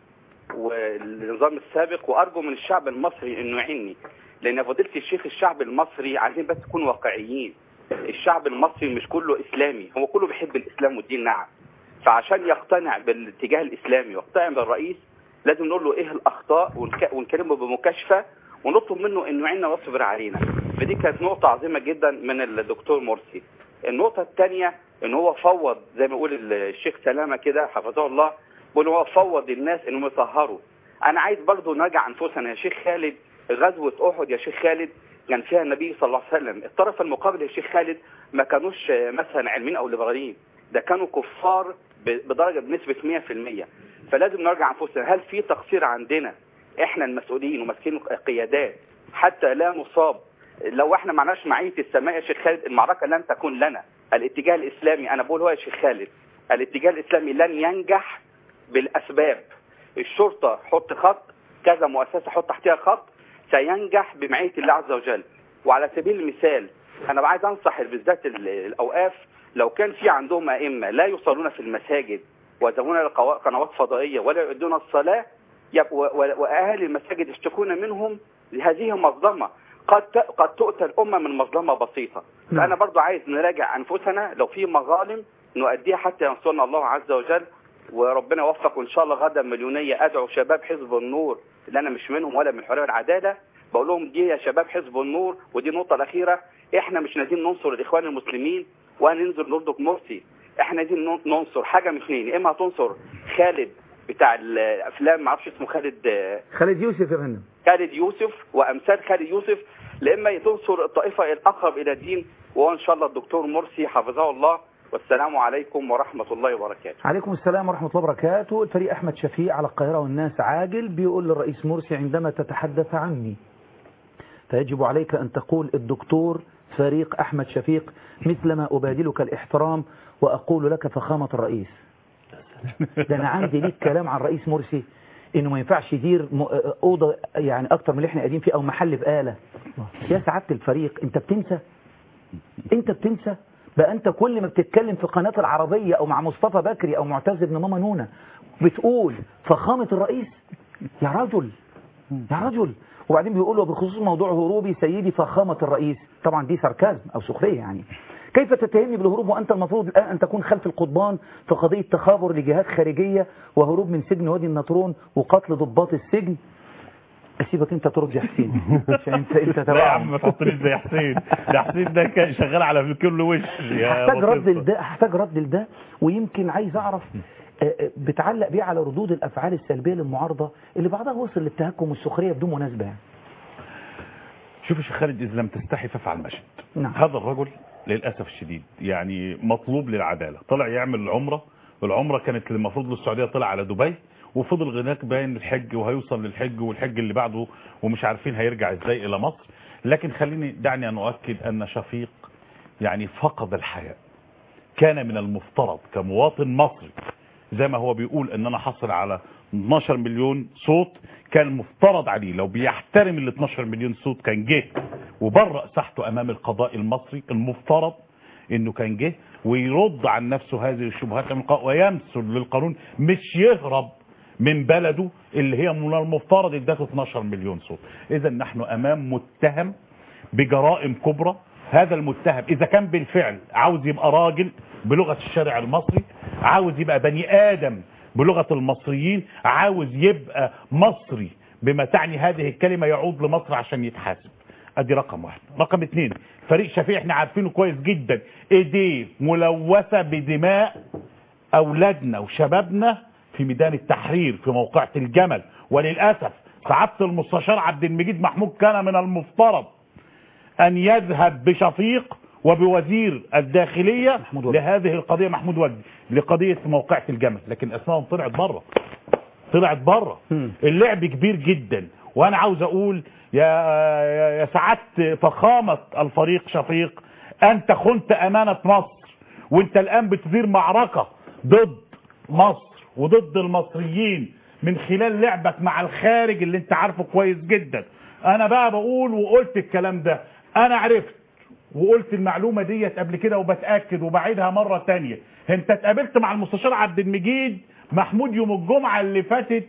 والنظام السابق وارجو من الشعب المصري انه يعيني لان فضيله الشيخ الشعب المصري عايزين بس نكون واقعيين الشعب المصري مش كله اسلامي هو كله بيحب الاسلام والدين نعم فعشان يقتنع بالاتجاه الاسلامي ويقتنع بالرئيس لازم نقول له ايه الاخطاء ونك- ونكلمه بمكاشفه ونطلب منه انه يعيننا ويصبر علينا فدي كانت نقطه عظيمه جدا من الدكتور مرسي النقطه الثانيه ان هو فوض زي ما يقول الشيخ سلامه كده حفظه الله بيقول هو فوض الناس انهم يطهروا انا عايز برضو نرجع انفسنا يا شيخ خالد غزوه احد يا شيخ خالد كان فيها النبي صلى الله عليه وسلم الطرف المقابل يا شيخ خالد ما كانوش آه، مثلا علمين او ليبراليين ده كانوا كفار ب- بدرجه بنسبه 100% فلازم نرجع انفسنا هل في تقصير عندنا احنا المسؤولين وماسكين قيادات حتى لا نصاب لو احنا معناش معيه السماء يا شيخ خالد المعركه لن تكون لنا الاتجاه الاسلامي انا بقول هو يا شيخ خالد الاتجاه الاسلامي لن ينجح بالاسباب الشرطه حط خط كذا مؤسسه حط تحتها خط سينجح بمعيه الله عز وجل وعلى سبيل المثال انا عايز انصح بالذات ال- الاوقاف لو كان في عندهم ائمه لا يصلون في المساجد ويذهبون الى قوا- قنوات فضائيه ولا يؤدون الصلاه يب- و- و- واهالي المساجد يشتكون منهم هذه مظلمه قد ت- قد تؤتى الامه من مظلمه بسيطه نعم. فانا برضو عايز نراجع انفسنا لو في مظالم نؤديها حتى ينصرنا الله عز وجل وربنا يوفق وان شاء الله غدا مليونيه ادعو شباب حزب النور اللي انا مش منهم ولا من الحريه والعداله بقول لهم دي يا شباب حزب النور ودي النقطه الاخيره احنا مش نازلين ننصر الاخوان المسلمين وهننزل نرضك مرسي احنا عايزين نن- ننصر حاجه من اثنين يا اما هتنصر خالد بتاع الافلام ما اعرفش اسمه خالد آه، خالد يوسف يا فندم خالد يوسف وامثال خالد يوسف لاما تنصر الطائفه الاقرب الى الدين وهو ان شاء الله الدكتور مرسي حفظه الله والسلام عليكم ورحمه الله وبركاته عليكم السلام ورحمة الله وبركاته الفريق أحمد شفيع على القاهرة والناس عاجل بيقول للرئيس مرسي عندما تتحدث عني فيجب عليك أن تقول الدكتور فريق أحمد شفيق مثلما أبادلك الاحترام وأقول لك فخامة الرئيس ده أنا عندي ليك كلام عن الرئيس مرسي إنه ما ينفعش يدير م- أوضة يعني أكتر من اللي إحنا قاعدين فيه أو محل بقالة يا سعادة الفريق أنت بتنسى أنت بتنسى بقى أنت كل ما بتتكلم في قناة العربية أو مع مصطفى بكري أو معتز بن ماما نونة بتقول فخامة الرئيس يا رجل يا رجل وبعدين بيقولوا بخصوص موضوع هروبي سيدي فخامة الرئيس طبعا دي ساركازم أو سخرية يعني كيف تتهمني بالهروب وأنت المفروض الآن أن تكون خلف القضبان في قضية تخابر لجهات خارجية وهروب من سجن وادي النطرون وقتل ضباط السجن أسيبك أنت ترد يا حسين عشان أنت أنت لا يا عم تبعهم ما تحطنيش زي حسين ده حسين ده كان شغال على كل وش يا هحتاج رد بطيطة. لده هحتاج رد لده ويمكن عايز اعرف آه، آه، بتعلق بيه على ردود الافعال السلبيه للمعارضه اللي بعضها وصل للتهكم والسخريه بدون مناسبه يعني شوف يا شيخ خالد إذا لم تستحي فافعل ما شئت نعم. هذا الرجل للأسف الشديد يعني مطلوب للعدالة طلع يعمل العمرة العمرة كانت المفروض للسعودية طلع على دبي وفضل هناك باين الحج وهيوصل للحج والحج اللي بعده ومش عارفين هيرجع ازاي إلى مصر لكن خليني دعني أن أؤكد أن شفيق يعني فقد الحياء كان من المفترض كمواطن مصري زي ما هو بيقول ان انا حصل على 12 مليون صوت كان مفترض عليه لو بيحترم ال 12 مليون صوت كان جه وبرأ ساحته امام القضاء المصري المفترض انه كان جه ويرد عن نفسه هذه الشبهات من القضاء ويمثل للقانون مش يهرب من بلده اللي هي من المفترض ادته 12 مليون صوت اذا نحن امام متهم بجرائم كبرى هذا المتهم اذا كان بالفعل عاوز يبقى راجل بلغة الشارع المصري عاوز يبقى بني ادم بلغة المصريين عاوز يبقى مصري بما تعني هذه الكلمة يعود لمصر عشان يتحاسب ادي رقم واحد رقم اثنين فريق شفيع احنا عارفينه كويس جدا ايديه ملوثة بدماء اولادنا وشبابنا في ميدان التحرير في موقعة الجمل وللأسف سعادة المستشار عبد المجيد محمود كان من المفترض أن يذهب بشفيق وبوزير الداخلية محمود وجدي. لهذه القضية محمود وجدي لقضية موقعة الجمل لكن أسمائهم طلعت بره طلعت بره مم. اللعب كبير جدا وانا عاوز اقول يا يا يا سعاده فخامه الفريق شفيق انت خنت امانه مصر وانت الان بتدير معركه ضد مصر وضد المصريين من خلال لعبك مع الخارج اللي انت عارفه كويس جدا انا بقى بقول وقلت الكلام ده انا عرفت وقلت المعلومة ديت قبل كده وبتأكد وبعيدها مرة تانية انت اتقابلت مع المستشار عبد المجيد محمود يوم الجمعة اللي فاتت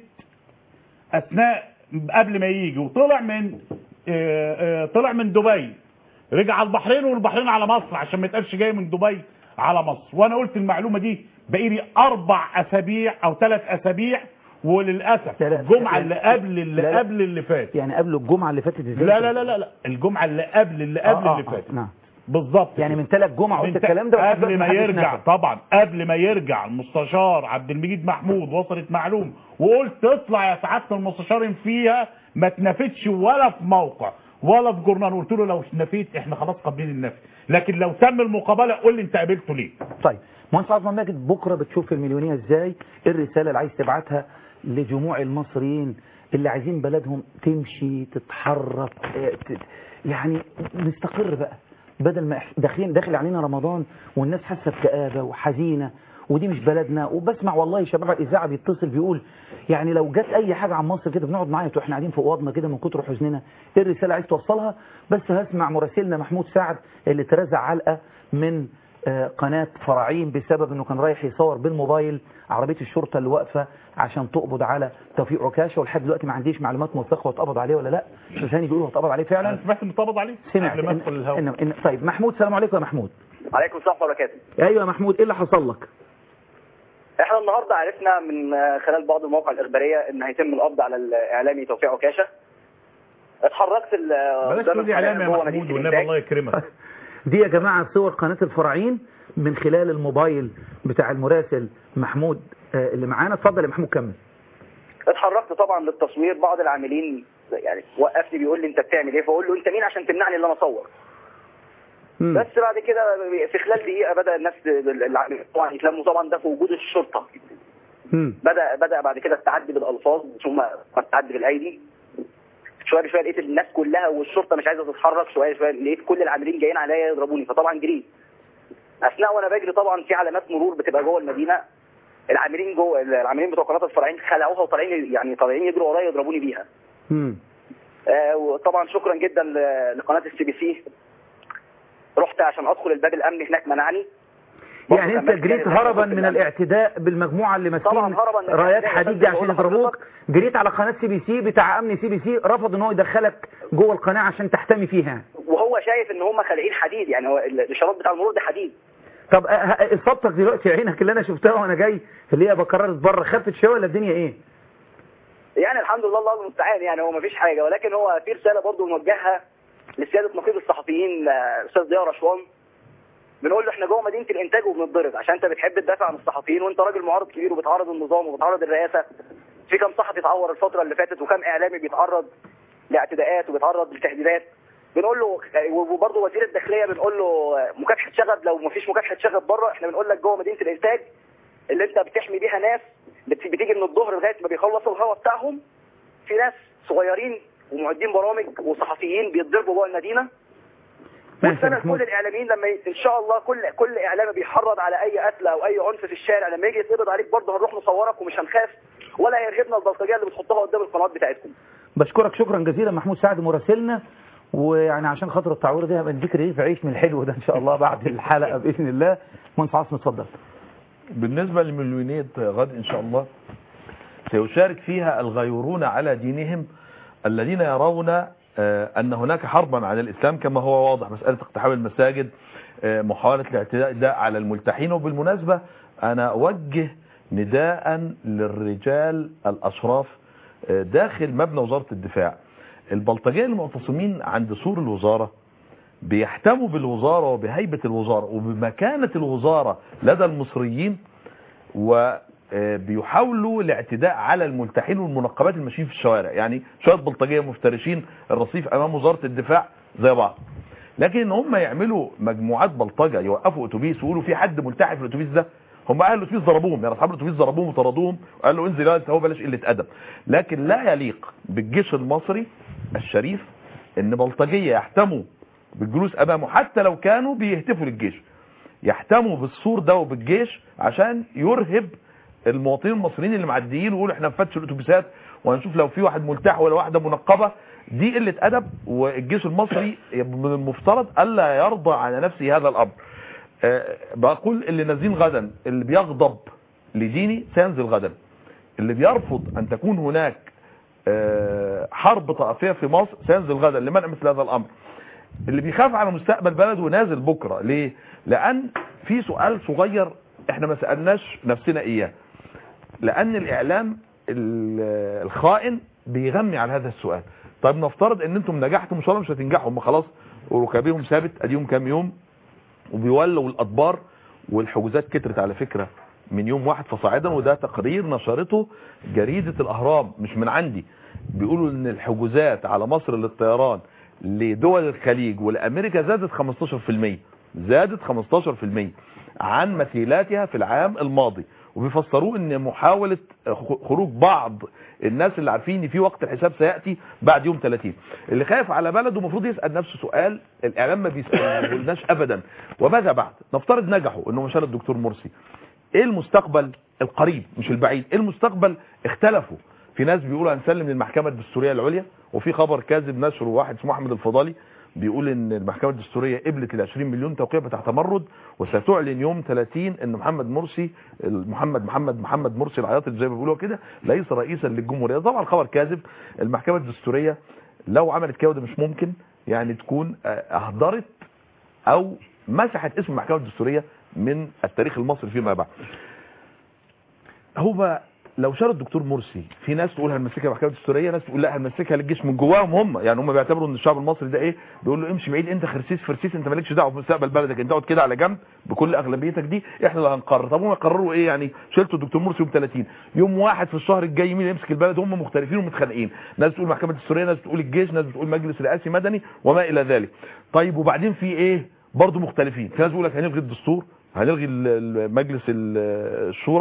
اثناء قبل ما يجي وطلع من اه اه طلع من دبي رجع على البحرين والبحرين على مصر عشان ما يتقالش جاي من دبي على مصر وانا قلت المعلومة دي بقيلي اربع اسابيع او ثلاث اسابيع وللاسف لا لا. الجمعة اللي قبل اللي لا لا. قبل اللي فات يعني قبل الجمعة اللي فاتت ازاي لا لا لا لا لا الجمعة اللي قبل اللي قبل آه، اللي آه، فات نعم بالظبط يعني من ثلاث جمعة قلت من الكلام ده ولحد قبل دلوقتي ما محدش يرجع نفذ. طبعا قبل ما يرجع المستشار عبد المجيد محمود وصلت معلومه وقلت اطلع يا سعاده المستشار إن فيها ما تنافتش ولا في موقع ولا في جورنال قلت له لو نفيت احنا خلاص قابلين النفي لكن لو تم المقابله قول لي انت قابلته ليه طيب مهندس عظمة ماجد بكرة بتشوف المليونية ازاي ايه الرسالة اللي عايز تبعتها لجموع المصريين اللي عايزين بلدهم تمشي تتحرك اه، ت- يعني نستقر بقى بدل ما إح- داخلين داخل علينا رمضان والناس حاسه بكآبة وحزينة ودي مش بلدنا وبسمع والله شباب على الاذاعه بيتصل بيقول يعني لو جت اي حاجه عن مصر كده بنقعد نعيط واحنا قاعدين في اوضنا كده من كتر حزننا ايه الرساله عايز توصلها بس هسمع مراسلنا محمود سعد اللي ترزع علقه من آه، قناة فراعين بسبب انه كان رايح يصور بالموبايل عربية الشرطة اللي واقفة عشان تقبض على توفيق عكاشة ولحد دلوقتي ما عنديش معلومات موثقة هو اتقبض عليه ولا لا مش ثاني بيقولوا هو اتقبض عليه انا فعلا سمعت انه طبض عليه سمعت قبل ما إن ادخل الهواء إن إن طيب محمود السلام عليكم يا محمود عليكم السلام ورحمه الله وبركاته ايوه يا محمود ايه اللي حصل لك احنا النهارده عرفنا من خلال بعض المواقع الاخباريه ان هيتم القبض على الاعلامي توفيق عكاشه اتحركت ال- بلاش قدام تقول لي القناة اعلام يا جوه محمود مدينة والنبي الإنتاج. الله يكرمك دي يا جماعة صور قناة الفراعين من خلال الموبايل بتاع المراسل محمود آه، اللي معانا اتفضل يا محمود كمل اتحركت طبعا للتصوير بعض العاملين يعني وقفني بيقول لي انت بتعمل ايه فاقول له انت مين عشان تمنعني ان انا اصور مم. بس بعد كده في خلال دقيقه بدا الناس العاملين طبعا يتلموا طبعا ده في وجود الشرطه مم. بدا بدا بعد كده التعدي بالالفاظ ثم التعدي بالايدي شويه بشويه لقيت الناس كلها والشرطه مش عايزه تتحرك شويه شويه لقيت كل العاملين جايين عليا يضربوني فطبعا جريت اثناء وانا بجري طبعا في علامات مرور بتبقى جوه المدينه العاملين جوه العاملين بتوع قناه الفرعين خلعوها وطالعين يعني طالعين يجروا ورايا يضربوني بيها مم. آه، وطبعا شكرا جدا ل- لقناه السي بي سي رحت عشان ادخل الباب الامني هناك منعني يعني انت كمان جريت كان- هربا من الاعتداء بالمجموعه اللي ماسكين طبعاً هرباً من رايات الاعتداء، حديد بس دي عشان بقول يضربوك لحضرتك- جريت على قناه سي بي سي بتاع امن سي بي سي رفض ان هو يدخلك جوه القناه عشان تحتمي فيها وهو شايف ان هم خالقين حديد يعني هو ال- الاشارات بتاع المرور ده حديد طب أه- أه- اصابتك دلوقتي عينك اللي انا شفتها وانا جاي اللي هي بكررت بره خفت شويه ولا الدنيا ايه يعني الحمد لله الله المستعان يعني هو ما فيش حاجه ولكن هو في رساله برضه موجهها لسياده نقيب الصحفيين آه، استاذ ضياء رشوان بنقول له احنا جوه مدينه الانتاج وبنتضرب عشان انت بتحب تدافع عن الصحفيين وانت راجل معارض كبير وبتعارض النظام وبتعارض الرئاسه في كم صحفي اتعور الفتره اللي فاتت وكم اعلامي بيتعرض لاعتداءات وبيتعرض لتهديدات بنقول له وبرضه وزير الداخليه بنقول له مكافحه شغب لو ما فيش مكافحه شغب بره احنا بنقول لك جوه مدينه الانتاج اللي انت بتحمي بيها ناس بت- بتيجي من الظهر لغايه ما بيخلصوا الهوا بتاعهم في ناس صغيرين ومعدين برامج وصحفيين بيتضربوا جوه المدينه ماشي يا والسنه محمود كل الاعلاميين لما ي... ان شاء الله كل كل اعلامي بيحرض على اي قتل او اي عنف في الشارع لما يجي يتقبض عليك برضه هنروح نصورك ومش هنخاف ولا هيرهبنا البلطجيه اللي بتحطها قدام القنوات بتاعتكم بشكرك شكرا جزيلا محمود سعد مراسلنا ويعني عشان خاطر التعوير ده هبقى نديك رغيف عيش من الحلو ده ان شاء الله بعد الحلقه باذن الله مهندس عاصم اتفضل بالنسبة لمليونية غد إن شاء الله سيشارك فيها الغيورون على دينهم الذين يرون آه، أن هناك حربا على الإسلام كما هو واضح مسألة اقتحام المساجد آه، محاولة الاعتداء ده على الملتحين وبالمناسبة أنا أوجه نداء للرجال الأشراف آه، داخل مبنى وزارة الدفاع البلطجية المعتصمين عند سور الوزارة بيهتموا بالوزارة وبهيبة الوزارة وبمكانة الوزارة لدى المصريين وبيحاولوا الاعتداء على الملتحين والمنقبات الماشيين في الشوارع يعني شوية بلطجية مفترشين الرصيف امام وزارة الدفاع زي بعض لكن ان هم يعملوا مجموعات بلطجة يوقفوا اتوبيس ويقولوا في حد ملتحي في الاتوبيس ده هم اهل الاتوبيس ضربوهم يعني اصحاب الاتوبيس ضربوهم وطردوهم وقال له انزل انت هو بلاش قله ادب لكن لا يليق بالجيش المصري الشريف ان بلطجيه يحتموا بالجلوس امامه حتى لو كانوا بيهتفوا للجيش يحتموا بالسور ده وبالجيش عشان يرهب المواطنين المصريين اللي معديين ويقولوا احنا نفتش الاتوبيسات وهنشوف لو في واحد ملتحي ولا واحده منقبه دي قله ادب والجيش المصري من المفترض الا يرضى على نفسه هذا الامر آه، بقول اللي نازلين غدا اللي بيغضب لديني سينزل غدا اللي بيرفض ان تكون هناك آه، حرب طائفيه في مصر سينزل غدا لمنع مثل هذا الامر اللي بيخاف على مستقبل بلده نازل بكره ليه لان في سؤال صغير احنا ما سالناش نفسنا اياه لان الاعلام ال- الخائن بيغمي على هذا السؤال طيب نفترض ان انتم نجحتم ان شاء الله مش هتنجحوا هم خلاص وركابهم ثابت اديهم كام يوم وبيولوا الادبار والحجوزات كترت على فكره من يوم واحد فصاعدا وده تقرير نشرته جريدة الاهرام مش من عندي بيقولوا ان الحجوزات على مصر للطيران لدول الخليج والامريكا زادت 15% زادت 15% عن مثيلاتها في العام الماضي وبيفسروه ان محاولة خروج بعض الناس اللي عارفين ان في وقت الحساب سيأتي بعد يوم 30 اللي خايف على بلده المفروض يسأل نفسه سؤال الاعلام ما بيسألناش ابدا وماذا بعد نفترض نجحوا انه مشان الدكتور مرسي ايه المستقبل القريب مش البعيد ايه المستقبل اختلفوا في ناس بيقولوا هنسلم للمحكمة الدستورية العليا وفي خبر كاذب نشره واحد اسمه احمد الفضالي بيقول ان المحكمة الدستورية قبلت ال 20 مليون توقيع بتاع تمرد وستعلن يوم 30 ان محمد مرسي محمد محمد محمد مرسي العياط زي ما بيقولوا كده ليس رئيسا للجمهورية طبعا خبر كاذب المحكمة الدستورية لو عملت كده وده مش ممكن يعني تكون اهدرت او مسحت اسم المحكمة الدستورية من التاريخ المصري فيما بعد هو لو شال الدكتور مرسي في ناس تقول هنمسكها المحكمه الدستوريه ناس تقول لا هنمسكها للجيش من جواهم هم يعني هم بيعتبروا ان الشعب المصري ده ايه بيقول له امشي بعيد انت خرسيس فرسيس انت مالكش دعوه بمستقبل بلدك انت اقعد كده على جنب بكل اغلبيتك دي احنا اللي هنقرر طب هم يقرروا ايه يعني شلتوا الدكتور مرسي يوم 30 يوم واحد في الشهر الجاي مين يمسك البلد هم مختلفين ومتخانقين ناس بتقول المحكمه الدستوريه ناس بتقول الجيش ناس بتقول مجلس رئاسي مدني وما الى ذلك طيب وبعدين في ايه برضه مختلفين في ناس بيقول لك هنلغي الدستور هنلغي ال- ال- مجلس ال- الشورى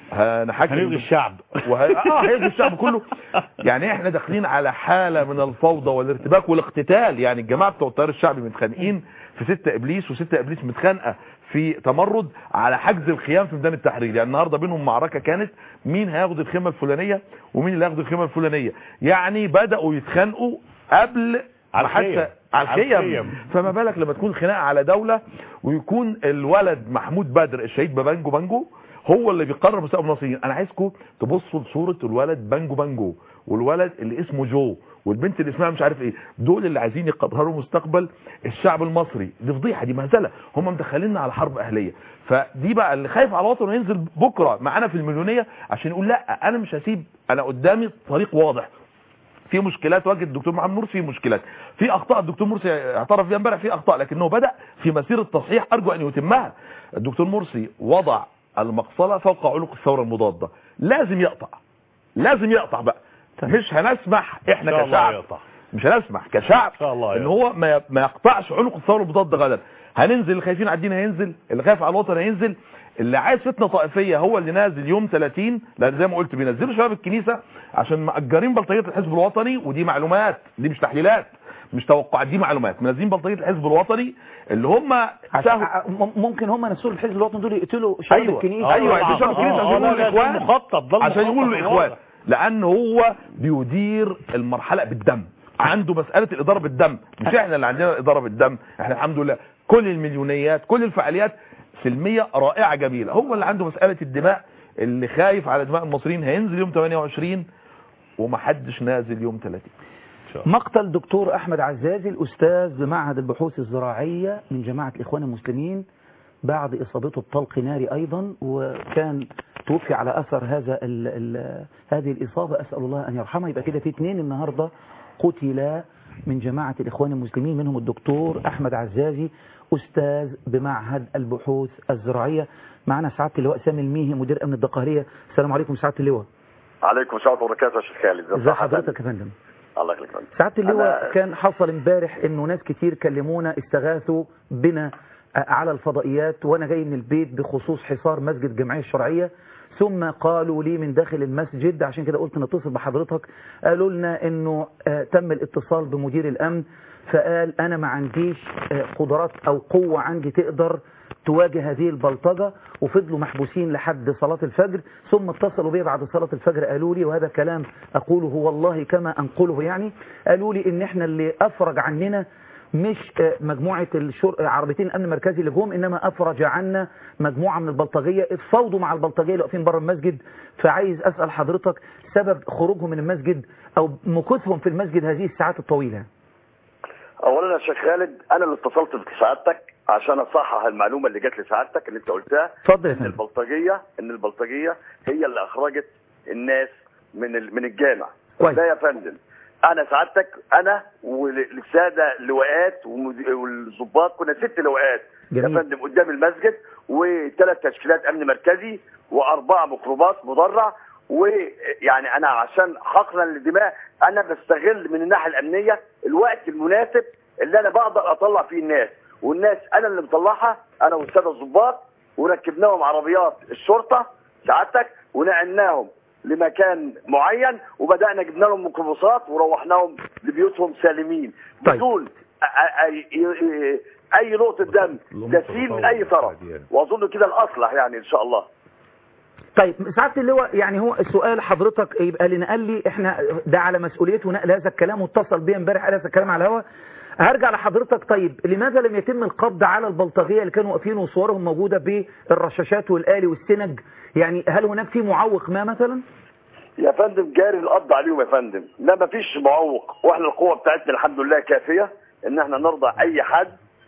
هنحكم هنلغي الشعب وه... اه هيلغي الشعب كله يعني احنا داخلين على حاله من الفوضى والارتباك والاقتتال يعني الجماعه بتوع التيار الشعبي متخانقين في ستة ابليس وستة ابليس متخانقه في تمرد على حجز الخيام في ميدان التحرير يعني النهارده بينهم معركه كانت مين هياخد الخيمه الفلانيه ومين اللي هياخد الخيمه الفلانيه يعني بداوا يتخانقوا قبل على ما حتى الخيم. على على الخيم الخيم. فما بالك لما تكون خناقه على دوله ويكون الولد محمود بدر الشهيد ببانجو بانجو هو اللي بيقرر مستقبل المصريين انا عايزكم تبصوا لصوره الولد بانجو بانجو والولد اللي اسمه جو والبنت اللي اسمها مش عارف ايه دول اللي عايزين يقرروا مستقبل الشعب المصري دي فضيحه دي مهزله هم مدخليننا على حرب اهليه فدي بقى اللي خايف على وطنه ينزل بكره معانا في المليونيه عشان يقول لا انا مش هسيب انا قدامي طريق واضح في مشكلات واجهت الدكتور محمد نور في مشكلات في اخطاء الدكتور مرسي اعترف بها امبارح في اخطاء لكنه بدا في مسيره تصحيح ارجو ان يتمها الدكتور مرسي وضع المقصله فوق عنق الثوره المضاده لازم يقطع لازم يقطع بقى مش هنسمح ان احنا شاء الله كشعب يقطع مش هنسمح كشعب ان شاء الله ان يقطع. هو ما ما يقطعش عنق الثوره المضاده غدا هننزل اللي خايفين على الدين هينزل اللي خايف على الوطن هينزل اللي عايز فتنه طائفيه هو اللي نازل يوم 30 لان زي ما قلت بينزلوا شباب الكنيسه عشان مأجرين بلطجيه الحزب الوطني ودي معلومات دي مش تحليلات مش توقعات دي معلومات منزلين بلطجيه الحزب الوطني اللي هم عشان سهوا ع- م- ممكن هم نفسهم الحزب الوطني دول يقتلوا شباب ايوه الكنيسه ايوه طبعاً. عشان شباب الكنيسه آه، عشان لا، يقولوا لا، ده الاخوان مخطط، ده عشان المخطط يقولوا الاخوان واضح. لان هو بيدير المرحله بالدم عنده مساله الاداره بالدم مش احنا اللي عندنا الاداره بالدم احنا الحمد لله كل المليونيات كل الفعاليات سلميه رائعه جميله هو اللي عنده مساله الدماء اللي خايف على دماء المصريين هينزل يوم 28 ومحدش نازل يوم 30 مقتل دكتور أحمد عزازي الأستاذ بمعهد البحوث الزراعية من جماعة الإخوان المسلمين بعد إصابته بطلق ناري أيضا وكان توفي على أثر هذا ال ال هذه الإصابة أسأل الله أن يرحمه يبقى كده في اثنين النهاردة قتلا من جماعة الإخوان المسلمين منهم الدكتور أحمد عزازي أستاذ بمعهد البحوث الزراعية معنا سعادة اللواء سامي الميهي مدير أمن الدقهلية السلام عليكم سعادة اللواء عليكم السلام وبركاته يا شيخ خالد ازي حضرتك يا فندم الله يخليك يا فندم. سعادة اللواء أنا- كان حصل امبارح انه ناس كتير كلمونا استغاثوا بنا على الفضائيات وانا جاي من البيت بخصوص حصار مسجد الجمعية الشرعية ثم قالوا لي من داخل المسجد عشان كده قلت نتصل بحضرتك قالوا لنا انه آه، تم الاتصال بمدير الامن فقال انا ما عنديش آه، قدرات او قوة عندي تقدر تواجه هذه البلطجة وفضلوا محبوسين لحد صلاة الفجر ثم اتصلوا بي بعد صلاة الفجر قالوا لي وهذا كلام أقوله والله كما أنقله يعني قالوا لي إن إحنا اللي أفرج عننا مش آه، مجموعة الشر... آه، عربيتين الأمن المركزي اللي جم إنما أفرج عنا مجموعة من البلطجية اتفاوضوا مع البلطجية اللي واقفين بره المسجد فعايز أسأل حضرتك سبب خروجهم من المسجد أو مكوثهم في المسجد هذه الساعات الطويلة اولا يا شيخ خالد انا اللي اتصلت بسعادتك عشان اصحح المعلومه اللي جت لسعادتك اللي انت قلتها اتفضل يا ان فندم البلطجيه ان البلطجيه هي اللي اخرجت الناس من ال- من الجامع كويس. لا يا فندم انا سعادتك انا والساده اللواءات ومد- والضباط كنا ست لواءات يا جميل. فندم قدام المسجد وثلاث تشكيلات امن مركزي واربعه ميكروباص مدرع ويعني انا عشان حقنا للدماء انا بستغل من الناحيه الامنيه الوقت المناسب اللي انا بقدر اطلع فيه الناس والناس انا اللي مطلعها انا والساده الضباط وركبناهم عربيات الشرطه سعادتك ونقلناهم لمكان معين وبدانا جبنا لهم ميكروباصات وروحناهم لبيوتهم سالمين طيب. بدون أ- أ- أي, اي نقطه دم تسيل من اي طرف واظن كده الاصلح يعني ان شاء الله طيب سعادة اللواء يعني هو السؤال حضرتك يبقى اللي نقل لي احنا ده على مسؤوليته نقل هذا الكلام واتصل بيا امبارح قال هذا الكلام على الهواء هرجع لحضرتك طيب لماذا لم يتم القبض على البلطجية اللي كانوا واقفين وصورهم موجودة بالرشاشات والآلي والسنج يعني هل هناك في معوق ما مثلا يا فندم جاري القبض عليهم يا فندم لا مفيش معوق واحنا القوه بتاعتنا الحمد لله كافيه ان احنا نرضى اي حد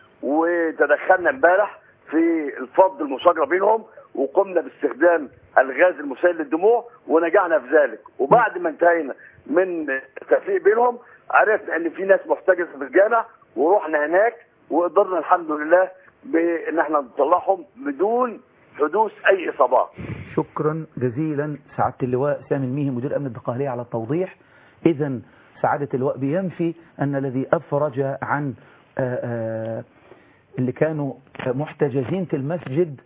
وتدخلنا امبارح في الفض المشاجره بينهم وقمنا باستخدام الغاز المسيل للدموع ونجحنا في ذلك وبعد ما انتهينا من التفريق بينهم عرفنا ان في ناس محتجزه في الجامع ورحنا هناك وقدرنا الحمد لله بان احنا نطلعهم بدون حدوث اي اصابات شكرا جزيلا سعادة اللواء سامي الميهي مدير أمن الدقهلية على التوضيح إذا سعادة اللواء بينفي أن الذي أفرج عن آه، آه، اللي كانوا محتجزين في المسجد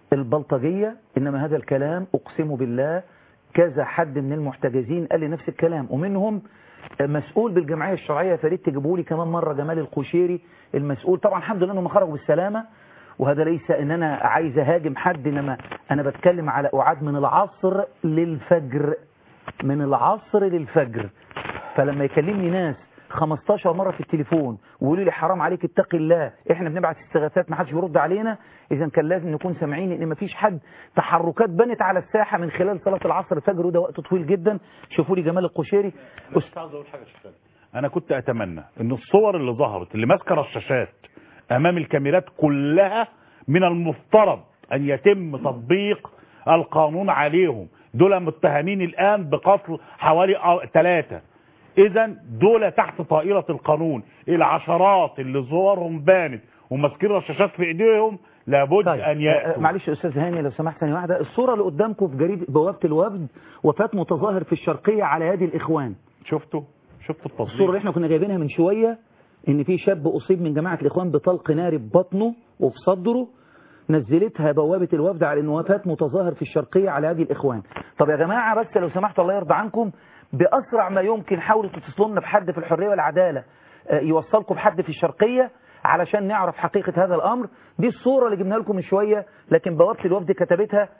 البلطجية إنما هذا الكلام أقسم بالله كذا حد من المحتجزين قال لي نفس الكلام ومنهم مسؤول بالجمعية الشرعية فريد تجيبوا لي كمان مرة جمال القشيري المسؤول طبعا الحمد لله انهم خرجوا بالسلامة وهذا ليس ان انا عايز اهاجم حد انما انا بتكلم على اعاد من العصر للفجر من العصر للفجر فلما يكلمني ناس 15 مرة في التليفون ويقولوا لي حرام عليك اتقي الله احنا بنبعت استغاثات ما حدش بيرد علينا اذا كان لازم نكون سامعين ان مفيش حد تحركات بنت على الساحة من خلال صلاة العصر الفجر وده وقت طويل جدا شوفوا لي جمال القشيري بس عاوز اقول حاجه شغاله انا كنت اتمنى ان الصور اللي ظهرت اللي ماسكه رشاشات امام الكاميرات كلها من المفترض ان يتم تطبيق القانون عليهم دول متهمين الان بقتل حوالي ثلاثة اذا دول تحت طائلة القانون العشرات اللي صورهم بانت وماسكين رشاشات في ايديهم لابد طيب. ان ياتوا معلش يا استاذ هاني لو سمحت ثانيه واحده الصوره اللي قدامكم في جريده بوابه الوفد وفاه متظاهر في الشرقيه على يد الاخوان شفتوا شفتوا التصوير الصوره اللي احنا كنا جايبينها من شويه ان في شاب اصيب من جماعه الاخوان بطلق ناري في بطنه وفي صدره نزلتها بوابه الوفد على ان وفاه متظاهر في الشرقيه على يد الاخوان طب يا جماعه بس لو سمحتوا الله يرضى عنكم باسرع ما يمكن حاولوا تتصلوا لنا بحد في الحريه والعداله آه، يوصلكم بحد في الشرقيه علشان نعرف حقيقة هذا الأمر دي الصورة اللي جبناها لكم من شوية لكن بوابة الوفد كتبتها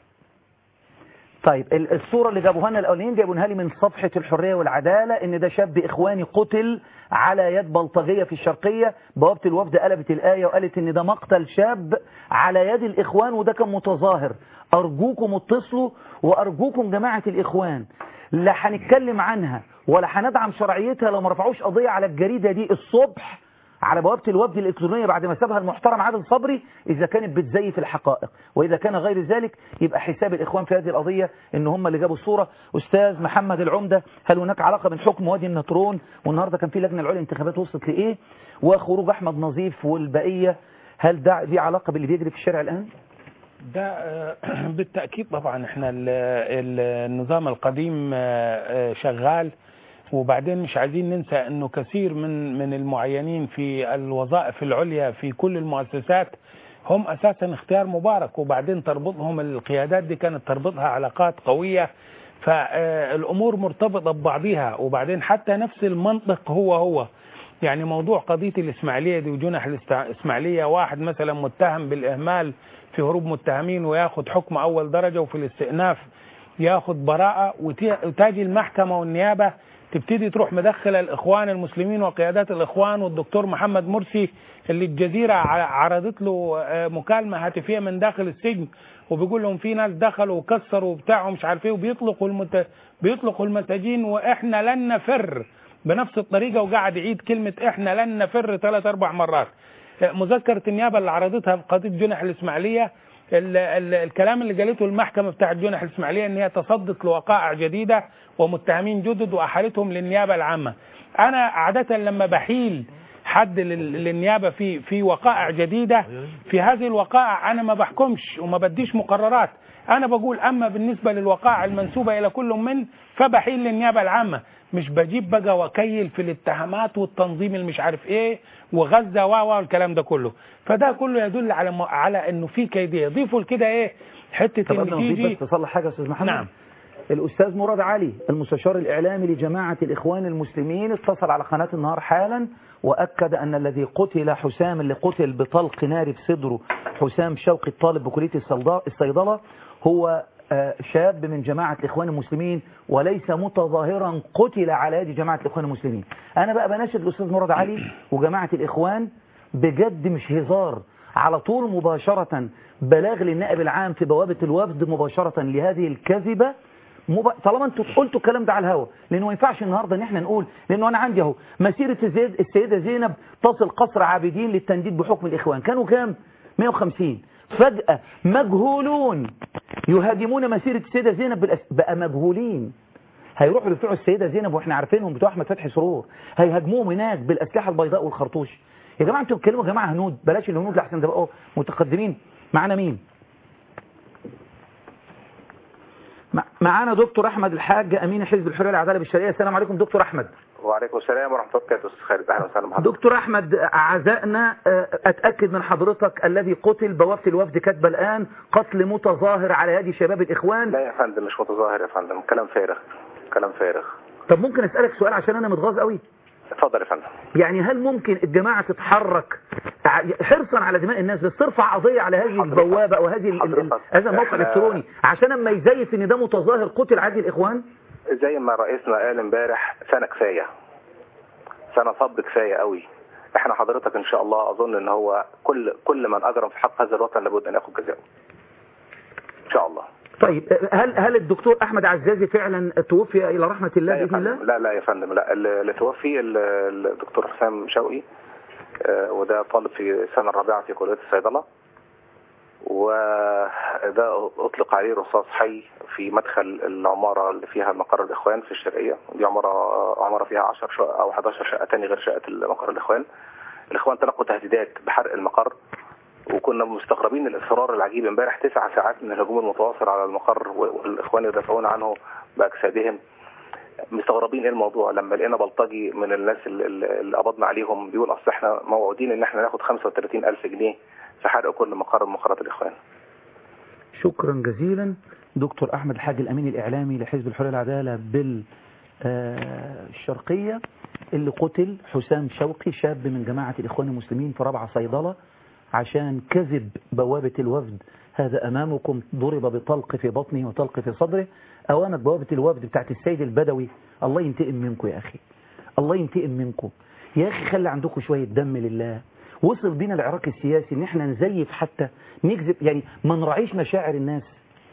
طيب ال- الصورة اللي جابوها لنا الأولين جابوها لي من صفحة الحرية والعدالة إن ده شاب إخواني قتل على يد بلطجية في الشرقية بوابة الوفد قلبت الآية وقالت إن ده مقتل شاب على يد الإخوان وده كان متظاهر أرجوكم اتصلوا وأرجوكم جماعة الإخوان لا هنتكلم عنها ولا هندعم شرعيتها لو ما رفعوش قضية على الجريدة دي الصبح على بوابة الوفد الإلكترونية بعد ما سابها المحترم عادل صبري إذا كانت بتزيف الحقائق وإذا كان غير ذلك يبقى حساب الإخوان في هذه القضية إن هم اللي جابوا الصورة أستاذ محمد العمدة هل هناك علاقة بين حكم وادي النطرون والنهاردة كان في لجنة العليا الانتخابات وصلت لإيه وخروج أحمد نظيف والبقية هل ده دي علاقة باللي بيجري في الشارع الآن؟ ده آه، بالتأكيد طبعا احنا ال- ال- النظام القديم آه، آه، شغال وبعدين مش عايزين ننسى انه كثير من من المعينين في الوظائف العليا في كل المؤسسات هم اساسا اختيار مبارك وبعدين تربطهم القيادات دي كانت تربطها علاقات قوية فالامور مرتبطة ببعضها وبعدين حتى نفس المنطق هو هو يعني موضوع قضية الإسماعيلية دي وجنح الإسماعيلية واحد مثلا متهم بالإهمال في هروب متهمين وياخد حكم أول درجة وفي الاستئناف ياخد براءة وتي- وتاجي المحكمة والنيابة تبتدي تروح مدخلة الإخوان المسلمين وقيادات الإخوان والدكتور محمد مرسي اللي الجزيرة ع- عرضت له آه، مكالمة هاتفية من داخل السجن وبيقول لهم في ناس دخلوا وكسروا وبتاع ومش عارف ايه وبيطلقوا المت... بيطلقوا المساجين واحنا لن نفر بنفس الطريقة وقاعد يعيد كلمة احنا لن نفر ثلاث اربع مرات مذكرة النيابة اللي عرضتها في قضية جنح الإسماعيلية ال ال الكلام اللي قالته المحكمة بتاعت جنح الإسماعيلية إن هي تصدت لوقائع جديدة ومتهمين جدد وأحالتهم للنيابة العامة أنا عادة لما بحيل حد لل- للنيابة في في وقائع جديدة في هذه الوقائع أنا ما بحكمش وما بديش مقررات أنا بقول أما بالنسبة للوقائع المنسوبة إلى كل من فبحيل للنيابة العامة مش بجيب بقى وكيل في الاتهامات والتنظيم اللي مش عارف ايه وغزه و و والكلام ده كله فده كله يدل على م... على انه في كيديه ضيفوا لكده ايه حته طب قبل ان ما نضيف تيجي بس تصلح حاجة يا أستاذ محمد نعم. الأستاذ مراد علي المستشار الإعلامي لجماعة الإخوان المسلمين اتصل على قناة النهار حالا وأكد أن الذي قتل حسام اللي قتل بطلق نار في صدره حسام شوقي الطالب بكلية الصيدا- الصيدلة هو آه، شاب من جماعة الإخوان المسلمين وليس متظاهرا قتل على يد جماعة الإخوان المسلمين أنا بقى بناشد الأستاذ مراد علي وجماعة الإخوان بجد مش هزار على طول مباشرة بلاغ للنائب العام في بوابة الوفد مباشرة لهذه الكذبة مب... طالما انتوا قلتوا الكلام ده على الهوا لانه ما ينفعش النهارده ان احنا نقول لانه انا عندي اهو مسيره الزيد السيده زينب تصل قصر عابدين للتنديد بحكم الاخوان كانوا كام 150 فجاه مجهولون يهاجمون مسيره السيده زينب بالأس... بقى مجهولين هيروحوا لبتوع السيده زينب واحنا عارفينهم بتوع احمد فتحي سرور هيهاجموهم هناك بالاسلحه البيضاء والخرطوش يا جماعه انتوا بتتكلموا يا جماعه هنود بلاش الهنود لحسن ده بقوا متقدمين معانا مين مع- معانا دكتور احمد الحاج امين حزب الحريه والعداله بالشرقيه السلام عليكم دكتور احمد وعليكم السلام ورحمه الله وبركاته استاذ خالد اهلا وسهلا بحضرتك دكتور أحمد عزائنا آه، أتأكد من حضرتك الذي قتل بوابة الوفد كاتبة الآن قتل متظاهر على يد شباب الإخوان لا يا فندم مش متظاهر يا فندم كلام فارغ كلام فارغ طب ممكن أسألك سؤال عشان أنا متغاظ قوي اتفضل يا فندم يعني هل ممكن الجماعة تتحرك ع- حرصا على دماء الناس بس ترفع قضية على هذه البوابة أو هذه ال- ال- ال- هذا الموقع إحنا- الإلكتروني عشان اما يزيف إن ده متظاهر قتل عادي الإخوان زي ما رئيسنا قال امبارح سنه كفايه سنه صب كفايه قوي احنا حضرتك ان شاء الله اظن ان هو كل كل من اجرم في حق هذا الوطن لابد ان ياخذ جزاءه ان شاء الله طيب هل هل الدكتور أحمد عزازي فعلا توفي إلى رحمة الله لا يا بإذن الله؟ فندم لا لا يا فندم لا اللي توفي ال- الدكتور حسام شوقي آه، وده طالب في السنه الرابعه في كليه الصيدله وده اطلق عليه رصاص حي في مدخل العماره اللي فيها مقر الاخوان في الشرقيه دي عماره عماره فيها 10 شقق او 11 شقه تاني غير شقه مقر الاخوان الاخوان تلقوا تهديدات بحرق المقر وكنا مستغربين الاصرار العجيب امبارح تسع ساعات من الهجوم المتواصل على المقر والاخوان يدافعون عنه باجسادهم مستغربين ايه الموضوع لما لقينا بلطجي من الناس اللي, اللي قبضنا عليهم بيقول اصل احنا موعودين ان احنا ناخد 35 الف جنيه في حرق كل مقر من مقرات الاخوان شكرا جزيلا دكتور أحمد الحاج الأمين الإعلامي لحزب الحرية والعدالة بالشرقية اللي قتل حسام شوقي شاب من جماعة الإخوان المسلمين في رابعة صيدلة عشان كذب بوابة الوفد هذا أمامكم ضرب بطلق في بطنه وطلق في صدره أوانت بوابة الوفد بتاعت السيد البدوي الله ينتقم منكم يا أخي الله ينتقم منكم يا أخي خلي عندكم شوية دم لله وصل بينا العراق السياسي ان احنا نزيف حتى نكذب يعني ما نراعيش مشاعر الناس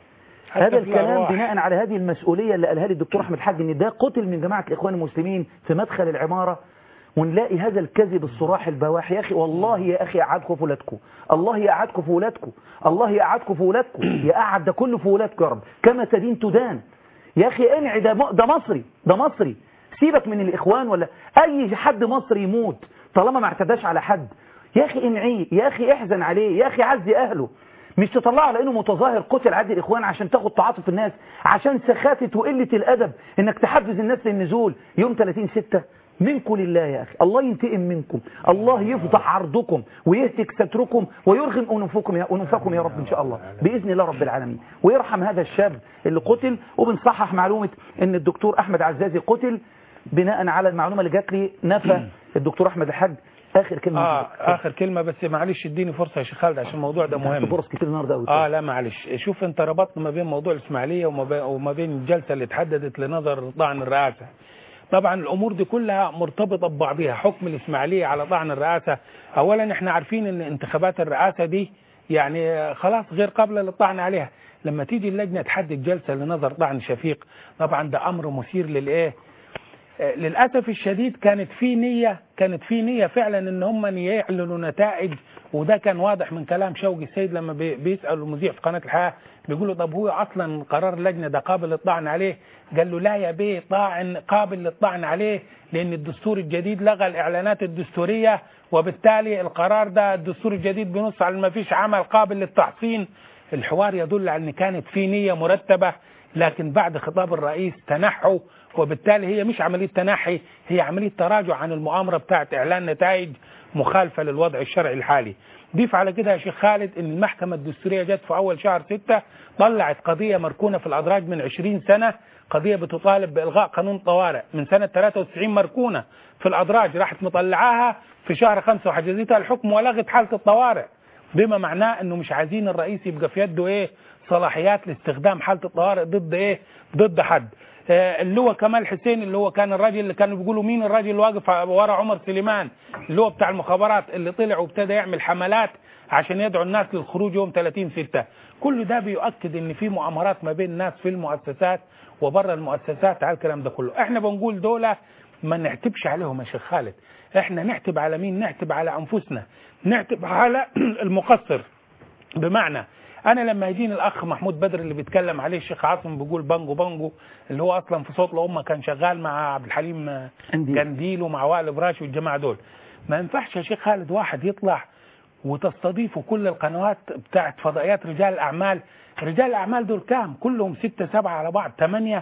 حتى هذا في الكلام الأرواح. بناء على هذه المسؤولية اللي قالها لي الدكتور أحمد حاج إن ده قتل من جماعة الإخوان المسلمين في مدخل العمارة ونلاقي هذا الكذب الصراح البواح يا أخي والله يا أخي أعادكم في ولادكم الله يقعدكم في ولادكم الله يقعدكم في ولادكم يقعد ده كله في ولادكم يا رب كما تدين تدان يا أخي انعي ده م- ده مصري ده مصري سيبك من الإخوان ولا أي حد مصري يموت طالما ما اعتداش على حد يا أخي انعيه يا أخي احزن عليه يا أخي عزي أهله مش تطلعه على انه متظاهر قتل عدي الاخوان عشان تاخد تعاطف الناس عشان سخافه وقله الادب انك تحفز الناس للنزول يوم 30 6 منكم لله يا اخي الله ينتقم منكم الله يفضح عرضكم ويهتك ستركم ويرغم انوفكم يا انوفكم يا رب ان شاء الله باذن الله رب العالمين ويرحم هذا الشاب اللي قتل وبنصحح معلومه ان الدكتور احمد عزازي قتل بناء على المعلومه اللي جات لي نفى الدكتور احمد الحاج اخر كلمه اه اخر كلمه بس معلش اديني فرصه يا شيخ خالد عشان الموضوع ده مهم فرص كتير النهارده قوي اه لا معلش شوف انت ربطت ما بين موضوع الاسماعيليه وما بين وما بين الجلسه اللي اتحددت لنظر طعن الرئاسه طبعا الامور دي كلها مرتبطه ببعضها حكم الاسماعيليه على طعن الرئاسه اولا احنا عارفين ان انتخابات الرئاسه دي يعني خلاص غير قابله للطعن عليها لما تيجي اللجنه تحدد جلسه لنظر طعن شفيق طبعا ده امر مثير للايه آه، للاسف الشديد كانت في نيه كانت في نيه فعلا ان هم يعلنوا نتائج وده كان واضح من كلام شوقي السيد لما بي- بيسال المذيع في قناه الحياه بيقول له طب هو اصلا قرار اللجنه ده قابل للطعن عليه قال له لا يا بيه طاعن قابل للطعن عليه لان الدستور الجديد لغى الاعلانات الدستوريه وبالتالي القرار ده الدستور الجديد بنص على ما فيش عمل قابل للتحصين الحوار يدل على ان كانت في نيه مرتبه لكن بعد خطاب الرئيس تنحوا وبالتالي هي مش عملية تنحي هي عملية تراجع عن المؤامرة بتاعت إعلان نتائج مخالفة للوضع الشرعي الحالي ضيف على كده يا شيخ خالد ان المحكمة الدستورية جت في اول شهر ستة طلعت قضية مركونة في الادراج من 20 سنة قضية بتطالب بإلغاء قانون طوارئ من سنة 93 مركونة في الادراج راحت مطلعاها في شهر خمسة وحجزتها الحكم ولغت حالة الطوارئ بما معناه انه مش عايزين الرئيس يبقى في يده ايه صلاحيات لاستخدام حالة الطوارئ ضد ايه ضد حد آه، اللي هو كمال حسين اللي هو كان الراجل اللي كانوا بيقولوا مين الراجل اللي واقف ورا عمر سليمان اللي هو بتاع المخابرات اللي طلع وابتدى يعمل حملات عشان يدعو الناس للخروج يوم 30 6 كل ده بيؤكد ان في مؤامرات ما بين الناس في المؤسسات وبره المؤسسات على الكلام ده كله احنا بنقول دول ما نعتبش عليهم يا شيخ خالد احنا نعتب على مين نعتب على انفسنا نعتب على المقصر بمعنى انا لما يجيني الاخ محمود بدر اللي بيتكلم عليه الشيخ عاصم بيقول بانجو بانجو اللي هو اصلا في صوت الامه كان شغال مع عبد الحليم جنديل ومع وائل براشي والجماعه دول ما ينفعش يا شيخ خالد واحد يطلع وتستضيفوا كل القنوات بتاعت فضائيات رجال الاعمال رجال الاعمال دول كام كلهم ستة سبعة على بعض ثمانية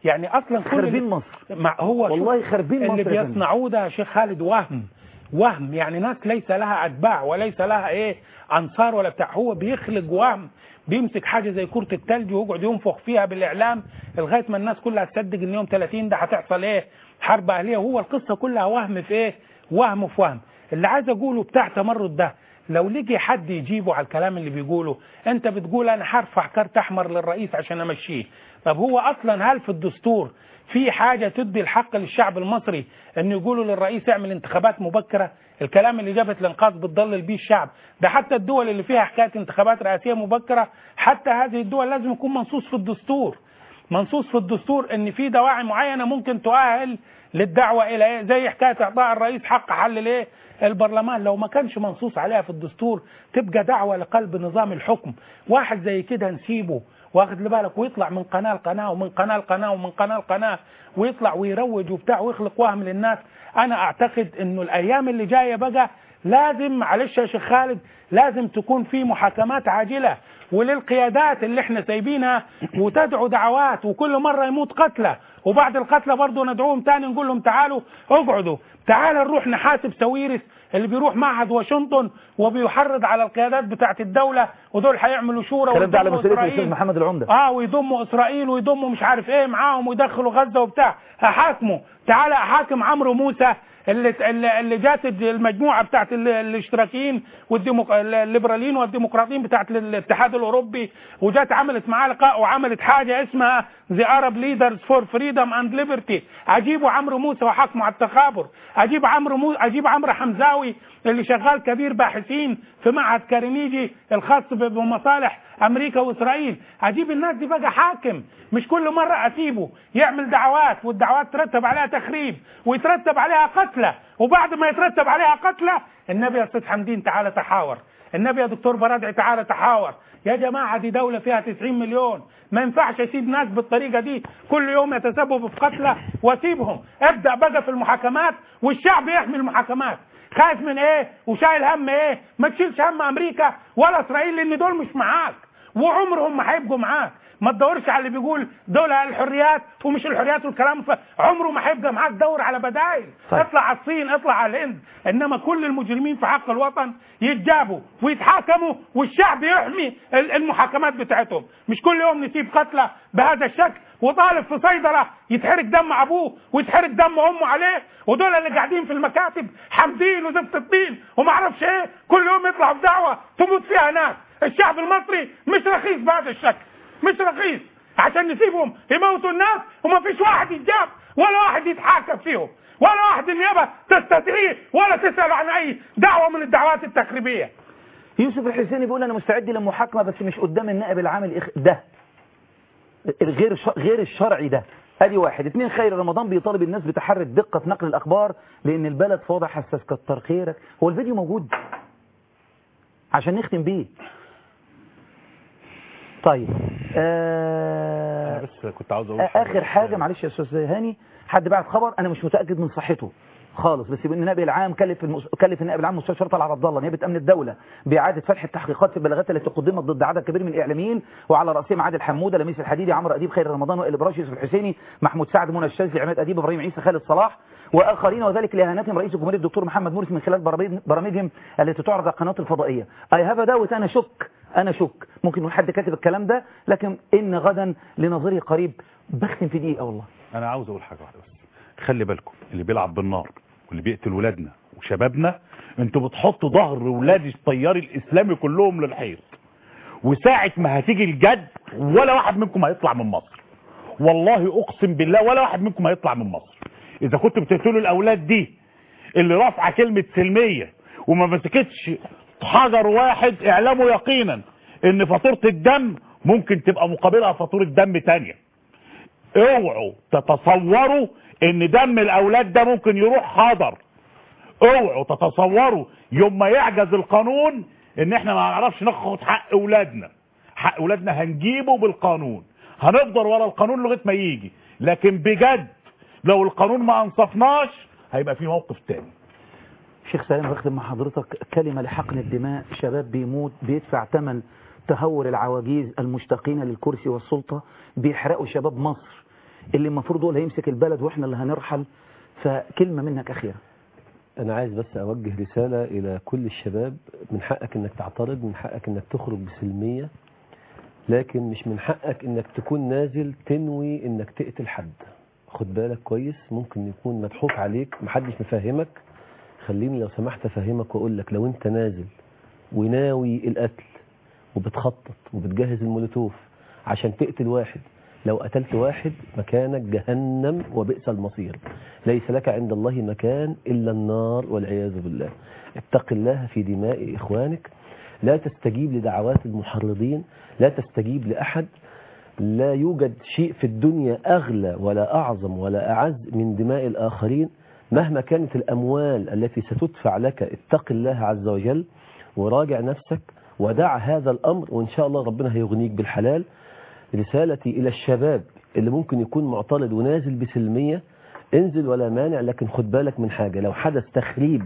يعني اصلا كل خاربين اللي- مصر مع هو شوف والله خاربين اللي مصر يا فندم. بيصنعوه ده يا شيخ خالد وهم وهم يعني ناس ليس لها اتباع وليس لها ايه انصار ولا بتاع هو بيخلق وهم بيمسك حاجه زي كره التلج ويقعد ينفخ فيها بالاعلام لغايه ما الناس كلها تصدق ان يوم 30 ده هتحصل ايه حرب اهليه وهو القصه كلها وهم في ايه وهم في وهم اللي عايز اقوله بتاع تمرد ده لو لقي حد يجيبه على الكلام اللي بيقوله انت بتقول انا هرفع كارت احمر للرئيس عشان امشيه طب هو اصلا هل في الدستور في حاجه تدي الحق للشعب المصري انه يقولوا للرئيس اعمل انتخابات مبكره الكلام اللي جابت الانقاذ بتضلل بيه الشعب ده حتى الدول اللي فيها حكايه انتخابات رئاسيه مبكره حتى هذه الدول لازم يكون منصوص في الدستور منصوص في الدستور ان في دواعي معينه ممكن تؤهل للدعوه الى ايه زي حكايه اعطاء الرئيس حق حل الايه البرلمان لو ما كانش منصوص عليها في الدستور تبقى دعوه لقلب نظام الحكم واحد زي كده نسيبه واخد لي بالك ويطلع من قناه لقناه ومن قناه لقناه ومن قناه لقناه ويطلع ويروج وبتاع ويخلق وهم للناس انا اعتقد انه الايام اللي جايه بقى لازم معلش يا شيخ خالد لازم تكون في محاكمات عاجله وللقيادات اللي احنا سايبينها وتدعو دعوات وكل مره يموت قتلى وبعد القتلى برضه ندعوهم تاني نقول لهم تعالوا اقعدوا تعال نروح نحاسب سويرس اللي بيروح معهد واشنطن وبيحرض على القيادات بتاعت الدوله ودول هيعملوا شورى الكلام ده على ويضموا مسؤوليه إسرائيل. الاستاذ محمد العمده اه ويضموا اسرائيل ويضموا مش عارف ايه معاهم ويدخلوا غزه وبتاع هحاكمه تعالى احاكم عمرو موسى اللي اللي, اللي جات المجموعه بتاعت ال- الاشتراكيين والديمق... الليبراليين والديمقراطيين بتاعت الاتحاد الاوروبي وجات عملت معاه لقاء وعملت حاجه اسمها ذا Arab Leaders for Freedom and Liberty اجيبوا عمرو موسى واحاكمه على التخابر اجيب عمرو مو... اجيب عمرو حمزاوي اللي شغال كبير باحثين في معهد كارنيجي الخاص ب- بمصالح امريكا واسرائيل اجيب الناس دي بقى حاكم مش كل مره اسيبه يعمل دعوات والدعوات ترتب عليها تخريب ويترتب عليها قتلى وبعد ما يترتب عليها قتلى النبي يا استاذ حمدين تعالى تحاور النبي يا دكتور برادعي تعالى تحاور يا جماعه دي دوله فيها 90 مليون ما ينفعش اسيب ناس بالطريقه دي كل يوم يتسببوا في قتلى واسيبهم ابدا بقى في المحاكمات والشعب يحمي المحاكمات خايف من ايه وشايل هم ايه ما تشيلش هم امريكا ولا اسرائيل لان دول مش معاك وعمرهم ما هيبقوا معاك ما تدورش على اللي بيقول دول الحريات ومش الحريات والكلام ف- عمره ما هيبقى معاك دور على بدائل طيب. اطلع على الصين اطلع على الهند انما كل المجرمين في حق الوطن يتجابوا ويتحاكموا والشعب يحمي ال- المحاكمات بتاعتهم مش كل يوم نسيب قتلى بهذا الشكل وطالب في صيدله يتحرق دم ابوه ويتحرق دم امه عليه ودول اللي قاعدين في المكاتب حامدين وزفت الطين وما اعرفش ايه كل يوم يطلعوا بدعوه تموت فيها ناس الشعب المصري مش رخيص بهذا الشكل مش رخيص عشان نسيبهم يموتوا الناس وما فيش واحد يتجاب ولا واحد يتحاكم فيهم ولا واحد النيابه تستدعيه ولا تسال عن اي دعوه من الدعوات التخريبيه يوسف الحسيني بيقول انا مستعد للمحاكمه بس مش قدام النائب العام الإخ- ده الغير ش... غير الشرعي ده ادي واحد اتنين خير رمضان بيطالب الناس بتحري الدقه في نقل الاخبار لان البلد فاضح حساس كتر خيرك هو الفيديو موجود عشان نختم بيه طيب آه... انا بس كنت عاوز اقول اخر حاجه معلش يا استاذ هاني حد بعت خبر انا مش متاكد من صحته خالص بس يبقى النائب العام كلف المس... كلف النائب العام مستشار شرطه العرب الله نيابه امن الدوله باعاده فتح التحقيقات في البلاغات التي قدمت ضد عدد كبير من الاعلاميين وعلى راسهم عادل حموده لميس الحديدي عمرو اديب خير رمضان وائل براشي يوسف الحسيني محمود سعد منى الشاذلي عماد اديب ابراهيم عيسى خالد صلاح واخرين وذلك لاهانتهم رئيس الجمهوريه الدكتور محمد مرسي من خلال برامج- برامجهم التي تعرض على القنوات الفضائيه اي هاف داوت انا شك انا شك ممكن يكون حد كاتب الكلام ده لكن ان غدا لنظري قريب بختم في دقيقه والله انا عاوز اقول حاجه واحده بس خلي بالكم اللي بيلعب بالنار واللي بيقتل ولادنا وشبابنا انتوا بتحطوا ظهر ولاد التيار الاسلامي كلهم للحيط وساعه ما هتيجي الجد ولا واحد منكم هيطلع من مصر والله اقسم بالله ولا واحد منكم هيطلع من مصر اذا كنتوا بتقتلوا الاولاد دي اللي رافعه كلمه سلميه وما مسكتش حجر واحد اعلموا يقينا ان فاتوره الدم ممكن تبقى مقابلها فاتوره دم تانية اوعوا تتصوروا ان دم الاولاد ده ممكن يروح حاضر اوعوا تتصوروا يوم ما يعجز القانون ان احنا ما نعرفش ناخد حق اولادنا حق اولادنا هنجيبه بالقانون هنفضل ورا القانون لغايه ما يجي لكن بجد لو القانون ما انصفناش هيبقى في موقف تاني شيخ سلام بختم مع حضرتك كلمة لحقن الدماء شباب بيموت بيدفع ثمن تهور العواجيز المشتاقين للكرسي والسلطة بيحرقوا شباب مصر اللي المفروض هو اللي هيمسك البلد واحنا اللي هنرحل فكلمة منك أخيرة أنا عايز بس أوجه رسالة إلى كل الشباب من حقك إنك تعترض من حقك إنك تخرج بسلمية لكن مش من حقك إنك تكون نازل تنوي إنك تقتل حد خد بالك كويس ممكن يكون مضحوك عليك محدش مفهمك خليني لو سمحت أفهمك وأقول لك لو أنت نازل وناوي القتل وبتخطط وبتجهز المولوتوف عشان تقتل واحد لو قتلت واحد مكانك جهنم وبئس المصير ليس لك عند الله مكان إلا النار والعياذ بالله اتق الله في دماء إخوانك لا تستجيب لدعوات المحرضين لا تستجيب لأحد لا يوجد شيء في الدنيا أغلى ولا أعظم ولا أعز من دماء الآخرين مهما كانت الأموال التي ستدفع لك اتق الله عز وجل وراجع نفسك ودع هذا الأمر وإن شاء الله ربنا هيغنيك بالحلال رسالتي إلى الشباب اللي ممكن يكون معترض ونازل بسلمية انزل ولا مانع لكن خد بالك من حاجة لو حدث تخريب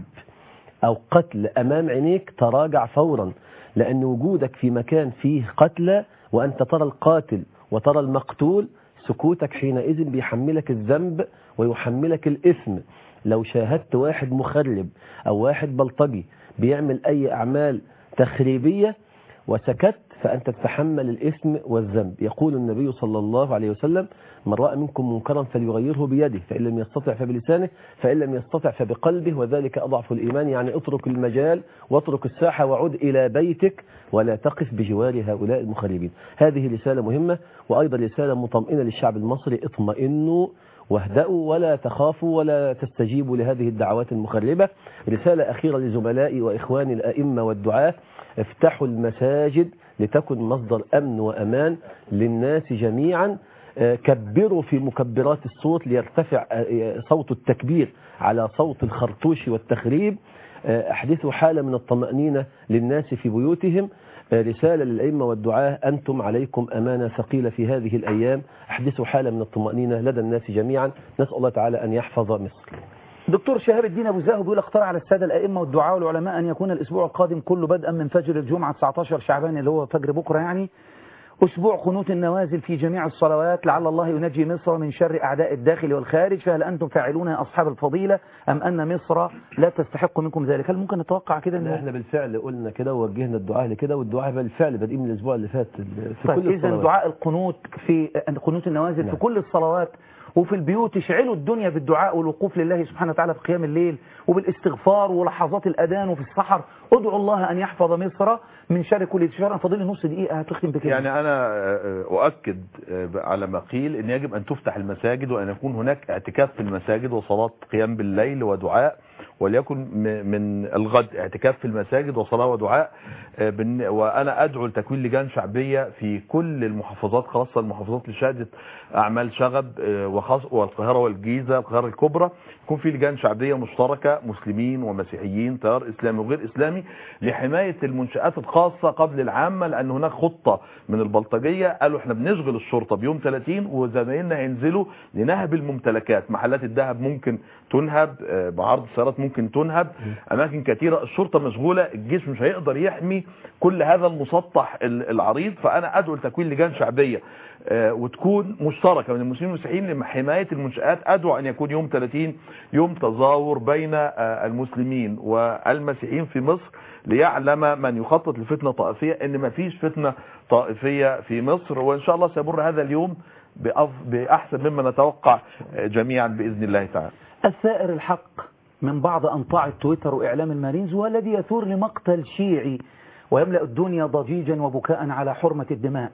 أو قتل أمام عينيك تراجع فورا لأن وجودك في مكان فيه قتلى وأنت ترى القاتل وترى المقتول سكوتك حينئذ بيحملك الذنب ويحملك الإثم لو شاهدت واحد مخرب أو واحد بلطجي بيعمل أي أعمال تخريبية وسكت فأنت تتحمل الإثم والذنب يقول النبي صلى الله عليه وسلم من رأى منكم منكرا فليغيره بيده فإن لم يستطع فبلسانه فإن لم يستطع فبقلبه وذلك أضعف الإيمان يعني اترك المجال واترك الساحة وعد إلى بيتك ولا تقف بجوار هؤلاء المخربين هذه رسالة مهمة وأيضا رسالة مطمئنة للشعب المصري اطمئنوا واهدأوا ولا تخافوا ولا تستجيبوا لهذه الدعوات المخربة رسالة أخيرة لزملائي وإخواني الأئمة والدعاة افتحوا المساجد لتكن مصدر أمن وأمان للناس جميعا كبروا في مكبرات الصوت ليرتفع صوت التكبير على صوت الخرطوش والتخريب أحدثوا حالة من الطمأنينة للناس في بيوتهم رسالة للأئمة والدعاة أنتم عليكم أمانة ثقيلة في هذه الأيام أحدثوا حالة من الطمأنينة لدى الناس جميعا نسأل الله تعالى أن يحفظ مصر دكتور شهاب الدين أبو زاهو بيقول اقترح على السادة الأئمة والدعاء والعلماء أن يكون الأسبوع القادم كله بدءا من فجر الجمعة 19 شعبان اللي هو فجر بكرة يعني أسبوع قنوت النوازل في جميع الصلوات لعل الله ينجي مصر من شر أعداء الداخل والخارج فهل أنتم فاعلون يا أصحاب الفضيلة أم أن مصر لا تستحق منكم ذلك هل ممكن نتوقع كده لا احنا بالفعل قلنا كده ووجهنا الدعاء لكده والدعاء بالفعل بادئين من الأسبوع اللي فات في طيب كل إذا الصلوات. دعاء القنوت في قنوت النوازل نعم. في كل الصلوات وفي البيوت اشعلوا الدنيا بالدعاء والوقوف لله سبحانه وتعالى في قيام الليل وبالاستغفار ولحظات الأذان وفي السحر ادعوا الله أن يحفظ مصر من شر كل شر فاضل لي نص دقيقة هتختم بكده يعني أنا آه، أؤكد آه، على ما قيل أن يجب أن تفتح المساجد وأن يكون هناك اعتكاف في المساجد وصلاة قيام بالليل ودعاء وليكن م- من الغد اعتكاف في المساجد وصلاة ودعاء آه، بالن- وأنا أدعو لتكوين لجان شعبية في كل المحافظات خاصة المحافظات اللي شهدت أعمال شغب آه، وخاص والقاهرة والجيزة القاهرة الكبرى يكون في لجان شعبية مشتركة مسلمين ومسيحيين تيار إسلامي وغير إسلامي لحماية المنشآت الخاصة قبل العامة لأن هناك خطة من البلطجية قالوا احنا بنشغل الشرطة بيوم 30 وزمايلنا هينزلوا لنهب الممتلكات محلات الذهب ممكن تنهب آه، بعرض السيارات ممكن تنهب أماكن كثيرة الشرطة مشغولة الجيش مش هيقدر يحمي كل هذا المسطح ال- العريض فأنا أدعو لتكوين لجان شعبية آه، وتكون مشتركة من المسلمين والمسيحيين لحماية المنشآت أدعو أن يكون يوم 30 يوم تظاهر بين آه، المسلمين والمسيحيين في مصر ليعلم من يخطط لفتنة طائفية ان مفيش فتنة طائفية في مصر وان شاء الله سيمر هذا اليوم بأف- بأحسن مما نتوقع آه، جميعا بإذن الله تعالى الثائر الحق من بعض أنطاع التويتر وإعلام المارينز هو الذي يثور لمقتل شيعي ويملأ الدنيا ضجيجا وبكاء على حرمة الدماء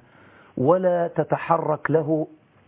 ولا تتحرك له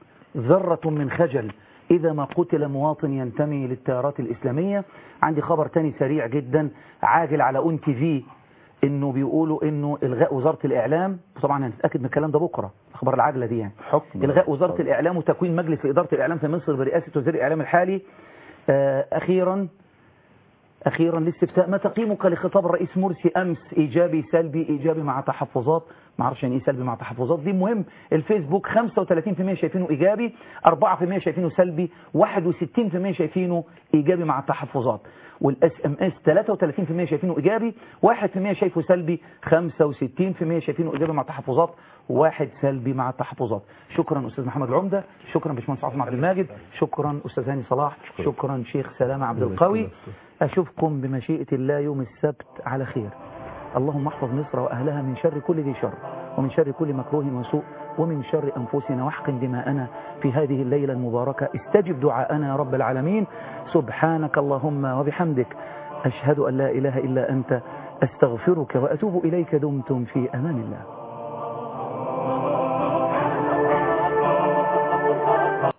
ذرة من خجل إذا ما قتل مواطن ينتمي للتيارات الإسلامية عندي خبر تاني سريع جدا عاجل على أون تي في إنه بيقولوا إنه إلغاء وزارة الإعلام طبعا هنتأكد من الكلام ده بكرة أخبار العجلة دي يعني حكم إلغاء وزارة الإعلام وتكوين مجلس إدارة الإعلام في مصر برئاسة وزير الإعلام الحالي آه، أخيرا أخيرا الاستفتاء ما تقييمك لخطاب الرئيس مرسي أمس إيجابي سلبي إيجابي مع تحفظات ما اعرفش يعني ايه سلبي مع تحفظات دي مهم الفيسبوك 35% شايفينه إيجابي 4% شايفينه سلبي 61% شايفينه إيجابي مع التحفظات والاس ام اس 33% شايفينه إيجابي 1% شايفه سلبي 65% شايفينه إيجابي مع تحفظات واحد سلبي مع التحفظات شكرا أستاذ محمد العمدة شكرا باشمهندس عاصم عبد الماجد شكرا أستاذ هاني صلاح شكرا شيخ سلامة عبد القوي أشوفكم بمشيئة الله يوم السبت على خير اللهم احفظ مصر وأهلها من شر كل ذي شر ومن شر كل مكروه وسوء ومن شر أنفسنا واحقن دماءنا في هذه الليلة المباركة استجب دعاءنا يا رب العالمين سبحانك اللهم وبحمدك أشهد أن لا إله إلا أنت أستغفرك وأتوب إليك دمتم في أمان الله